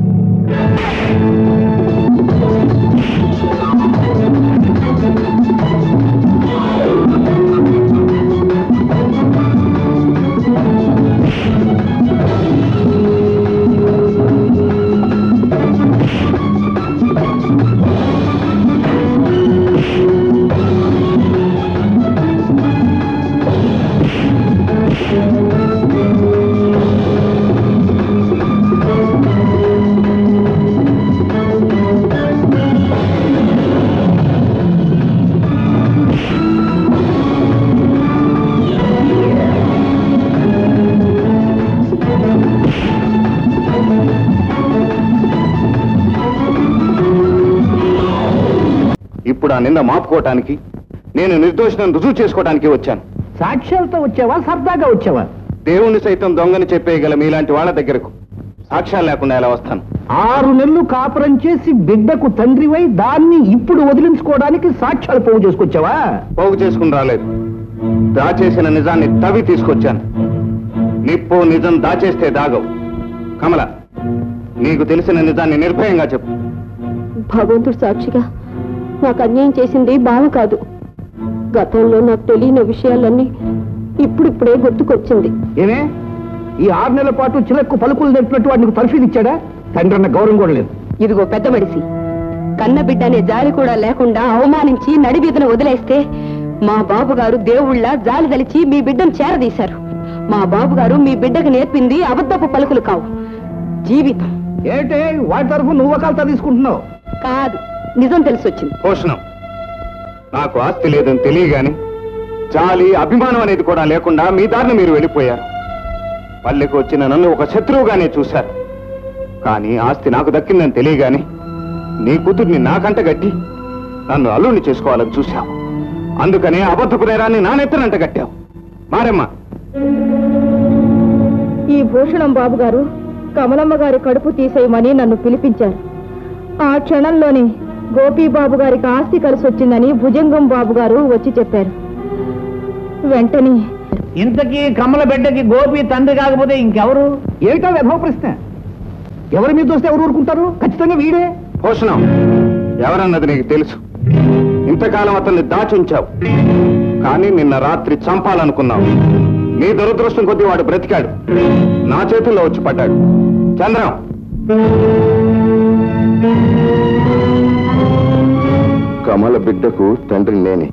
ఇప్పుడు ఆ నింద మాపుకోవటానికి నేను నిర్దోషిని రుజువు చేసుకోవటానికి వచ్చాను సాక్ష్యాలతో వచ్చావా సరదాగా వచ్చావా దేవుణ్ణి సైతం దొంగని చెప్పేయగల మీలాంటి వాళ్ళ దగ్గరకు సాక్ష్యాలు లేకుండా ఎలా వస్తాను ఆరు నెలలు కాపురం చేసి బిడ్డకు తండ్రివై దాన్ని ఇప్పుడు వదిలించుకోవడానికి సాక్ష్యాలు పోగు చేసుకొచ్చావా పోగు చేసుకుని రాలేదు దాచేసిన నిజాన్ని తవి తీసుకొచ్చాను నిప్పు నిజం దాచేస్తే దాగవు కమల నీకు తెలిసిన నిజాన్ని నిర్భయంగా చెప్పు భగవంతుడు సాక్షిగా నాకు అన్యాయం చేసింది బావ కాదు గతంలో నాకు తెలియని విషయాలన్నీ ఇప్పుడిప్పుడే గుర్తుకొచ్చింది ఏమే ఈ ఆరు నెలల పాటు చిలక్కు పలుకులు నెట్టినట్టు వాడు నీకు తర్ఫీదు ఇచ్చాడా తండ్రి అన్న గౌరవం కూడా లేదు ఇదిగో పెద్ద మడిసి కన్న బిడ్డ అనే జాలి కూడా లేకుండా అవమానించి నడిబీదను వదిలేస్తే మా బాబు గారు దేవుళ్ళ జాలి తలిచి మీ బిడ్డను చేరదీశారు మా బాబు గారు మీ బిడ్డకు నేర్పింది అబద్ధపు పలుకులు కావు జీవితం ఏంటే వాటి తరఫు నువ్వు వకాలతా తీసుకుంటున్నావు కాదు నిజం తెలిసొచ్చింది పోషణం నాకు ఆస్తి లేదని తెలియగాని జాలి అభిమానం అనేది కూడా లేకుండా మీ దారిని మీరు వెళ్ళిపోయారు పల్లెకు వచ్చిన నన్ను ఒక శత్రువుగానే చూశారు కానీ ఆస్తి నాకు దక్కిందని తెలియగాని నీ కూతుర్ని నాకంట గట్టి నన్ను అల్లుడిని చేసుకోవాలని చూశావు అందుకనే అబద్ధపు నేరాన్ని నా నెత్తనంట కట్టావు మారమ్మా ఈ భూషణం బాబు గారు కమలమ్మ గారి కడుపు తీసేయమని నన్ను పిలిపించారు ఆ క్షణంలోనే గోపీ బాబు గారికి ఆస్తి కలిసి వచ్చిందని భుజంగం బాబు గారు వచ్చి చెప్పారు వెంటనే ఇంతకీ కమ్మల బిడ్డకి గోపి తండ్రి కాకపోతే ఇంకెవరు ఏమిటో వ్యధవ ప్రశ్న ఎవరి మీద వస్తే ఎవరు ఊరుకుంటారు ఖచ్చితంగా వీడే పోషణం ఎవరన్నది నీకు తెలుసు ఇంతకాలం అతన్ని దాచుంచావు కానీ నిన్న రాత్రి చంపాలనుకున్నావు నీ దురదృష్టం కొద్దీ వాడు బ్రతికాడు నా చేతుల్లో వచ్చి పడ్డాడు చంద్రం కమల బిడ్డకు తండ్రి నేనే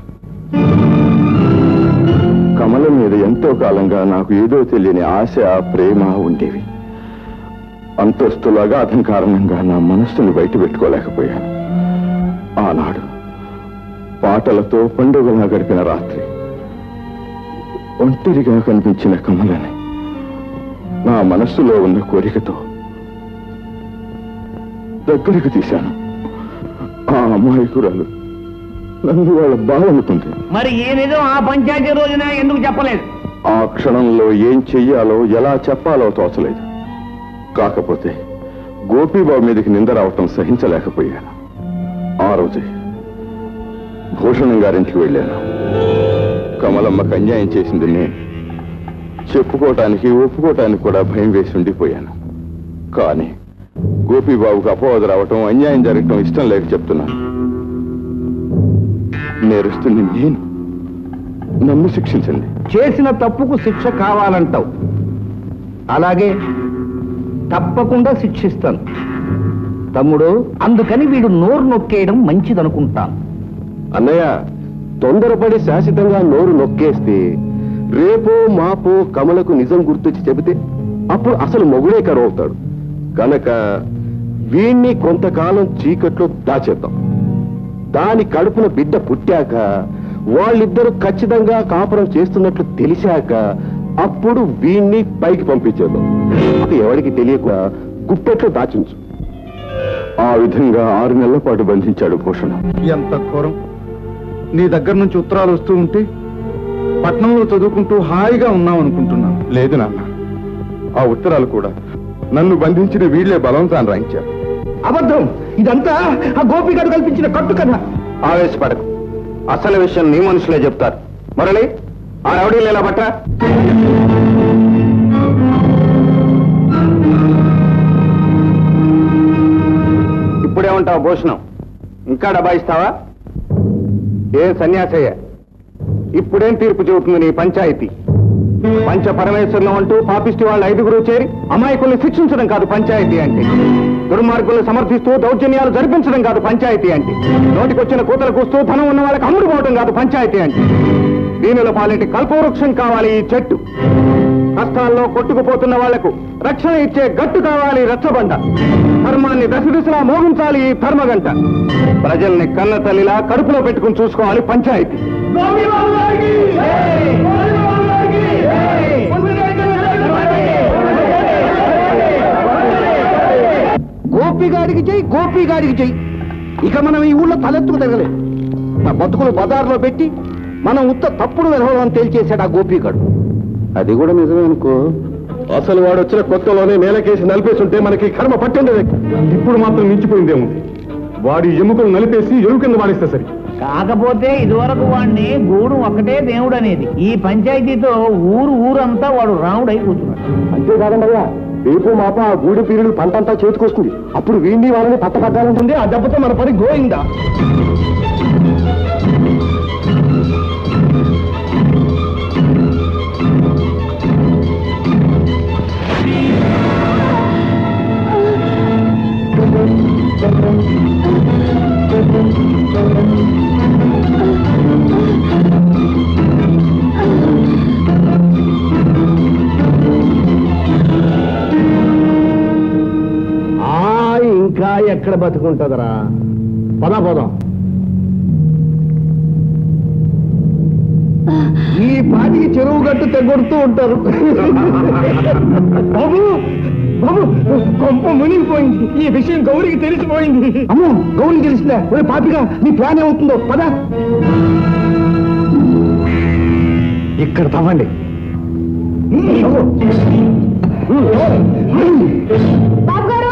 కమల మీద ఎంతో కాలంగా నాకు ఏదో తెలియని ఆశ ప్రేమ ఉండేవి అంతస్తుల అగాధం కారణంగా నా మనస్సును బయట పెట్టుకోలేకపోయాను ఆనాడు పాటలతో పండుగలా గడిపిన రాత్రి ఒంటరిగా కనిపించిన కమలని నా మనస్సులో ఉన్న కోరికతో దగ్గరికి తీశాను ఆ అమాయకురాలు నన్ను వాళ్ళ బావనుకుంది మరి ఈ నిజం ఆ పంచాయతీ రోజున ఎందుకు చెప్పలేదు ఆ క్షణంలో ఏం చెయ్యాలో ఎలా చెప్పాలో తోచలేదు కాకపోతే గోపీబాబు మీదకి నింద రావటం సహించలేకపోయాను ఆ రోజే భూషణం గారింటికి వెళ్ళాను కమలమ్మకు అన్యాయం చేసింది నేను చెప్పుకోవటానికి ఒప్పుకోవటానికి కూడా భయం వేసి ఉండిపోయాను కానీ గోపీబాబుకు అపవాదు రావటం అన్యాయం జరగటం ఇష్టం లేక చెప్తున్నాను నేరుస్తుంది నేను నన్ను శిక్షించండి చేసిన తప్పుకు శిక్ష కావాలంటావు అలాగే తప్పకుండా శిక్షిస్తాను తమ్ముడు అందుకని వీడు నోరు నొక్కేయడం మంచిదనుకుంటాను అన్నయ్య తొందరపడి శాశ్వతంగా నోరు నొక్కేస్తే రేపో మాపో కమలకు నిజం గుర్తొచ్చి చెబితే అప్పుడు అసలు మొగుడే కరువవుతాడు కనుక వీణ్ణి కొంతకాలం చీకట్లో దాచేద్దాం దాని కడుపున బిడ్డ పుట్టాక వాళ్ళిద్దరూ ఖచ్చితంగా కాపురం చేస్తున్నట్లు తెలిసాక అప్పుడు వీణ్ణి పైకి పంపించేద్దాం అది ఎవరికి తెలియక గుప్పెట్లో దాచుంచు ఆ విధంగా ఆరు నెలల పాటు బంధించాడు భూషణం ఎంత ఘోరం నీ దగ్గర నుంచి ఉత్తరాలు వస్తూ ఉంటే పట్నంలో చదువుకుంటూ హాయిగా ఉన్నాం అనుకుంటున్నాను లేదు నాన్న ఆ ఉత్తరాలు కూడా నన్ను బంధించిన వీళ్లే బలవంతాన్ని రాయించారు అబద్ధం ఇదంతా ఆ గోపిగాడు కల్పించిన కట్టు కథ ఆవేశపడకు అసలు విషయం నీ మనుషులే చెప్తారు మురళి ఆ రౌడీలు ఎలా పట్ట ఇప్పుడేమంటావు భూషణం ఇంకా డబ్బా ఇస్తావా ఏ సన్యాసయ్య ఇప్పుడేం తీర్పు చెబుతుంది నీ పంచాయతీ పంచ పరమేశ్వరులు అంటూ పాపిష్టి వాళ్ళ ఐదుగురు చేరి అమాయకుల్ని శిక్షించడం కాదు పంచాయతీ అంటే దుర్మార్గుల్ని సమర్థిస్తూ దౌర్జన్యాలు జరిపించడం కాదు పంచాయతీ అంటే నోటికొచ్చిన కూతలు కూస్తూ ధనం ఉన్న వాళ్ళకి అమ్ముడు పోవడం కాదు పంచాయతీ అంటే దీనిలో పాలిటి కల్పవృక్షం కావాలి ఈ చెట్టు కష్టాల్లో కొట్టుకుపోతున్న వాళ్లకు రక్షణ ఇచ్చే గట్టు కావాలి రచ్చబండ ధర్మాన్ని దశ దిశలా మోగించాలి ఈ ధర్మగంట ప్రజల్ని కన్న తల్లిలా కడుపులో పెట్టుకుని చూసుకోవాలి పంచాయతీ గోపిగాడికి చెయ్యి గోపిగాడికి చెయ్యి ఇక మనం ఈ ఊళ్ళో తలెత్తుకు తిరగలేదు నా బతుకులు బజార్లో పెట్టి మనం ఉత్త తప్పుడు విధవడం తేల్చేశాడు ఆ గోపిగాడు అది కూడా నిజమే అనుకో అసలు వాడు వచ్చిన కొత్తలోనే నేలకేసి నలిపేస్తుంటే మనకి కర్మ పట్టిండేది ఇప్పుడు మాత్రం మించిపోయిందేముంది వాడి ఎముకలు నలిపేసి ఎరువు కింద వాడిస్తే సరి కాకపోతే ఇదివరకు వాడిని గూడు ఒకటే దేవుడు అనేది ఈ పంచాయతీతో ఊరు ఊరంతా వాడు రాముడై కూర్చున్నాడు అంతేకాదండి అయ్యా రేపు మాప ఆ గూడి పీరియడ్ పంట అంతా చేతికొస్తుంది అప్పుడు వీడిని వాళ్ళని పట్ట కట్టాలంటుంది ఆ దెబ్బతో మన పని గోయిందా ఆ ఇంకా ఎక్కడ బతుకుంటుందరా పద పదం ఈ పాటికి చెరువు గట్టు తెగొడుతూ ఉంటారు బాబు బాబు కొంప మునిగిపోయింది ఈ విషయం గౌరికి తెలిసిపోయింది అమ్మో గౌరికి తెలిసిందా ఒరే పాపిగా నీ ప్లాన్ ఏమవుతుందో పద ఇక్కడ తవ్వండి బాబు గారు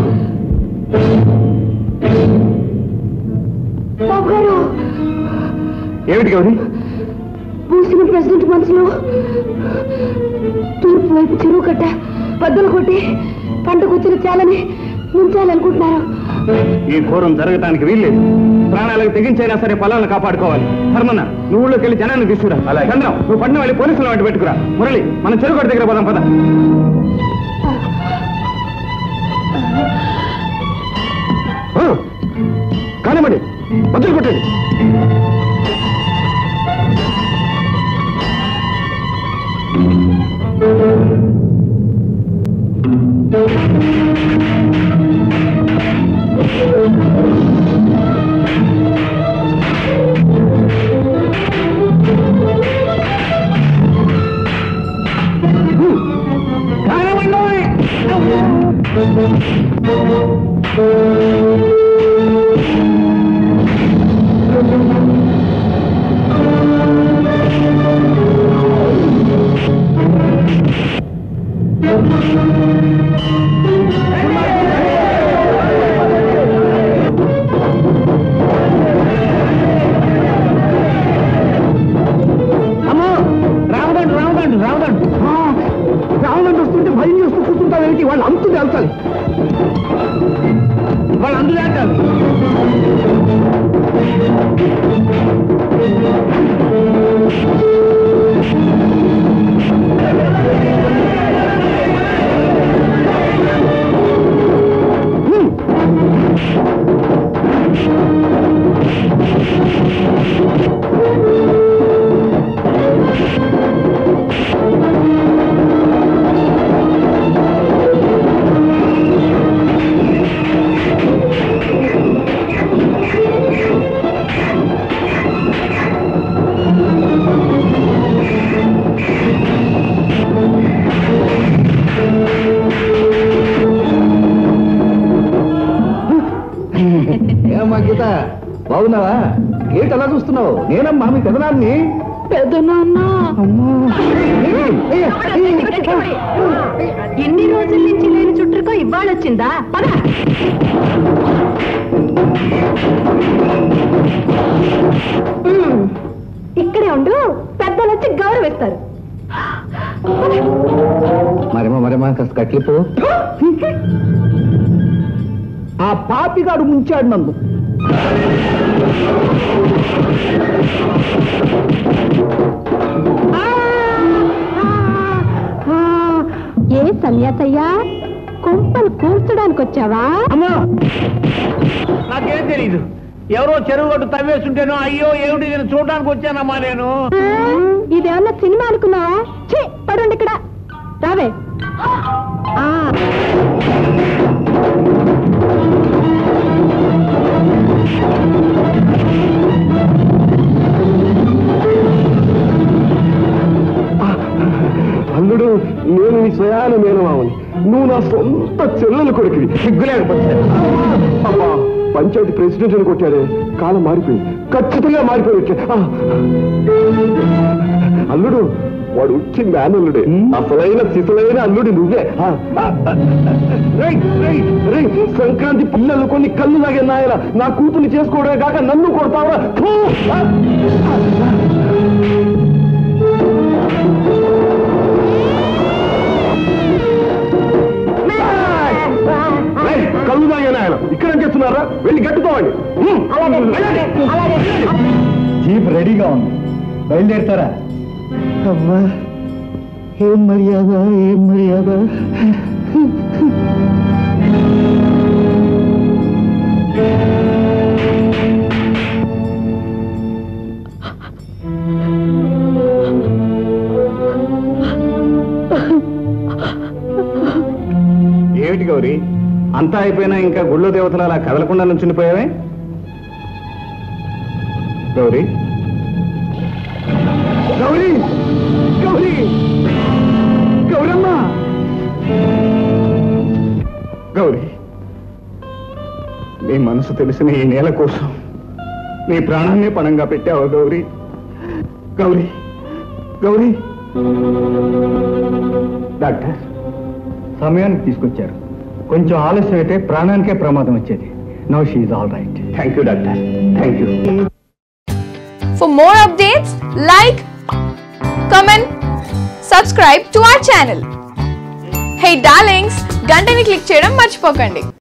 బాబు గారు ఏమిటి గౌరీ పూసిన ప్రెసిడెంట్ మనసులో తూర్పు వైపు చెరువు కట్ట బద్దలు కొట్టి పంటకు వచ్చిన చాలని ముంచాలనుకుంటున్నారు ఈ ఘోరం జరగటానికి వీల్లేదు ప్రాణాలకు తెగించైనా సరే పొలాలను కాపాడుకోవాలి ధర్మన్న నువ్వు ఊళ్ళోకి వెళ్ళి జనాన్ని తీసుకురా అలాగే చంద్రం నువ్వు పట్నం వెళ్ళి పోలీసులు వాటి పెట్టుకురా మురళి మనం చెరుగొడ్డ దగ్గర పోదాం పద కానివ్వండి బదులు కొట్టండి అమ్మో రావదండు రావదండు రావదండు రావాలని వస్తుంటే భయం చేస్తూ కూర్చుంటావేంటి వాళ్ళు అంతు తేల్చాలి వాళ్ళు అందులో అంటారు ఏమమ్మా గీత బాగున్నావా ఏంటి అలా చూస్తున్నావు నేనమ్మా మీ పెదనాన్ని ఎన్ని రోజుల నుంచి లేని చుట్టూకో ఇవాళ వచ్చిందా పద ఉమ్, ఇక్కడే ఉండు పెద్దలు వచ్చి గౌరవిస్తారు మరేమో మరేమో కాస్త కట్లిపో ఆ పాపిగాడు ముంచాడు నన్ను ఏ సన్యాసయ్యా కుంపలు కూర్చడానికి వచ్చావా అమ్మో నాకేం తెలీదు ఎవరో చెరువు గట్టు తవ్వేస్తుంటేనో అయ్యో ఏమిటి నేను చూడడానికి వచ్చానమ్మా నేను ఇదేమన్నా సినిమా అనుకున్నావా ఛీ పడండి ఇక్కడ రావే ఆ అల్లుడు నేను నీ స్వయాన మేనమావని నువ్వు నా సొంత చెల్లెలు కొడుకువి సిగ్గులేకపోతే అమ్మా పంచాయతీ ప్రెసిడెంట్ అని కొట్టాడే కాలం మారిపోయింది ఖచ్చితంగా మారిపోయి వచ్చా ఆ. అల్లుడు వాడు వచ్చి మేనల్లుడే అసలైన సిసలైన అల్లుడు నువ్వే ఆ. రేయ్, రేయ్, రేయ్, సంక్రాంతి పిల్లలు కొన్ని కళ్ళు లాగే నాయన నా కూతుర్ని చేసుకోవడమే కాక నన్ను కొడతావా ఫూ! ఆ. రేయ్, కళ్ళు తాగే నాయన ఇక్కడ ఏం చేస్తున్నారా వెళ్ళి గట్టుకోవండి హ్మ్. జీప్ రెడీగా ఉంది బయలుదేరుతారా అమ్మా ఏం మర్యాద ఏం మర్యాద ఏమిటి గౌరీ అంతా అయిపోయినా ఇంకా గుళ్ళో దేవతలు అలా కదలకుండా నుంచుండిపోయావే గౌరీ గౌరీ గౌరీ గౌరమ్మ గౌరీ నీ మనసు తెలిసిన ఈ నేల కోసం నీ ప్రాణాన్ని పణంగా పెట్టావా గౌరీ గౌరీ గౌరీ డాక్టర్ సమయానికి తీసుకొచ్చారు కొంచెం ఆలస్యం అయితే ప్రాణానికే ప్రమాదం వచ్చేది నో షీఈ్ all right thank you doctor thank you For more updates, like, comment, subscribe to our channel. Hey darlings, గంటని click చేయడం మర్చిపోకండి